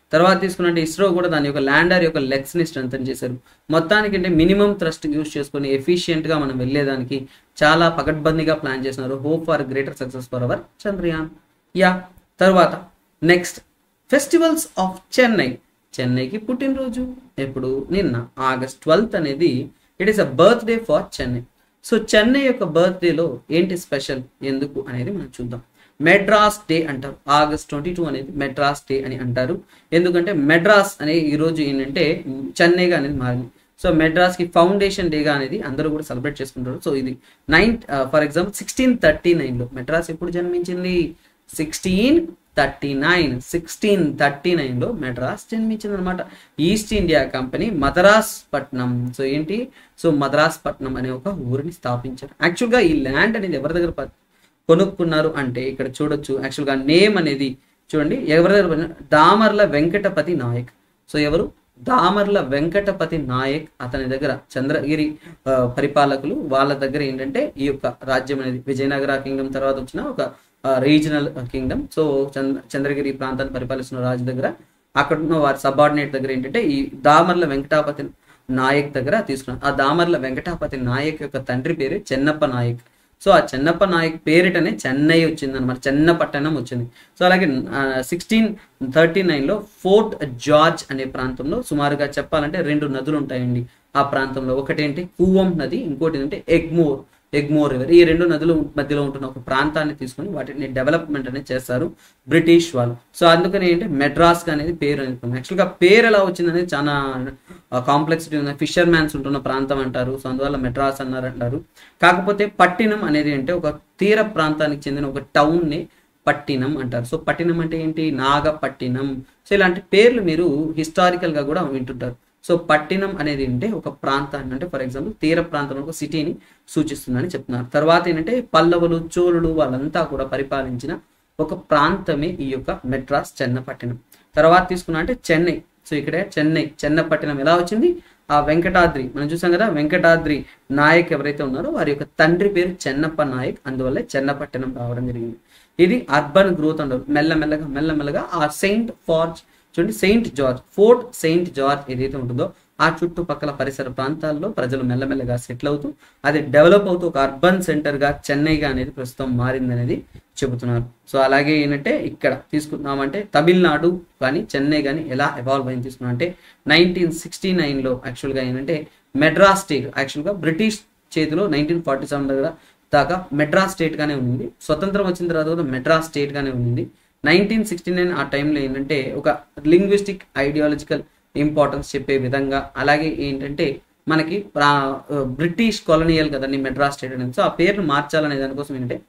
తర్వాత తీసుకున్నట్టు ఇస్రో కూడా దాని యొక్క ల్యాండర్ యొక్క లెగ్స్ ని స్ట్రెంథన్ చేశారు మొత్తానికి అంటే మినిమం థ్రస్ట్ యూస్ చేసుకొని ఎఫిషియెంట్ గా మనం వెళ్ళేదానికి చాలా పకడ్బందీగా ప్లాన్ చేసినారు hope for greater success for our Chandrayaan yeah తర్వాత నెక్స్ట్ ఫెస్టివల్స్ ఆఫ్ చెన్నై చెన్నైకి పుట్టినరోజు ఎప్పుడు నిన్న ఆగస్ట్ ట్వెల్త్ అనేది it is a birthday for Chennai so Chennai యొక్క బర్త్డేలో ఏంటి స్పెషల్ ఎందుకు అనేది మనం చూద్దాం మెడ్రాస్ డే అంటారు ఆగస్ట్ ట్వంటీ టూ అనేది మెడ్రాస్ డే అని అంటారు ఎందుకంటే మెడ్రాస్ అనే ఈ రోజు ఏంటంటే చెన్నైగా అనేది మారింది సో మెడ్రాస్ కి ఫౌండేషన్ డేగా అనేది అందరూ కూడా సెలబ్రేట్ చేసుకుంటారు సో ఇది nine for example sixteen thirty నైన్లో మెడ్రాస్ ఎప్పుడు జన్మించింది sixteen thirty nine sixteen thirty నైన్లో మెడ్రాస్ జన్మించింది అనమాట ఈస్ట్ ఇండియా కంపెనీ మద్రాస్ పట్నం సో ఏంటి సో మద్రాస్ పట్నం అనే ఒక ఊరిని స్థాపించారు యాక్చువల్గా ఈ ల్యాండ్ అనేది ఎవరి దగ్గర ప- కొనుక్కున్నారు అంటే ఇక్కడ చూడొచ్చు యాక్చువల్గా నేమ్ అనేది చూడండి ఎవరి దగ్గర కొన్న- దామర్ల వెంకటపతి నాయక్ సో ఎవరు దామర్ల వెంకటపతి నాయక్ అతని దగ్గర చంద్రగిరి ఆ, పరిపాలకులు వాళ్ళ దగ్గర ఏంటంటే ఈ యొక్క రాజ్యం అనేది విజయనగర కింగ్డమ్ తర్వాత వచ్చిన ఒక regional kingdom so Chandra Chandragiri ప్రాంతాన్ని పరిపాలిస్తున్న రాజు దగ్గర అక్కడ ఉన్న వారి సబార్డినేట్ దగ్గర ఏంటంటే ఈ దామర్ల వెంకటాపతి నాయక్ దగ్గర తీసుకున్నారు ఆ దామర్ల వెంకటాపతి నాయక్ యొక్క తండ్రి పేరు చెన్నప్ప నాయక్ సో ఆ చెన్నప్ప నాయక్ పేరిటనే చెన్నై వచ్చింది అనమాట చెన్నపట్టణం వచ్చింది సో అలాగే సిక్స్టీన్ థర్టీ నైన్లో ఫోర్ట్ జార్జ్ అనే ప్రాంతంలో సుమారుగా చెప్పాలంటే రెండు నదులు ఉంటాయండి ఆ ప్రాంతంలో ఒకటేంటి కూవం నది ఇంకోటి ఏంటంటే ఎగ్మోర్ ఎగ్మోర్ రివర్ ఈ రెండు నదుల మధ్యలో ఉంటున్న ఒక ప్రాంతాన్ని తీసుకొని వాటిని డెవలప్మెంట్ అనేది చేస్తారు బ్రిటిష్ వాళ్ళు సో అందుకని ఏంటి మెడ్రాస్ అనేది పేరు అనేది యాక్చువల్గా పేరు ఎలా వచ్చింది అనేది చాలా కాంప్లెక్సిటీ ఉంది ఫిషర్ మ్యాన్స్ ఉంటున్న ప్రాంతం అంటారు సో అందువల్ల మెడ్రాస్ అన్నారు అంటారు కాకపోతే పట్టినం అనేది అంటే ఒక తీర ప్రాంతానికి చెందిన ఒక టౌన్ ని పట్టినం అంటారు సో పట్టినం అంటే ఏంటి నాగపట్టినం సో ఇలాంటి పేర్లు మీరు హిస్టారికల్ గా కూడా వింటుంటారు సో పట్టినం అనేది అంటే ఒక ప్రాంతాన్ని అంటే ఫర్ ఎగ్జాంపుల్ తీర ప్రాంతంలో ఒక సిటీని సూచిస్తుందని చెప్తున్నారు తర్వాత ఏంటంటే పల్లవులు చోళులు వాళ్ళంతా కూడా పరిపాలించిన ఒక ప్రాంతమే ఈ యొక్క మెడ్రాస్ చెన్నపట్టినం తర్వాత తీసుకున్నా అంటే చెన్నై సో ఇక్కడే చెన్నై చెన్నపట్టినం ఎలా వచ్చింది ఆ వెంకటాద్రి మనం చూసాం కదా వెంకటాద్రి నాయక్ ఎవరైతే ఉన్నారో వారి యొక్క తండ్రి పేరు చెన్నప్ప నాయక్ అందువల్లే చెన్నపట్టినం రావడం జరిగింది ఇది అర్బన్ గ్రోత్ అంటారు మెల్లమెల్లగా మెల్లమెల్లగా ఆ సెయింట్ ఫార్జ్ చూడండి Saint George Fort Saint George ఏదైతే ఉంటుందో ఆ చుట్టుపక్కల పరిసర ప్రాంతాల్లో ప్రజలు మెల్లమెల్లగా సెటిల్ అవుతూ అది డెవలప్ అవుతూ ఒక అర్బన్ సెంటర్ గా చెన్నైగా అనేది ప్రస్తుతం మారింది అనేది చెబుతున్నారు సో అలాగే ఏంటంటే ఇక్కడ తీసుకున్నామంటే తమిళనాడు కానీ చెన్నై కానీ ఎలా ఎవాల్వ్ అయింది తీసుకున్నాం అంటే నైన్టీన్ సిక్స్టీ నైన్లో యాక్చువల్గా ఏంటంటే మెడ్రాస్ స్టేట్ యాక్చువల్గా బ్రిటిష్ చేతిలో నైన్టీన్ ఫార్టీ సెవెన్ దగ్గర దాకా మెడ్రాస్ స్టేట్ గానే ఉంది స్వతంత్రం వచ్చిన తర్వాత కూడా మెడ్రాస్ స్టేట్ గానే ఉంది నైన్టీన్ సిక్స్టీ నైన్ ఆ టైంలో ఏంటంటే ఒక లింగ్విస్టిక్ ఐడియాలజికల్ ఇంపార్టెన్స్ చెప్పే విధంగా అలాగే ఏంటంటే మనకి ప్రా- బ్రిటిష్ కాలనియల్ కదండి మెడ్రాస్ స్టేట్ అనేది సో ఆ పేరును మార్చాలనే దానికోసం ఏంటంటే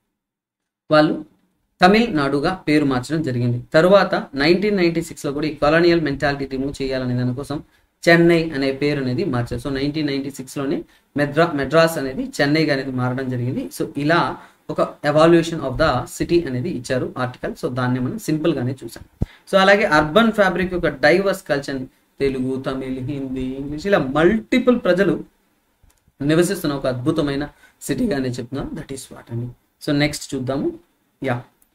వాళ్ళు తమిళనాడుగా పేరు మార్చడం జరిగింది తరువాత నైన్టీన్ నైన్టీ సిక్స్లో కూడా ఈ కాలనియల్ మెంటాలిటీ రిమూవ్ చేయాలనే దానికోసం చెన్నై అనే పేరు అనేది మార్చారు సో నైన్టీన్ నైన్టీ సిక్స్లోనే మెడ్రా మెడ్రాస్ అనేది చెన్నైగా అనేది మారడం జరిగింది సో ఇలా ఒక ఎవాల్యుయేషన్ ఆఫ్ ద సిటీ అనేది ఇచ్చారు ఆర్టికల్ సో దాన్ని మనం సింపుల్ గానే చూసాం సో అలాగే అర్బన్ ఫ్యాబ్రిక్ యొక్క diverse culture Telugu Tamil Hindi English ఇలా మల్టిపుల్ ప్రజలు నివసిస్తున్న ఒక అద్భుతమైన సిటీగానే చెప్తున్నాం దట్ ఈస్ వాట్ అండి సో నెక్స్ట్ చూద్దాము yeah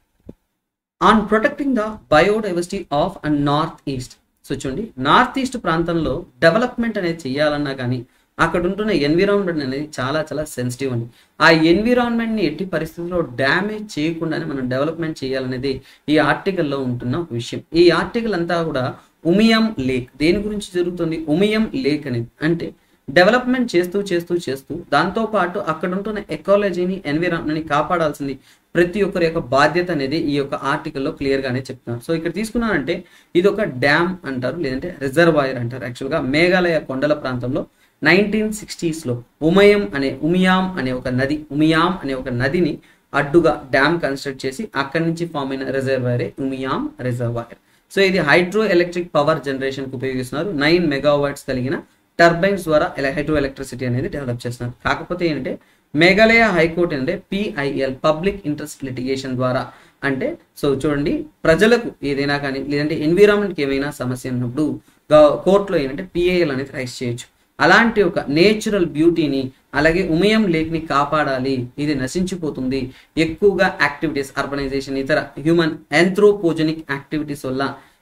on protecting the biodiversity of and north east so చూడండి నార్త్ ఈస్ట్ ప్రాంతంలో డెవలప్మెంట్ అనేది చేయాలన్నా కానీ అక్కడ ఉంటున్న ఎన్విరాన్మెంట్ అనేది చాలా చాలా సెన్సిటివ్ అండి ఆ ఎన్విరాన్మెంట్ ని ఎట్టి పరిస్థితుల్లో డ్యామేజ్ చేయకుండానే మనం డెవలప్మెంట్ చేయాలనేది ఈ ఆర్టికల్లో ఉంటున్న ఒక విషయం ఈ ఆర్టికల్ అంతా కూడా ఉమియం లేక్ దేని గురించి జరుగుతుంది ఉమియం లేక్ అనేది అంటే డెవలప్మెంట్ చేస్తూ చేస్తూ చేస్తూ దాంతో పాటు అక్కడ ఉంటున్న ఎకాలజీని ఎన్విరాన్మెంట్ని కాపాడాల్సింది ప్రతి ఒక్కరి యొక్క బాధ్యత అనేది ఈ యొక్క ఆర్టికల్లో క్లియర్ గానే చెప్తున్నారు సో ఇక్కడ తీసుకున్నారంటే ఇది ఒక డ్యామ్ అంటారు లేదంటే రిజర్వాయర్ అంటారు యాక్చువల్గా మేఘాలయ కొండల ప్రాంతంలో నైన్టీన్ సిక్స్టీస్లో ఉమయం అనే ఉమియాం అనే ఒక నది ఉమియాం అనే ఒక నదిని అడ్డుగా డ్యామ్ కన్స్ట్రక్ట్ చేసి అక్కడి నుంచి ఫామ్ అయిన రిజర్వాయరే ఉమియాం రిజర్వాయర్ సో ఇది హైడ్రో ఎలక్ట్రిక్ పవర్ జనరేషన్ కు ఉపయోగిస్తున్నారు నైన్ మెగావాట్స్ కలిగిన టర్బైన్స్ ద్వారా హైడ్రో ఎలక్ట్రిసిటీ అనేది డెవలప్ చేస్తున్నారు కాకపోతే ఏంటంటే మేఘాలయ హైకోర్టు అంటే పిఐఎల్ పబ్లిక్ ఇంట్రెస్ట్ లిటిగేషన్ ద్వారా అంటే సో చూడండి ప్రజలకు ఏదైనా కానీ లేదంటే ఎన్విరాన్మెంట్కి ఏమైనా సమస్య ఉన్నప్పుడు కోర్టులో ఏంటంటే పిఐఎల్ అనేది రైస్ చేయొచ్చు అలాంటి ఒక నేచురల్ బ్యూటీని అలాగే ఉమయం లేక్ ని కాపాడాలి ఇది నశించిపోతుంది ఎక్కువగా యాక్టివిటీస్ అర్బనైజేషన్ ఇతర హ్యూమన్ ఆంథ్రోపోజెనిక్ యాక్టివిటీస్ వల్ల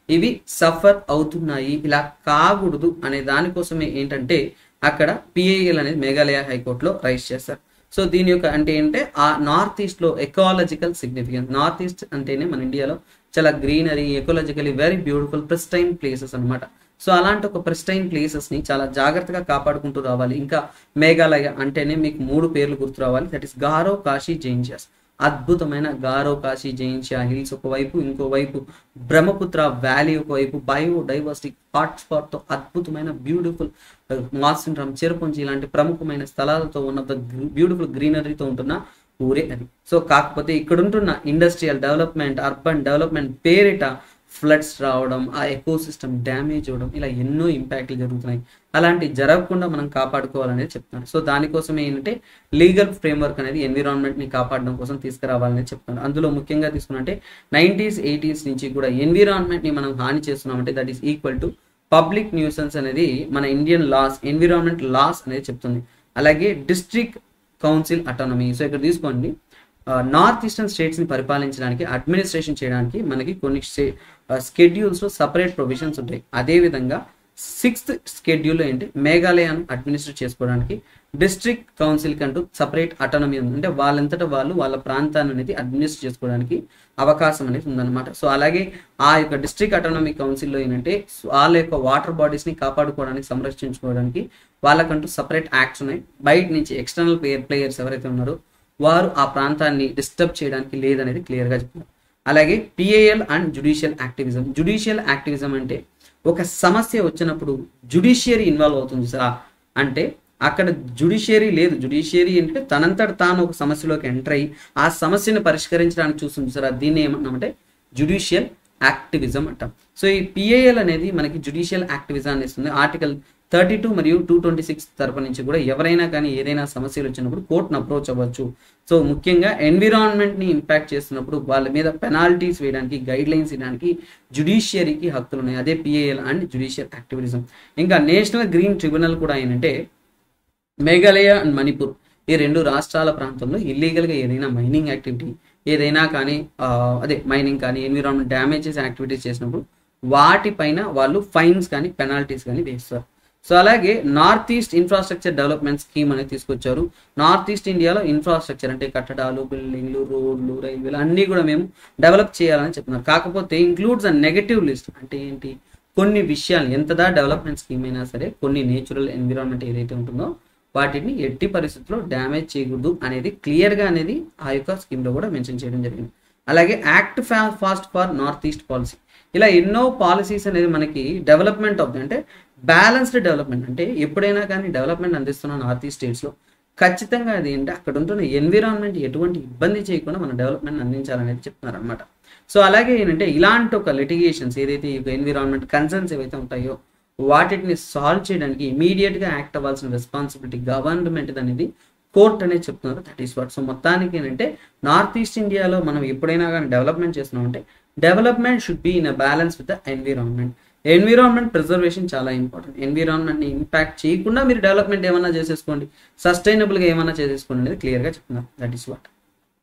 ఇవి సఫర్ అవుతున్నాయి ఇలా కాకూడదు అనే దానికోసమే ఏంటంటే అక్కడ పిఐఎల్ అనేది మేఘాలయ హైకోర్టులో రైజ్ చేస్తారు సో దీని యొక్క అంటే ఏంటంటే ఆ నార్త్ ఈస్ట్ లో ఎకాలజికల్ సిగ్నిఫికెన్స్ నార్త్ ఈస్ట్ అంటేనే మన ఇండియాలో చాలా greenery ecologically very beautiful pristine places అన్నమాట సో అలాంటి ఒక ప్రిస్టైన్ ప్లేసెస్ ని చాలా జాగ్రత్తగా కాపాడుకుంటూ రావాలి ఇంకా మేఘాలయ అంటేనే మీకు మూడు పేర్లు గుర్తు రావాలి దట్ ఈస్ గారో కాశీ జైన్షియాస్ అద్భుతమైన గారో కాశీ జైన్షియా హిల్స్ ఒకవైపు ఇంకోవైపు బ్రహ్మపుత్ర వ్యాలీ ఒకవైపు బయో డైవర్సిటీ హాట్ స్పాట్ తో అద్భుతమైన బ్యూటిఫుల్ మాసిన్రామ్ చెరుపుంజి ఇలాంటి ప్రముఖమైన స్థలాలతో ఉన్న బ్యూటిఫుల్ గ్రీనరీతో ఉంటున్న ఊరే అది సో కాకపోతే ఇక్కడ ఉంటున్న ఇండస్ట్రియల్ డెవలప్మెంట్ అర్బన్ డెవలప్మెంట్ పేరిట ఫ్లడ్స్ రావడం ఆ ఎకో సిస్టమ్ డ్యామేజ్ అవ్వడం ఇలా ఎన్నో ఇంపాక్ట్లు జరుగుతున్నాయి అలాంటి జరగకుండా మనం కాపాడుకోవాలనేది చెప్తున్నారు సో దానికోసం ఏంటంటే లీగల్ ఫ్రేమ్వర్క్ అనేది ఎన్విరాన్మెంట్ ని కాపాడడం కోసం తీసుకురావాలని చెప్తున్నారు అందులో ముఖ్యంగా తీసుకున్నట్టే నైన్టీస్ ఎయిటీస్ నుంచి కూడా ఎన్విరాన్మెంట్ ని మనం హాని చేస్తున్నామంటే that is equal to public nuisance అనేది మన ఇండియన్ లాస్ ఎన్విరాన్మెంట్ లాస్ అనేది చెప్తుంది అలాగే డిస్ట్రిక్ట్ కౌన్సిల్ అటానమీ సో ఇక్కడ తీసుకోండి నార్త్ ఈస్టర్న్ స్టేట్స్ ని పరిపాలించడానికి అడ్మినిస్ట్రేషన్ చేయడానికి మనకి కొన్ని స్కెడ్యూల్స్ లో సపరేట్ ప్రొవిజన్స్ ఉంటాయి అదే విధంగా సిక్స్త్ స్కెడ్యూల్ ఏంటి మేఘాలయాను అడ్మినిస్ట్రేట్ చేసుకోవడానికి డిస్ట్రిక్ట్ కౌన్సిల్ కంటూ సపరేట్ అటానమీ ఉంది అంటే వాళ్ళంతటా వాళ్ళు వాళ్ళ ప్రాంతాన్ని అనేది అడ్మినిస్ట్రేట్ చేసుకోవడానికి అవకాశం అనేది ఉందన్నమాట సో అలాగే ఆ యొక్క డిస్ట్రిక్ట్ అటానమీ కౌన్సిల్లో ఏంటంటే వాళ్ళ యొక్క వాటర్ బాడీస్ ని కాపాడుకోవడానికి సంరక్షించుకోవడానికి వాళ్ళకంటూ సపరేట్ యాక్ట్స్ ఉన్నాయి బయట నుంచి ఎక్స్టర్నల్ ప్లేయర్ ప్లేయర్స్ ఎవరైతే ఉన్నారో వారు ఆ ప్రాంతాన్ని డిస్టర్బ్ చేయడానికి లేదనేది క్లియర్ గా చెప్తున్నారు అలాగే PIL and judicial activism judicial activism అంటే ఒక సమస్య వచ్చినప్పుడు జుడిషియరీ ఇన్వాల్వ్ అవుతుంది సార్ అంటే అక్కడ జుడిషియరీ లేదు జుడిషియరీ అంటే తనంతట తాను ఒక సమస్యలోకి ఎంటర్ అయ్యి ఆ సమస్యను పరిష్కరించడానికి చూస్తుంది సార్ దీన్ని ఏమన్నామంటే జుడిషియల్ యాక్టివిజం అంటాం సో ఈ పిఏఎల్ అనేది మనకి జుడిషియల్ యాక్టివిజం ఇస్తుంది ఆర్టికల్ థర్టీ టూ మరియు టూ ట్వంటీ సిక్స్ తరపు నుంచి కూడా ఎవరైనా కానీ ఏదైనా సమస్యలు వచ్చినప్పుడు కోర్టును అప్రోచ్ అవ్వచ్చు సో ముఖ్యంగా ఎన్విరాన్మెంట్ ని ఇంపాక్ట్ చేస్తున్నప్పుడు వాళ్ళ మీద పెనాల్టీస్ వేయడానికి గైడ్ లైన్స్ ఇవ్వడానికి జుడిషియరీకి హక్కులు ఉన్నాయి అదే పిఏఎల్ అండ్ జుడిషియల్ యాక్టివిజం ఇంకా నేషనల్ గ్రీన్ ట్రిబ్యునల్ కూడా ఏంటంటే మేఘాలయ అండ్ మణిపూర్ ఈ రెండు రాష్ట్రాల ప్రాంతంలో ఇల్లీగల్గా ఏదైనా మైనింగ్ యాక్టివిటీ ఏదైనా కానీ అదే మైనింగ్ కానీ ఎన్విరాన్మెంట్ డ్యామేజెస్ యాక్టివిటీస్ చేసినప్పుడు వాటిపైన వాళ్ళు ఫైన్స్ కానీ పెనాల్టీస్ కానీ వేస్తారు సో అలాగే north east infrastructure development scheme అనేది తీసుకొచ్చారు నార్త్ ఈస్ట్ ఇండియాలో ఇన్ఫ్రాస్ట్రక్చర్ అంటే కట్టడాలు బిల్డింగ్లు రోడ్లు రైల్వేలు అన్నీ కూడా మేము డెవలప్ చేయాలని చెప్తున్నారు కాకపోతే ఇంక్లూడ్స్ అ నెగటివ్ లిస్ట్ అంటే ఏంటి కొన్ని విషయాలు ఎంతదా డెవలప్మెంట్ స్కీమ్ అయినా సరే కొన్ని నేచురల్ ఎన్విరాన్మెంట్ ఏదైతే ఉంటుందో వాటిని ఎట్టి పరిస్థితుల్లో డ్యామేజ్ చేయకూడదు అనేది క్లియర్గా అనేది ఆ యొక్క స్కీమ్లో కూడా మెన్షన్ చేయడం జరిగింది అలాగే act fast for north east policy ఇలా ఎన్నో పాలసీస్ అనేది మనకి డెవలప్మెంట్ ఆఫ్ అంటే బ్యాలెన్స్డ్ డెవలప్మెంట్ అంటే ఎప్పుడైనా కానీ డెవలప్మెంట్ అందిస్తున్న నార్త్ ఈస్ట్ స్టేట్స్లో ఖచ్చితంగా అది ఏంటి అక్కడ ఉంటున్న ఎన్విరాన్మెంట్ ఎటువంటి ఇబ్బంది చేయకుండా మన డెవలప్మెంట్ అందించాలనేది చెప్తున్నారు అనమాట సో అలాగే ఏంటంటే ఇలాంటి ఒక లిటిగేషన్స్ ఏదైతే ఈ ఎన్విరాన్మెంట్ కన్సర్న్స్ ఏవైతే ఉంటాయో వాటిని సాల్వ్ చేయడానికి ఇమీడియట్ గా యాక్ట్ అవ్వాల్సిన రెస్పాన్సిబిలిటీ గవర్నమెంట్ అనేది కోర్ట్ అనేది చెప్తున్నారు దట్ ఈస్ వాట్ సో మొత్తానికి ఏంటంటే నార్త్ ఈస్ట్ ఇండియాలో మనం ఎప్పుడైనా కానీ డెవలప్మెంట్ చేస్తున్నామంటే development should be in a balance with the environment environment preservation చాలా ఇంపార్టెంట్ ఎన్విరాన్మెంట్ ని ఇంపాక్ట్ చేయకుండా మీరు డెవలప్మెంట్ ఏమన్నా చేసేసుకోండి సస్టైనబుల్ గా ఏమన్నా చేసేసుకోండి అనేది క్లియర్ గా చెప్తున్నారు that is what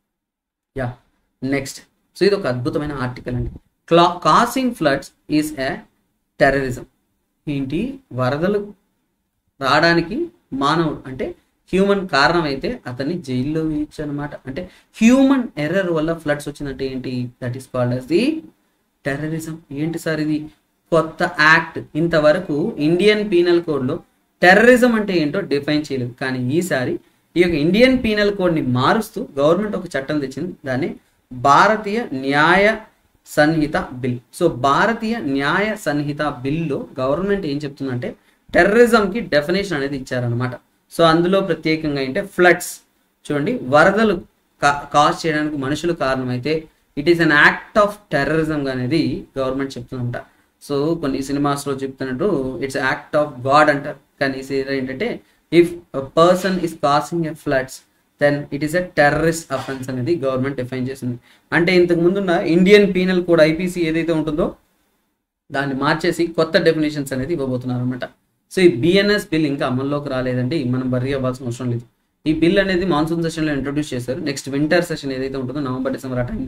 yeah next so ఇది ఒక అద్భుతమైన ఆర్టికల్ అండి క్లా causing floods is a terrorism ఏంటి వరదలు రావడానికి మానవుడు అంటే హ్యూమన్ కారణం అయితే అతన్ని జైల్లో వేయచ్చు అనమాట అంటే హ్యూమన్ ఎర్రర్ వల్ల ఫ్లడ్స్ వచ్చిందంటే ఏంటి that is called as the terrorism ఏంటి సార్ ఇది కొత్త యాక్ట్ ఇంతవరకు ఇండియన్ పీనల్ కోడ్లో టెర్రరిజం అంటే ఏంటో డిఫైన్ చేయలేదు కానీ ఈసారి ఈ యొక్క ఇండియన్ పీనల్ కోడ్ని మారుస్తూ గవర్నమెంట్ ఒక చట్టం తెచ్చింది దాన్ని భారతీయ న్యాయ సన్నిహిత బిల్ సో భారతీయ న్యాయ సన్నిహిత బిల్లో గవర్నమెంట్ ఏం చెప్తుందంటే టెర్రరిజంకి డెఫినేషన్ అనేది ఇచ్చారనమాట సో అందులో ప్రత్యేకంగా ఏంటంటే ఫ్లడ్స్ చూడండి వరదలు కాజ్ చేయడానికి మనుషులు కారణమైతే it is an act of terrorism అనేది గవర్నమెంట్ చెప్తుందంట సో కొన్ని సినిమాస్లో చెప్తున్నట్టు ఇట్స్ యాక్ట్ ఆఫ్ గాడ్ అంటారు కానీ ఏంటంటే if person is causing a floods then it is a terrorist offence అనేది గవర్నమెంట్ డిఫైన్ చేసింది అంటే ఇంతకు ముందున్న ఇండియన్ పీనల్ కోడ్ ఐపీసీ ఏదైతే ఉంటుందో దాన్ని మార్చేసి కొత్త డెఫినేషన్స్ అనేది ఇవ్వబోతున్నారు అనమాట సో ఈ బిఎన్ఎస్ బిల్ ఇంకా అమల్లోకి రాలేదండి మనం బర్రీ అవ్వాల్సిన అవసరం లేదు ఈ బిల్ అనేది మాన్సూన్ సెషన్లో ఇంట్రొడ్యూస్ చేశారు నెక్స్ట్ వింటర్ సెషన్ ఏదైతే ఉంటుందో నవంబర్ డిసెంబర్ ఆ టైంలో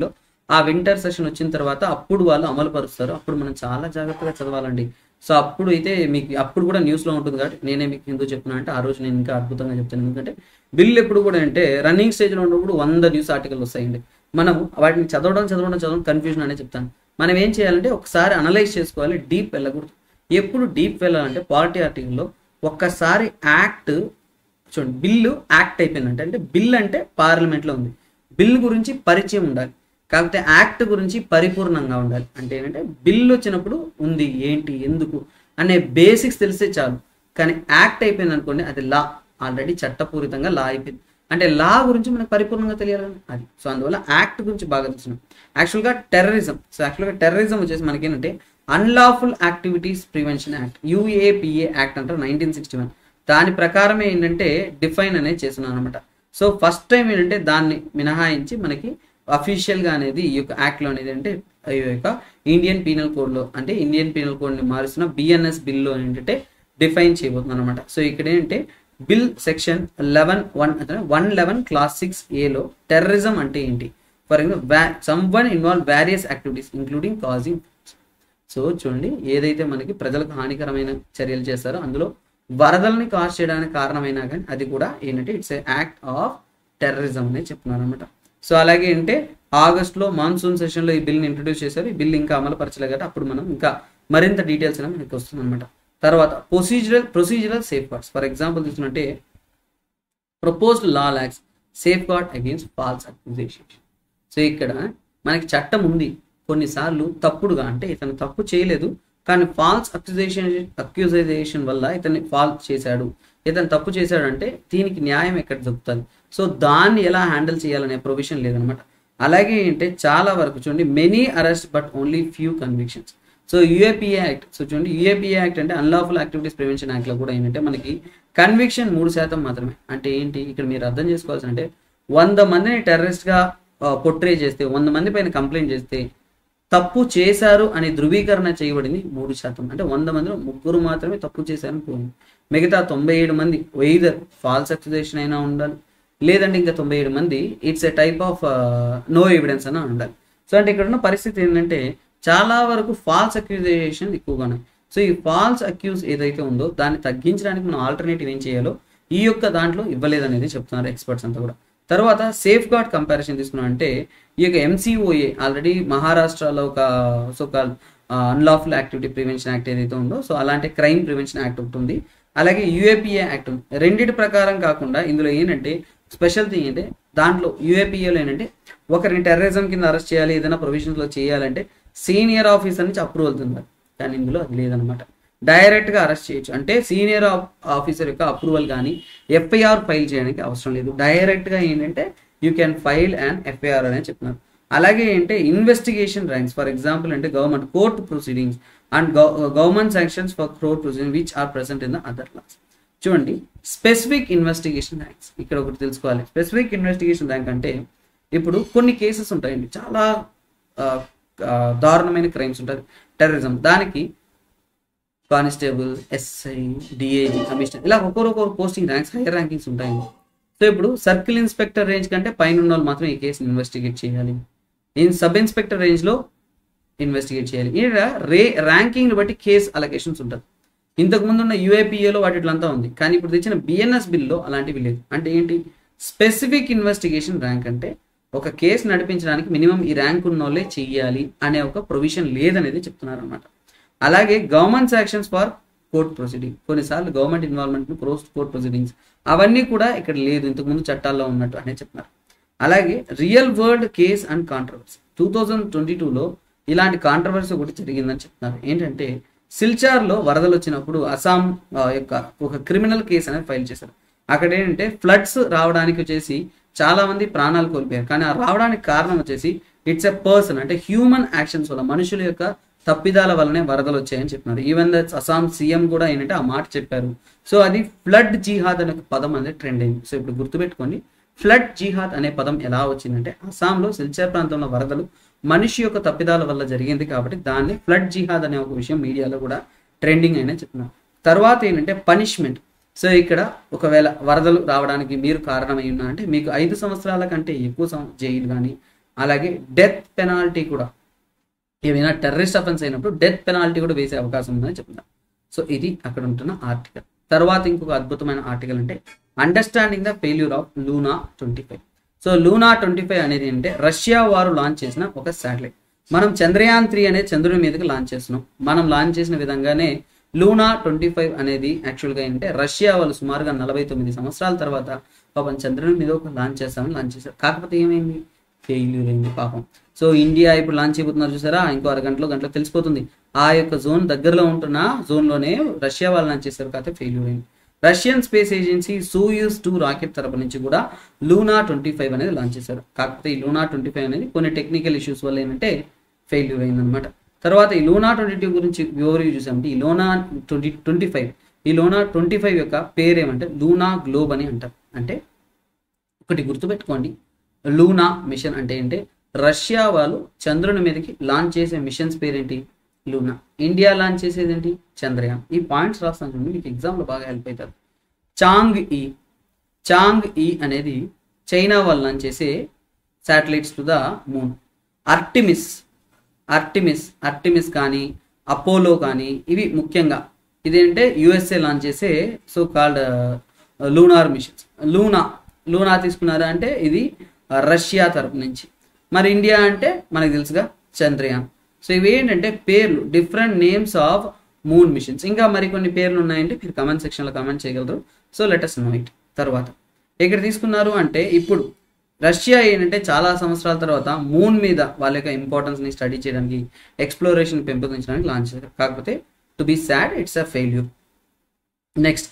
ఆ వింటర్ సెషన్ వచ్చిన తర్వాత అప్పుడు వాళ్ళు అమలు పరుస్తారు అప్పుడు మనం చాలా జాగ్రత్తగా చదవాలండి సో అప్పుడు అయితే మీకు అప్పుడు కూడా న్యూస్లో ఉంటుంది కాబట్టి నేనే మీకు ఎందుకు చెప్తున్నా అంటే ఆ రోజు నేను ఇంకా అద్భుతంగా చెప్తాను ఎందుకంటే బిల్ ఎప్పుడు కూడా అంటే రన్నింగ్ స్టేజ్లో ఉన్నప్పుడు వంద న్యూస్ ఆర్టికల్ వస్తాయండి మనం వాటిని చదవడం చదవడం చదవడం కన్ఫ్యూజన్ అనే చెప్తాను మనం ఏం చేయాలంటే ఒకసారి అనలైజ్ చేసుకోవాలి డీప్ వెళ్ళకూడదు ఎప్పుడు డీప్ వెళ్ళాలంటే పాలిటీ ఆర్టికల్లో ఒక్కసారి యాక్ట్ చూడండి బిల్లు యాక్ట్ అయిపోయిందంటే అంటే బిల్ అంటే పార్లమెంట్లో ఉంది బిల్ గురించి పరిచయం ఉండాలి కాకపోతే యాక్ట్ గురించి పరిపూర్ణంగా ఉండాలి అంటే ఏంటంటే బిల్ వచ్చినప్పుడు ఉంది ఏంటి ఎందుకు అనే బేసిక్స్ తెలిస్తే చాలు కానీ యాక్ట్ అయిపోయింది అనుకోండి అది లా ఆల్రెడీ చట్టపూరితంగా లా అయిపోయింది అంటే లా గురించి మనకు పరిపూర్ణంగా తెలియాలి అది సో అందువల్ల యాక్ట్ గురించి బాగా తెలిసిన యాక్చువల్గా టెర్రరిజం సో యాక్చువల్గా టెర్రరిజం వచ్చేసి మనకి ఏంటంటే unlawful activities prevention act UAPA act అంటారు నైన్టీన్ సిక్స్టీ వన్ దాని ప్రకారం ఏంటంటే డిఫైన్ అనేది చేస్తున్నాను అనమాట సో ఫస్ట్ టైం ఏంటంటే దాన్ని మినహాయించి మనకి అఫీషియల్గా అనేది ఈ యొక్క యాక్ట్లో అనేది అంటే ఈ యొక్క ఇండియన్ పీనల్ కోడ్లో అంటే ఇండియన్ పీనల్ కోడ్ని మారుస్తున్న బిఎన్ఎస్ బిల్లో ఏంటంటే డిఫైన్ చేయబోతుంది అనమాట సో ఇక్కడ ఏంటంటే bill section eleven one one eleven clause six ఏలో టెర్రరిజం అంటే ఏంటి for example someone involve various activities including causing so చూడండి ఏదైతే మనకి ప్రజలకు హానికరమైన చర్యలు చేస్తారో అందులో వరదల్ని కాజ్ చేయడానికి కారణమైనా కానీ అది కూడా ఏంటంటే it's a act of terrorism అనేది చెప్తున్నారు అనమాట సో అలాగే అంటే ఆగస్ట్లో మాన్సూన్ సెషన్లో ఈ బిల్ని ఇంట్రడ్యూస్ చేశారు ఈ బిల్ ఇంకా అమలు పరచలేదు కాబట్టి అప్పుడు మనం ఇంకా మరింత డీటెయిల్స్ అనేది మనకి వస్తుంది అనమాట తర్వాత procedural procedural safeguards for example తీసుకుంటే proposed law lacks safeguard against false accusation so ఇక్కడ మనకి చట్టం ఉంది కొన్నిసార్లు తప్పుడుగా అంటే ఇతను తప్పు చేయలేదు కానీ ఫాల్స్ అక్యూజేషన్ అక్యూజైజేషన్ వల్ల ఇతన్ని ఫాల్స్ చేశాడు ఇతను తప్పు చేశాడు అంటే దీనికి న్యాయం ఎక్కడ దొరుకుతుంది సో దాన్ని ఎలా హ్యాండిల్ చేయాలనే ప్రొవిజన్ లేదనమాట అలాగే అంటే చాలా వరకు చూడండి many arrest but only few convictions so UAPA act so చూడండి యూఏపీఏ యాక్ట్ అంటే అన్లాఫుల్ యాక్టివిటీస్ ప్రివెన్షన్ యాక్ట్లో కూడా ఏంటంటే మనకి కన్విక్షన్ మూడు శాతం మాత్రమే అంటే ఏంటి ఇక్కడ మీరు అర్థం చేసుకోవాల్సి అంటే వంద మందిని టెర్రరిస్ట్గా పొట్రే చేస్తే వంద మంది పైన కంప్లైంట్ చేస్తే తప్పు చేశారు అని ధృవీకరణ చేయబడింది మూడు శాతం అంటే వంద మందిలో ముగ్గురు మాత్రమే తప్పు చేశారని పోయింది మిగతా తొంభై ఏడు మంది వెయిదర్ ఫాల్స్ అక్యుజేషన్ అయినా ఉండాలి లేదంటే ఇంకా తొంభై ఏడు మంది it's a type of no evidence అని ఉండాలి సో అంటే ఇక్కడ ఉన్న పరిస్థితి ఏంటంటే చాలా వరకు ఫాల్స్ అక్యూజేషన్ ఎక్కువగా ఉన్నాయి సో ఈ ఫాల్స్ అక్యూజ్ ఏదైతే ఉందో దాన్ని తగ్గించడానికి మనం ఆల్టర్నేటివ్ ఏం చేయాలో ఈ యొక్క దాంట్లో ఇవ్వలేదనేది చెప్తున్నారు ఎక్స్పర్ట్స్ అంతా కూడా తర్వాత సేఫ్ గార్డ్ కంపారిజన్ తీసుకున్నాం అంటే ఈ యొక్క ఎంసీఓఏ ఆల్రెడీ మహారాష్ట్రలో ఒక so call unlawful activity prevention act ఏదైతే ఉందో సో అలాంటి క్రైమ్ ప్రివెన్షన్ యాక్ట్ ఒకటి ఉంది అలాగే యూఏపీఏ యాక్ట్ ఉంది రెండింటి ప్రకారం కాకుండా ఇందులో ఏంటంటే స్పెషల్ థింగ్ ఏంటంటే దాంట్లో యూఏపీఏలో ఏంటంటే ఒకరిని టెర్రరిజం కింద అరెస్ట్ చేయాలి ఏదైనా ప్రొవిజన్స్లో చేయాలంటే సీనియర్ ఆఫీసర్ నుంచి అప్రూవల్ ఉంది కానీ ఇందులో అది లేదనమాట డైరెక్ట్గా అరెస్ట్ చేయొచ్చు అంటే సీనియర్ ఆఫీసర్ యొక్క అప్రూవల్ కానీ ఎఫ్ఐఆర్ ఫైల్ చేయడానికి అవసరం లేదు డైరెక్ట్గా ఏంటంటే you can file and FIR అని చెప్తున్నారు అలాగే ఏంటంటే ఇన్వెస్టిగేషన్ ర్యాంక్స్ ఫర్ ఎగ్జాంపుల్ అంటే government court proceedings and government sanctions for court proceeding which are present in the other laws చూడండి స్పెసిఫిక్ ఇన్వెస్టిగేషన్ ర్యాంక్స్ ఇక్కడ ఒకటి తెలుసుకోవాలి స్పెసిఫిక్ ఇన్వెస్టిగేషన్ ర్యాంక్ అంటే ఇప్పుడు కొన్ని కేసెస్ ఉంటాయండి చాలా దారుణమైన క్రైమ్స్ ఉంటుంది టెర్రరిజం దానికి కానిస్టేబుల్ ఎస్ఐ డిఐజీ కమిషనర్ ఇలా ఒక్కొక్కరు పోస్టింగ్ ర్యాంక్స్ హైయర్ ర్యాంకింగ్స్ ఉంటాయి సో ఇప్పుడు సర్కిల్ ఇన్స్పెక్టర్ రేంజ్ కంటే పైన ఉన్న వాళ్ళు మాత్రం ఈ కేసుని ఇన్వెస్టిగేట్ చేయాలి ఇన్ సబ్ ఇన్స్పెక్టర్ రేంజ్లో ఇన్వెస్టిగేట్ చేయాలి ఇక్కడ రే ర్యాంకింగ్ని బట్టి కేసు అలొకేషన్స్ ఉంటుంది ఇంతకు ముందు ఉన్న యూఏపీఏలో వాటిలంతా ఉంది కానీ ఇప్పుడు తెచ్చిన బిఎన్ఎస్ బిల్లో అలాంటివి లేదు అంటే ఏంటి స్పెసిఫిక్ ఇన్వెస్టిగేషన్ ర్యాంక్ అంటే ఒక కేసు నడిపించడానికి మినిమం ఈ ర్యాంక్ ఉన్న వాళ్ళే చెయ్యాలి అనే ఒక ప్రొవిజన్ లేదనేది చెప్తున్నారు అనమాట అలాగే government actions for court proceeding కొన్నిసార్లు government involvement post court proceedings అవన్నీ కూడా ఇక్కడ లేదు ఇంతకుముందు చట్టాల్లో ఉన్నట్టు అనే చెప్తున్నారు అలాగే real world case and controversy two thousand twenty టూలో ఇలాంటి కాంట్రవర్సీ ఒకటి జరిగిందని చెప్తున్నారు ఏంటంటే సిల్చార్లో వరదలు వచ్చినప్పుడు అస్సాం యొక్క ఒక క్రిమినల్ కేసు అనేది ఫైల్ చేశారు అక్కడ ఏంటంటే ఫ్లడ్స్ రావడానికి వచ్చేసి చాలా మంది ప్రాణాలు కోల్పోయారు కానీ ఆ రావడానికి కారణం వచ్చేసి ఇట్స్ ఎ పర్సన్ అంటే హ్యూమన్ యాక్షన్స్ వల్ల మనుషుల యొక్క తప్పిదాల వల్లనే వరదలు వచ్చాయని చెప్పినారు ఈవెన్ ద అస్సాం సీఎం కూడా ఏంటంటే ఆ మాట చెప్పారు సో అది ఫ్లడ్ జిహాద్ అనే పదం అనేది ట్రెండ్ అయింది సో ఇప్పుడు గుర్తుపెట్టుకోండి ఫ్లడ్ జిహాద్ అనే పదం ఎలా వచ్చిందంటే అస్సాంలో సిల్చార్ ప్రాంతంలో వరదలు మనిషి యొక్క తప్పిదాల వల్ల జరిగింది కాబట్టి దాన్ని ఫ్లడ్ జిహాద్ అనే ఒక విషయం మీడియాలో కూడా ట్రెండింగ్ అయినా చెప్తున్నారు తర్వాత ఏంటంటే పనిష్మెంట్ సో ఇక్కడ ఒకవేళ వరదలు రావడానికి మీరు కారణమై ఉన్నా అంటే మీకు ఐదు సంవత్సరాల కంటే ఎక్కువ జైలు కానీ అలాగే డెత్ పెనాల్టీ కూడా ఏమైనా టెర్రరిస్ట్ అఫెన్స్ అయినప్పుడు డెత్ పెనాల్టీ కూడా వేసే అవకాశం ఉందని చెప్తున్నారు సో ఇది అక్కడ ఉంటున్న ఆర్టికల్ తర్వాత ఇంకొక అద్భుతమైన ఆర్టికల్ అంటే understanding the failure of Luna twenty five so Luna twenty five అనేది ఏంటంటే రష్యా వారు లాంచ్ చేసిన ఒక శాటిలైట్ మనం చంద్రయాన్ త్రీ అనే చంద్రుని మీదకి లాంచ్ చేస్తున్నాం మనం లాంచ్ చేసిన విధంగానే లూనా ట్వంటీ ఫైవ్ అనేది యాక్చువల్గా ఏంటంటే రష్యా వాళ్ళు సుమారుగా నలభై తొమ్మిది సంవత్సరాల తర్వాత పాపం చంద్రుని మీద ఒక లాంచ్ చేస్తామని లాంచ్ చేశారు కాకపోతే ఏమైంది ఫెయిల్యూర్ అయింది పాపం సో ఇండియా ఇప్పుడు లాంచ్ అయిపోతున్నారు చూసారా ఇంకో అరగంటలో గంటలో తెలిసిపోతుంది ఆ యొక్క జోన్ దగ్గరలో ఉంటున్న జోన్లోనే రష్యా వాళ్ళు లాంచ్ చేశారు కాకపోతే ఫెయిల్యూర్ అయింది Russian space agency Soyuz two rocket తరపు నుంచి కూడా లూనా ట్వంటీ ఫైవ్ అనేది లాంచ్ చేశారు కాకపోతే ఈ లూనా ట్వంటీ ఫైవ్ అనేది కొన్ని టెక్నికల్ ఇష్యూస్ వల్ల ఏంటంటే ఫెయిల్యూర్ అయిందనమాట తర్వాత ఈ లోనా ట్వంటీ టూ గురించి ఓవర్ చూసామంటే ఈ లోనా ట్వంటీ ట్వంటీ ఫైవ్ ఈ లోనా ట్వంటీ ఫైవ్ యొక్క పేరు ఏమంటే లూనా గ్లోబ్ అని అంటారు అంటే ఒకటి గుర్తుపెట్టుకోండి లూనా మిషన్ అంటే ఏంటి రష్యా వాళ్ళు చంద్రుని మీదకి లాంచ్ చేసే మిషన్స్ పేరేంటి లూనా ఇండియా లాంచ్ చేసేది ఏంటి చంద్రయాన్ ఈ పాయింట్స్ రాస్తాను చూడండి మీకు ఎగ్జామ్లో బాగా హెల్ప్ అవుతారు చాంగ్ ఈ చాంగ్ ఈ అనేది చైనా వాళ్ళు లాంచ్ చేసే satellites to the moon Artemis Artemis Artemis కానీ అపోలో కానీ ఇవి ముఖ్యంగా ఇదేంటే యుఎస్ఏ లాంచ్ చేసే so called lunar missions Luna Luna తీసుకున్నారా అంటే ఇది రష్యా తరపు నుంచి మరి ఇండియా అంటే మనకు తెలుసుగా చంద్రయాన్ సో ఇవి ఏంటంటే పేర్లు different names of moon missions ఇంకా మరికొన్ని పేర్లు ఉన్నాయంటే మీరు కమెంట్ సెక్షన్లో కమెంట్ చేయగలరు సో లెటస్ నో ఇట్ తర్వాత ఇక్కడ తీసుకున్నారు అంటే ఇప్పుడు రష్యా ఏంటంటే చాలా సంవత్సరాల తర్వాత మూన్ మీద వాళ్ళ యొక్క ఇంపార్టెన్స్ని స్టడీ చేయడానికి ఎక్స్ప్లోరేషన్ పెంపొందించడానికి లాంచ్ చేశారు కాకపోతే to be sad it's a failure next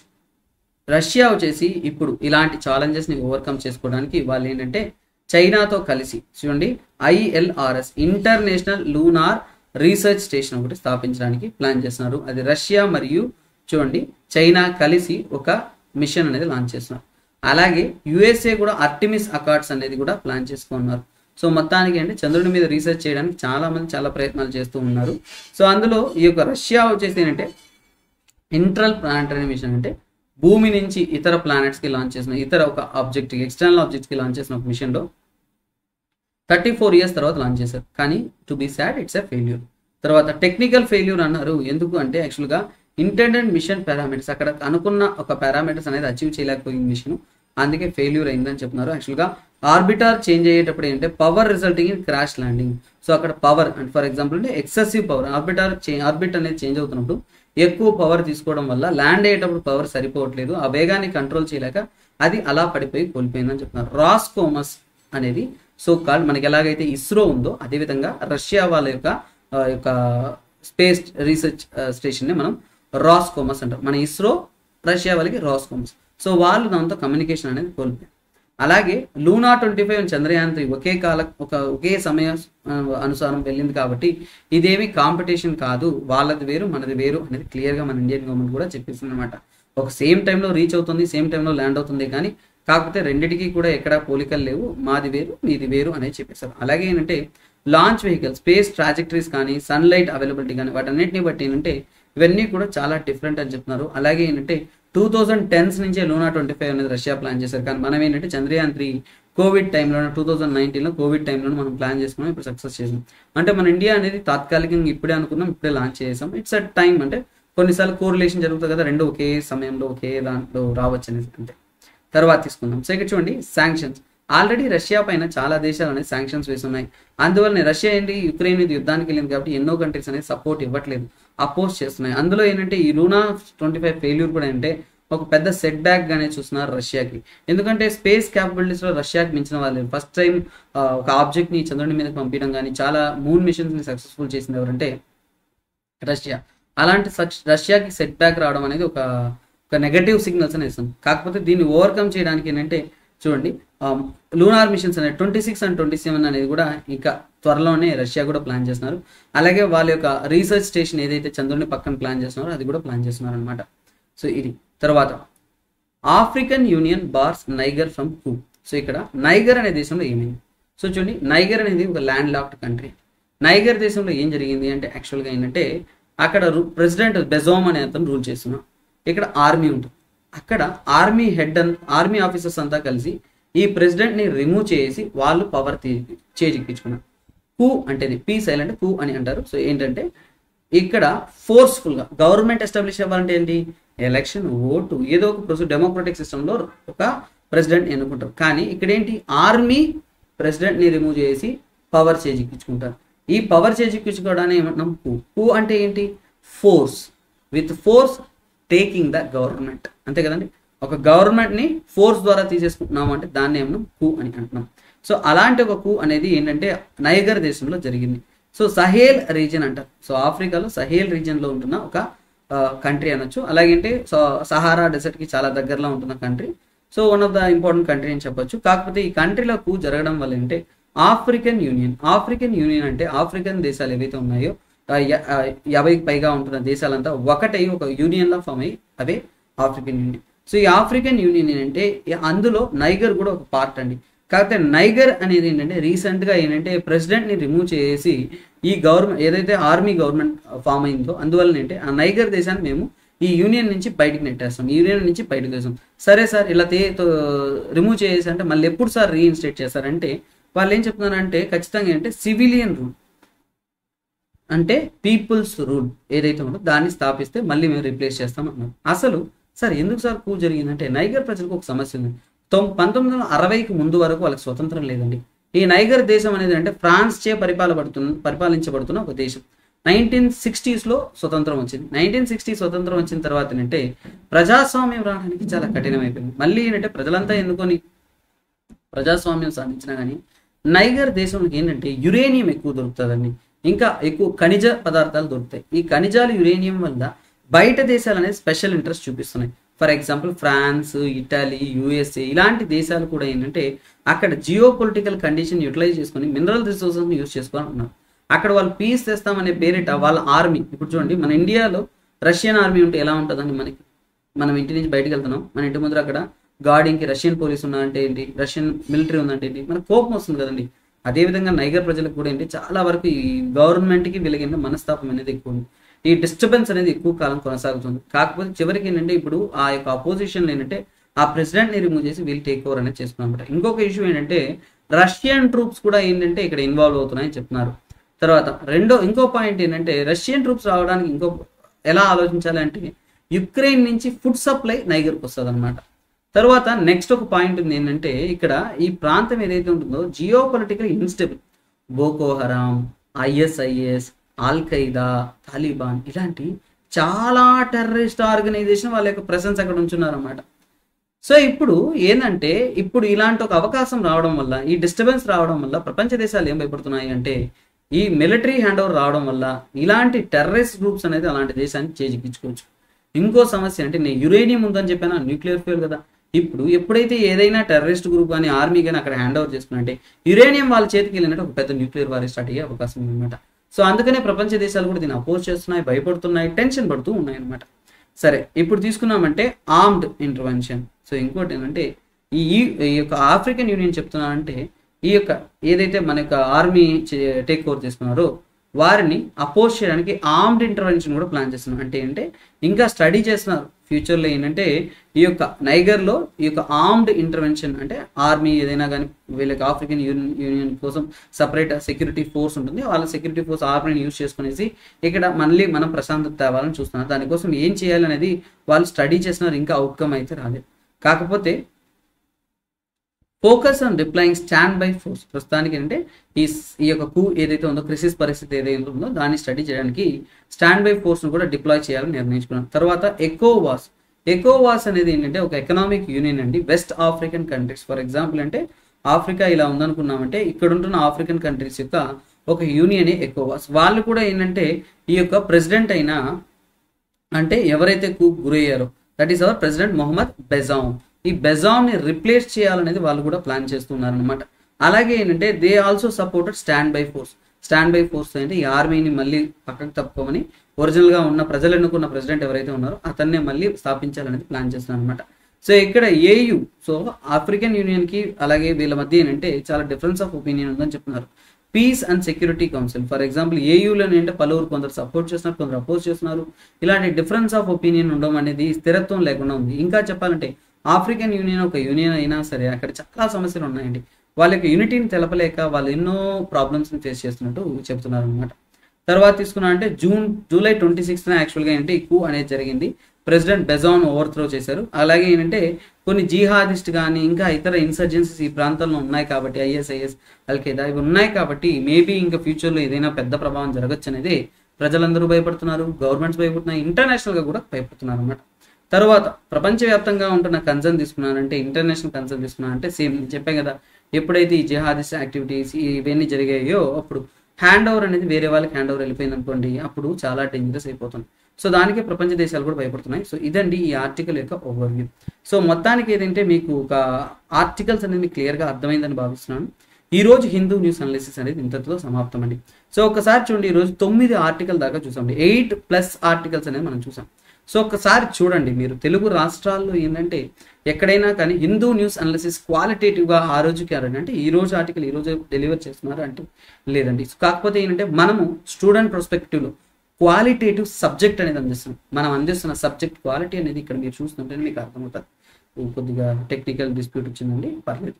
Russia వచ్చేసి ఇప్పుడు ఇలాంటి ఛాలెంజెస్ని ఓవర్కమ్ చేసుకోవడానికి వాళ్ళు ఏంటంటే చైనాతో కలిసి చూడండి ILRS international lunar research station ఒకటి స్థాపించడానికి ప్లాన్ చేస్తున్నారు అది రష్యా మరియు చూడండి చైనా కలిసి ఒక మిషన్ అనేది లాంచ్ చేస్తున్నారు అలాగే యుఎస్ఏ కూడా అర్టిమిస్ అకార్డ్స్ అనేది కూడా ప్లాన్ చేసుకున్నారు సో మొత్తానికి అంటే చంద్రుడి మీద రీసెర్చ్ చేయడానికి చాలా మంది చాలా ప్రయత్నాలు చేస్తూ ఉన్నారు సో అందులో ఈ యొక్క రష్యా వచ్చేసి ఏంటంటే ఇంట్రల్ ప్లానటరీ మిషన్ అంటే భూమి నుంచి ఇతర ప్లానెట్స్కి లాంచ్ చేసిన ఇతర ఒక ఆబ్జెక్ట్కి ఎక్స్టర్నల్ ఆబ్జెక్ట్కి లాంచ్ చేసిన ఒక మిషన్లో థర్టీ ఫోర్ ఇయర్స్ తర్వాత లాంచ్ చేశారు కానీ to be sad it's a failure తర్వాత టెక్నికల్ ఫెయిల్యూర్ అన్నారు ఎందుకు అంటే యాక్చువల్గా ఇంటెండెంట్ మిషన్ పారామీటర్స్ అక్కడ అనుకున్న ఒక పారామీటర్స్ అనేది అచీవ్ చేయలేకపోయింది మిషన్ అందుకే ఫెయిల్యూర్ అయిందని చెప్తున్నారు యాక్చువల్గా ఆర్బిటార్ చేంజ్ అయ్యేటప్పుడు ఏంటంటే power resulting in crash landing so అక్కడ పవర్ అంటే ఫర్ ఎగ్జాంపుల్ అంటే ఎక్సెసివ్ పవర్ ఆర్బిటార్ ఆర్బిట్ అనేది చేంజ్ అవుతున్నప్పుడు ఎక్కువ పవర్ తీసుకోవడం వల్ల ల్యాండ్ అయ్యేటప్పుడు పవర్ సరిపోవట్లేదు ఆ వేగాన్ని కంట్రోల్ చేయలేక అది అలా పడిపోయి కోల్పోయిందని చెప్తున్నారు రాస్కోమస్ అనేది సో కాల్డ్ మనకి ఎలాగైతే ఇస్రో ఉందో అదేవిధంగా రష్యా వాళ్ళ యొక్క ఆ, యొక్క స్పేస్ రీసెర్చ్ స్టేషన్ని మనం రాస్కోమస్ అంటారు మన ఇస్రో రష్యా వాళ్ళకి రాస్కోమస్ సో వాళ్ళు దాంతో కమ్యూనికేషన్ అనేది కోల్పోయారు అలాగే Luna twenty five Chandrayaan three ఒకే కాల ఒక ఒకే సమయ ఆ, అనుసారం వెళ్ళింది కాబట్టి ఇదేమి కాంపిటీషన్ కాదు వాళ్ళది వేరు మనది వేరు అనేది క్లియర్గా మన ఇండియన్ గవర్నమెంట్ కూడా చెప్పేసింది అనమాట ఒక సేమ్ టైంలో రీచ్ అవుతుంది సేమ్ టైంలో ల్యాండ్ అవుతుంది కానీ కాకపోతే రెండిటికి కూడా ఎక్కడ పోలికలు లేవు మాది వేరు మీది వేరు అనేది చెప్పేశారు అలాగే ఏంటంటే లాంచ్ వెహికల్ స్పేస్ ట్రాజెక్టరీస్ కానీ సన్లైట్ అవైలబిలిటీ కానీ వాటన్నిటిని బట్టి ఏంటంటే ఇవన్నీ కూడా చాలా డిఫరెంట్ అని చెప్తున్నారు అలాగే ఏంటంటే టూ థౌజండ్ టెన్స్ నుంచే లూనా ట్వంటీ ఫైవ్ అనేది రష్యా ప్లాన్ చేశారు కానీ మనం ఏంటంటే చంద్రయాన్ త్రీ కోవిడ్ టైంలో టూ థౌజండ్ నైన్టీన్లో కోవిడ్ టైంలో మనం ప్లాన్ చేసుకున్నాం ఇప్పుడు సక్సెస్ చేసాం అంటే మన ఇండియా అనేది తాత్కాలికంగా ఇప్పుడే అనుకున్నాం ఇప్పుడే లాంచ్ చేసాం ఇట్స్ అ టైం అంటే కొన్నిసార్లు కోరిలేషన్ జరుగుతుంది కదా రెండు ఒకే సమయంలో ఒకే దాంట్లో రావచ్చు అనేది అంతే తర్వాత తీసుకుందాం సో ఇక్కడ చూడండి శాంక్షన్స్ ఆల్రెడీ రష్యా పైన చాలా దేశాలు అనేది శాంక్షన్స్ వేసి ఉన్నాయి అందువల్ల రష్యా ఏంటి యుక్రెయిన్ మీద యుద్ధానికి వెళ్ళింది కాబట్టి ఎన్నో కంట్రీస్ అనేది సపోర్ట్ ఇవ్వట్లేదు అపోజ్ చేస్తున్నాయి అందులో ఏంటంటే ఈ లూనా ట్వంటీ ఫైవ్ ఫెయిల్యూర్ కూడా అంటే ఒక పెద్ద సెట్ బ్యాక్ గానే చూస్తున్నారు రష్యాకి ఎందుకంటే స్పేస్ క్యాపబిలిటీస్ లో రష్యాకి మించిన వాళ్ళు ఫస్ట్ టైం ఒక ఆబ్జెక్ట్ ని చంద్రుని మీద పంపించడం కానీ చాలా మూన్ మిషన్స్ ని సక్సెస్ఫుల్ చేసింది ఎవరంటే రష్యా అలాంటి సచ్ రష్యాకి సెట్ బ్యాక్ రావడం అనేది ఒక ఒక నెగటివ్ సిగ్నల్స్ అని ఇస్తుంది కాకపోతే దీన్ని ఓవర్కమ్ చేయడానికి ఏంటంటే చూడండి లూనార్ మిషన్స్ అనేది twenty six and twenty seven అనేది కూడా ఇంకా త్వరలోనే రష్యా కూడా ప్లాన్ చేస్తున్నారు అలాగే వాళ్ళ యొక్క రీసెర్చ్ స్టేషన్ ఏదైతే చంద్రుని పక్కన ప్లాన్ చేస్తున్నారో అది కూడా ప్లాన్ చేస్తున్నారు అనమాట సో ఇది తర్వాత African Union bars Niger from coup so ఇక్కడ నైగర్ అనే దేశంలో ఏమైంది సో చూడండి నైగర్ అనేది ఒక ల్యాండ్ లాక్డ్ కంట్రీ నైగర్ దేశంలో ఏం జరిగింది అంటే యాక్చువల్గా ఏంటంటే అక్కడ ప్రెసిడెంట్ బెజోమ్ అనే అతను రూల్ చేస్తున్నాం ఇక్కడ ఆర్మీ ఉంటుంది అక్కడ army head an army officers అంతా కలిసి ఈ ప్రెసిడెంట్ని రిమూవ్ చేసి వాళ్ళు పవర్ తీ చేజిక్కించుకున్నారు కు అంటే పీ సైలెంట్ కు అని అంటారు సో ఏంటంటే ఇక్కడ ఫోర్స్ఫుల్గా గవర్నమెంట్ ఎస్టాబ్లిష్ అవ్వాలంటే ఏంటి ఎలక్షన్ ఓటు ఏదో ఒక ప్రొసీ డెమోక్రటిక్ సిస్టంలో ఒక ప్రెసిడెంట్ ఎన్నుకుంటారు కానీ ఇక్కడ ఏంటి ఆర్మీ ప్రెసిడెంట్ని రిమూవ్ చేసి పవర్ చేజిక్కించుకుంటారు ఈ పవర్ చేజిక్కించుకోవడాన్ని ఏమంటున్నాం కు కు అంటే ఏంటి force with force taking the government అంతే కదండి ఒక గవర్నమెంట్ని ఫోర్స్ ద్వారా తీసేసుకుంటున్నాము అంటే దాన్ని ఏమన్నా కు అని అంటున్నాం సో అలాంటి ఒక కు అనేది ఏంటంటే నైగర్ దేశంలో జరిగింది సో సహేల్ రీజియన్ అంటారు సో ఆఫ్రికాలో సహేల్ రీజియన్లో ఉంటున్న ఒక కంట్రీ అనొచ్చు అలాగంటే సో సహారా డెసర్ట్కి చాలా దగ్గరలో ఉంటున్న country so one of the important country అని చెప్పొచ్చు కాకపోతే ఈ కంట్రీలో కు జరగడం వల్ల ఏంటంటే ఆఫ్రికన్ యూనియన్ ఆఫ్రికన్ యూనియన్ అంటే ఆఫ్రికన్ దేశాలు ఏవైతే ఉన్నాయో ఆ య- ఆ యాభైకి పైగా ఉంటున్న దేశాలంతా ఒకటై ఒక యూనియన్ లా ఫామ్ అయ్యి అవే ఆఫ్రికన్ యూనియన్ సో ఈ ఆఫ్రికన్ యూనియన్ ఏంటంటే ఈ అందులో నైగర్ కూడా ఒక పార్ట్ అండి కాకపోతే నైగర్ అనేది ఏంటంటే రీసెంట్ గా ఏంటంటే ప్రెసిడెంట్ ని రిమూవ్ చేసి ఈ గవర్నమెంట్ ఏదైతే ఆర్మీ గవర్నమెంట్ ఫామ్ అయిందో అందువల్ల ఏంటంటే ఆ నైగర్ దేశాన్ని మేము ఈ యూనియన్ నుంచి బయటికి నెట్టేస్తాం ఈ యూనియన్ నుంచి బయటకు వేస్తాం సరే సార్ ఇలా తే రిమూవ్ చేసి అంటే మళ్ళీ ఎప్పుడు సార్ రీఇన్స్టేట్ చేస్తారంటే వాళ్ళు ఏం చెప్తున్నారంటే ఖచ్చితంగా ఏంటంటే సివిలియన్ రూల్ అంటే పీపుల్స్ రూల్ ఏదైతే ఉందో దాన్ని స్థాపిస్తే మళ్ళీ మేము రీప్లేస్ చేస్తాం అన్నారు అసలు సార్ ఎందుకు సార్ కూ జరిగిందంటే నైగర్ ప్రజలకు ఒక సమస్య ఉంది తొమ్ పంతొమ్మిది వందల అరవైకి ముందు వరకు వాళ్ళకి స్వతంత్రం లేదండి ఈ నైగర్ దేశం అనేది అంటే ఫ్రాన్స్ చే పరిపాలబడుతున్న పరిపాలించబడుతున్న ఒక దేశం నైన్టీన్ సిక్స్టీస్లో స్వతంత్రం వచ్చింది నైన్టీన్ సిక్స్టీ స్వతంత్రం వచ్చిన తర్వాత ఏంటంటే ప్రజాస్వామ్యం రావడానికి చాలా కఠినమైపోయింది మళ్ళీ ఏంటంటే ప్రజలంతా ఎన్నుకొని ప్రజాస్వామ్యం సాధించినా కానీ నైగర్ దేశంలోకి ఏంటంటే యురేనియం ఎక్కువ దొరుకుతుందండి ఇంకా ఎక్కువ ఖనిజ పదార్థాలు దొరుకుతాయి ఈ ఖనిజాలు యురేనియం వల్ల బయట దేశాలు అనేది స్పెషల్ ఇంట్రెస్ట్ చూపిస్తున్నాయి for example France Italy USA ఇలాంటి దేశాలు కూడా ఏంటంటే అక్కడ జియో పొలిటికల్ కండిషన్ యూటిలైజ్ చేసుకొని మినరల్ రిసోర్సెస్ని యూజ్ చేసుకోవాలన్నారు అక్కడ వాళ్ళు పీస్ తెస్తామనే పేరిట వాళ్ళ ఆర్మీ ఇప్పుడు చూడండి మన ఇండియాలో రష్యన్ ఆర్మీ ఉంటే ఎలా ఉంటుందండి మనకి మనం ఇంటి నుంచి బయటకు వెళ్తున్నాం మన ఇంటి ముందర అక్కడ గార్డింగ్కి రష్యన్ పోలీస్ ఉన్నారంటే ఏంటి రష్యన్ మిలిటరీ ఉందంటే ఏంటి మనకు కోపం వస్తుంది కదండి అదేవిధంగా నైగర్ ప్రజలకు కూడా ఏంటి చాలా వరకు ఈ గవర్నమెంట్కి వీళ్ళకి మనస్తాపం అనేది ఎక్కువ ఉంది ఈ డిస్టర్బెన్స్ అనేది ఎక్కువ కాలం కొనసాగుతుంది కాకపోతే చివరికి ఏంటంటే ఇప్పుడు ఆ యొక్క అపోజిషన్ ఏంటంటే ఆ ప్రెసిడెంట్ ని రిమూవ్ చేసి వీళ్ళు టేక్ ఓవర్ అనేది చేసుకున్నమాట ఇంకొక ఇష్యూ ఏంటంటే రష్యన్ ట్రూప్స్ కూడా ఏంటంటే ఇక్కడ ఇన్వాల్వ్ అవుతున్నాయని చెప్తున్నారు తర్వాత రెండో ఇంకో పాయింట్ ఏంటంటే రష్యన్ ట్రూప్స్ రావడానికి ఇంకో ఎలా ఆలోచించాలి అంటే యుక్రెయిన్ నుంచి ఫుడ్ సప్లై నైగర్కి వస్తుంది అనమాట తర్వాత నెక్స్ట్ ఒక పాయింట్ ఉంది ఏంటంటే ఇక్కడ ఈ ప్రాంతం ఏదైతే ఉంటుందో geo political instable Boko Haram ISIS al Qaeda Taliban ఇలాంటి చాలా టెర్రరిస్ట్ ఆర్గనైజేషన్ వాళ్ళ యొక్క ప్రెసెన్స్ అక్కడ ఉంచున్నారన్నమాట సో ఇప్పుడు ఏంటంటే ఇప్పుడు ఇలాంటి ఒక అవకాశం రావడం వల్ల ఈ డిస్టర్బెన్స్ రావడం వల్ల ప్రపంచ దేశాలు ఏం భయపడుతున్నాయి అంటే ఈ మిలిటరీ హ్యాండ్ ఓవర్ రావడం వల్ల ఇలాంటి టెర్రరిస్ట్ గ్రూప్స్ అనేది అలాంటి దేశాన్ని చేజిక్కించుకోవచ్చు ఇంకో సమస్య అంటే నేను యురేనియం ఉందని చెప్పాను న్యూక్లియర్ ఫ్యూల్ కదా ఇప్పుడు ఎప్పుడైతే ఏదైనా టెర్రరిస్ట్ గ్రూప్ కానీ ఆర్మీ కానీ అక్కడ హ్యాండ్ ఓవర్ చేసుకున్నట్టే యురేనియం వాళ్ళ చేతికి వెళ్ళినట్టు ఒక పెద్ద న్యూక్లియర్ వార్ స్టార్ట్ అయ్యే అవకాశం ఉందన్నమాట సో అందుకనే ప్రపంచ దేశాలు కూడా దీన్ని అపోజ్ చేస్తున్నాయి భయపడుతున్నాయి టెన్షన్ పడుతూ ఉన్నాయి అనమాట సరే ఇప్పుడు తీసుకున్నామంటే ఆర్మ్డ్ ఇంటర్వెన్షన్ సో ఇంకోటి ఏంటంటే ఈ ఈ యొక్క ఆఫ్రికన్ యూనియన్ చెప్తున్నానంటే ఈ యొక్క ఏదైతే మన యొక్క ఆర్మీ టేక్ ఓవర్ చేసుకున్నారో వారిని అపోజ్ చేయడానికి ఆర్మ్డ్ ఇంటర్వెన్షన్ కూడా ప్లాన్ చేస్తున్నారు అంటే ఏంటంటే ఇంకా స్టడీ చేస్తున్నారు ఫ్యూచర్లో ఏంటంటే ఈ యొక్క నైగర్లో ఈ యొక్క ఆర్మ్డ్ ఇంటర్వెన్షన్ అంటే ఆర్మీ ఏదైనా కానీ వీళ్ళకి ఆఫ్రికన్ యూనియన్ యూనియన్ కోసం సపరేట్ సెక్యూరిటీ ఫోర్స్ ఉంటుంది వాళ్ళ సెక్యూరిటీ ఫోర్స్ ఆర్మీని యూజ్ చేసుకునేసి ఇక్కడ మళ్ళీ మనం ప్రశాంతత తేవాలని చూస్తున్నారు దానికోసం ఏం చేయాలనేది వాళ్ళు స్టడీ చేస్తున్నారు ఇంకా అవుట్కమ్ అయితే రాలేదు కాకపోతే focus on replying stand by force ప్రస్తుతానికి ఏంటంటే ఈ ఈ యొక్క కూ ఏదైతే ఉందో క్రిసిస్ పరిస్థితి ఏదైతే ఉందో దాన్ని స్టడీ చేయడానికి స్టాండ్ బై ఫోర్స్ను కూడా డిప్లాయ్ చేయాలని నిర్ణయించుకున్నాం తర్వాత ఎకోవాస్ ఎకోవాస్ అనేది ఏంటంటే ఒక ఎకనామిక్ యూనియన్ అండి west African countries for example అంటే ఆఫ్రికా ఇలా ఉందనుకున్నామంటే ఇక్కడ ఉంటున్న ఆఫ్రికన్ కంట్రీస్ యొక్క ఒక యూనియన్ ఎకోవాస్ వాళ్ళు కూడా ఏంటంటే ఈ యొక్క ప్రెసిడెంట్ అయిన అంటే ఎవరైతే కు గురయ్యారో that is our president Mohamed Bazoum ఈ బెజామ్ ని రిప్లేస్ చేయాలనేది వాళ్ళు కూడా ప్లాన్ చేస్తున్నారు అనమాట అలాగే ఏంటంటే they also supported stand by force stand by force అంటే ఈ ఆర్మీని మళ్ళీ పక్కకు తప్పుకోమని ఒరిజినల్ గా ఉన్న ప్రజలు ఎన్నుకున్న ప్రెసిడెంట్ ఎవరైతే ఉన్నారో అతన్నే మళ్ళీ స్థాపించాలనేది ప్లాన్ చేస్తున్నారు అనమాట సో ఇక్కడ ఏయు సో ఆఫ్రికన్ యూనియన్ కి అలాగే వీళ్ళ మధ్య ఏంటంటే చాలా డిఫరెన్స్ ఆఫ్ ఒపీనియన్ ఉందని చెప్తున్నారు peace and security council for example ఏయూలో ఏంటంటే పలువురు కొందరు సపోర్ట్ చేస్తున్నారు కొందరు అపోజ్ చేస్తున్నారు ఇలాంటి డిఫరెన్స్ ఆఫ్ ఒపీనియన్ ఉండడం అనేది స్థిరత్వం లేకుండా ఉంది ఇంకా చెప్పాలంటే ఆఫ్రికన్ యూనియన్ ఒక యూనియన్ అయినా సరే అక్కడ చాలా సమస్యలు ఉన్నాయండి వాళ్ళ యొక్క యూనిటీని తెలపలేక వాళ్ళు ఎన్నో ప్రాబ్లమ్స్ని ఫేస్ చేస్తున్నట్టు చెప్తున్నారు అనమాట తర్వాత తీసుకున్నా అంటే జూన్ జూలై ట్వంటీ సిక్స్త్న యాక్చువల్గా ఏంటంటే ఈ కూ అనేది జరిగింది ప్రెసిడెంట్ బెజాన్ ఓవర్త్రో చేశారు అలాగే ఏంటంటే కొన్ని జిహాదిస్ట్ కానీ ఇంకా ఇతర ఇన్సర్జెన్సీస్ ఈ ప్రాంతంలో ఉన్నాయి కాబట్టి ఐఎస్ఐఎస్ అల్ఖేదా ఇవి ఉన్నాయి కాబట్టి మేబీ ఇంకా ఫ్యూచర్లో ఏదైనా పెద్ద ప్రభావం జరగచ్చు అనేది ప్రజలందరూ భయపడుతున్నారు గవర్నమెంట్స్ భయపడుతున్నాయి ఇంటర్నేషనల్గా కూడా భయపడుతున్నారు అనమాట తర్వాత ప్రపంచవ్యాప్తంగా ఉంటున్న కన్సర్న్ తీసుకున్నానంటే ఇంటర్నేషనల్ కన్సర్న్ తీసుకున్నానంటే సేమ్ నేను చెప్పాను కదా ఎప్పుడైతే ఈ జిహాదిస్ట్ యాక్టివిటీస్ ఇవన్నీ జరిగాయో అప్పుడు హ్యాండ్ ఓవర్ అనేది వేరే వాళ్ళకి హ్యాండ్ ఓవర్ వెళ్ళిపోయింది అనుకోండి అప్పుడు చాలా డేంజరస్ అయిపోతుంది సో దానికి ప్రపంచ దేశాలు కూడా భయపడుతున్నాయి సో ఇదండి ఈ ఆర్టికల్ యొక్క ఓవర్వ్యూ సో మొత్తానికి ఏదంటే మీకు ఒక ఆర్టికల్స్ అనేది మీకు క్లియర్గా అర్థమైందని భావిస్తున్నాను ఈ రోజు హిందూ న్యూస్ అనాలిసిస్ అనేది ఇంతటితో సమాప్తం అండి సో ఒకసారి చూడండి ఈ రోజు తొమ్మిది ఆర్టికల్ దాకా చూసామండి ఎయిట్ ప్లస్ ఆర్టికల్స్ అనేది మనం చూసాం సో ఒకసారి చూడండి మీరు తెలుగు రాష్ట్రాల్లో ఏంటంటే ఎక్కడైనా కానీ హిందూ న్యూస్ అనాలిసిస్ క్వాలిటేటివ్గా ఆ రోజుకి ఆరండి అంటే ఈ రోజు ఆర్టికల్ ఈ రోజు డెలివర్ చేస్తున్నారు అంటే లేదండి కాకపోతే ఏంటంటే మనము స్టూడెంట్ పర్స్పెక్టివ్లో క్వాలిటేటివ్ సబ్జెక్ట్ అనేది అందిస్తున్నాం మనం అందిస్తున్న సబ్జెక్ట్ క్వాలిటీ అనేది ఇక్కడ మీరు చూస్తుంటే మీకు అర్థమవుతుంది కొద్దిగా టెక్నికల్ డిస్ప్యూట్ వచ్చిందండి పర్లేదు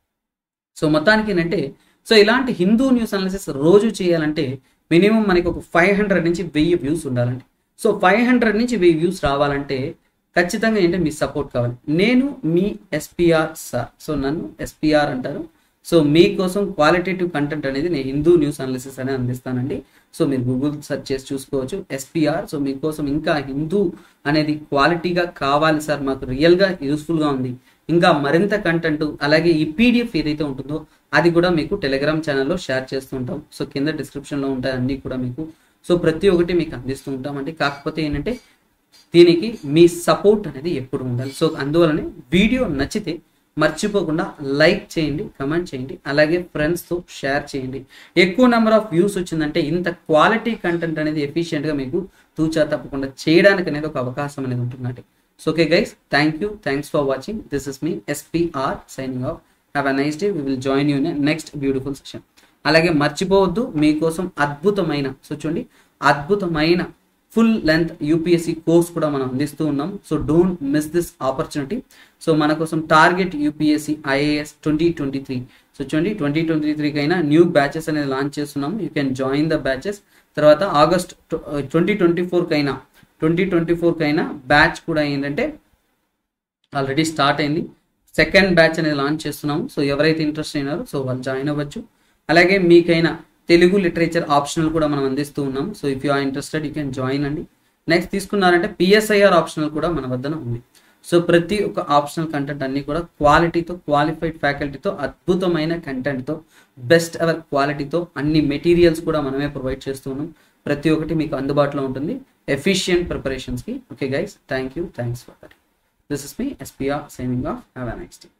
సో మొత్తానికి ఏంటంటే సో ఇలాంటి హిందూ న్యూస్ అనాలిసిస్ రోజు చేయాలంటే మినిమం మనకి ఒక ఫైవ్ హండ్రెడ్ నుంచి వెయ్యి వ్యూస్ ఉండాలండి సో ఫైవ్ హండ్రెడ్ నుంచి వెయ్యి వ్యూస్ రావాలంటే ఖచ్చితంగా ఏంటంటే మీ సపోర్ట్ కావాలి నేను మీ ఎస్పీఆర్ సార్ సో నన్ను ఎస్పీఆర్ అంటారు సో మీకోసం క్వాలిటేటివ్ కంటెంట్ అనేది నేను హిందూ న్యూస్ అనాలిసిస్ అనేది అందిస్తానండి సో మీరు గూగుల్ సెర్చ్ చేసి చూసుకోవచ్చు ఎస్పీఆర్ సో మీకోసం ఇంకా హిందూ అనేది క్వాలిటీగా కావాలి సార్ మాకు రియల్గా యూస్ఫుల్గా ఉంది ఇంకా మరింత కంటెంట్ అలాగే ఈ పీడిఎఫ్ ఏదైతే ఉంటుందో అది కూడా మీకు టెలిగ్రామ్ ఛానల్లో షేర్ చేస్తూ ఉంటాం సో కింద డిస్క్రిప్షన్లో ఉంటాయి అన్నీ కూడా మీకు సో ప్రతి ఒక్కటి మీకు అందిస్తూ ఉంటామండి కాకపోతే ఏంటంటే దీనికి మీ సపోర్ట్ అనేది ఎప్పుడు ఉండాలి సో అందువలనే వీడియో నచ్చితే మర్చిపోకుండా లైక్ చేయండి కమెంట్ చేయండి అలాగే ఫ్రెండ్స్తో షేర్ చేయండి ఎక్కువ నెంబర్ ఆఫ్ వ్యూస్ వచ్చిందంటే ఇంత క్వాలిటీ కంటెంట్ అనేది ఎఫిషియెంట్గా మీకు తూచా తప్పకుండా చేయడానికి అనేది ఒక అవకాశం అనేది ఉంటుందండి so okay guys thank you thanks for watching this is మీ SPR signing off have a nice day we will join you in next beautiful session అలాగే మర్చిపోవద్దు మీకోసం అద్భుతమైన సో చూడండి అద్భుతమైన ఫుల్ లెంత్ యూపీఎస్సి కోర్స్ కూడా మనం అందిస్తూ ఉన్నాం so don't miss this opportunity so మన కోసం target UPSC IAS twenty twenty three so చూడండి ట్వంటీ ట్వంటీ త్రీకి అయినా న్యూ బ్యాచెస్ అనేది లాంచ్ చేస్తున్నాం you can join the batches తర్వాత ఆగస్ట్ ట్వంటీ ట్వంటీ ఫోర్కి అయినా ట్వంటీ ట్వంటీ ఫోర్కి అయినా బ్యాచ్ కూడా ఏంటంటే ఆల్రెడీ స్టార్ట్ అయింది సెకండ్ బ్యాచ్ అనేది లాంచ్ చేస్తున్నాము సో ఎవరైతే ఇంట్రెస్ట్ అయినారో సో వాళ్ళు జాయిన్ అవ్వచ్చు అలాగే మీకైనా తెలుగు లిటరేచర్ ఆప్షనల్ కూడా మనం అందిస్తూ ఉన్నాం so if you are interested you can join అండి నెక్స్ట్ తీసుకున్నారంటే పిఎస్ఐఆర్ ఆప్షనల్ కూడా మన వద్దన ఉంది సో ప్రతి ఒక్క ఆప్షనల్ కంటెంట్ అన్ని కూడా క్వాలిటీతో క్వాలిఫైడ్ ఫ్యాకల్టీతో అద్భుతమైన కంటెంట్తో బెస్ట్ ఎవర్ క్వాలిటీతో అన్ని మెటీరియల్స్ కూడా మనమే ప్రొవైడ్ చేస్తూ ఉన్నాం ప్రతి ఒక్కటి మీకు అందుబాటులో ఉంటుంది ఎఫిషియంట్ ప్రిపరేషన్స్కి okay guys thank you thanks for that this is మీ SPR signing off have a next day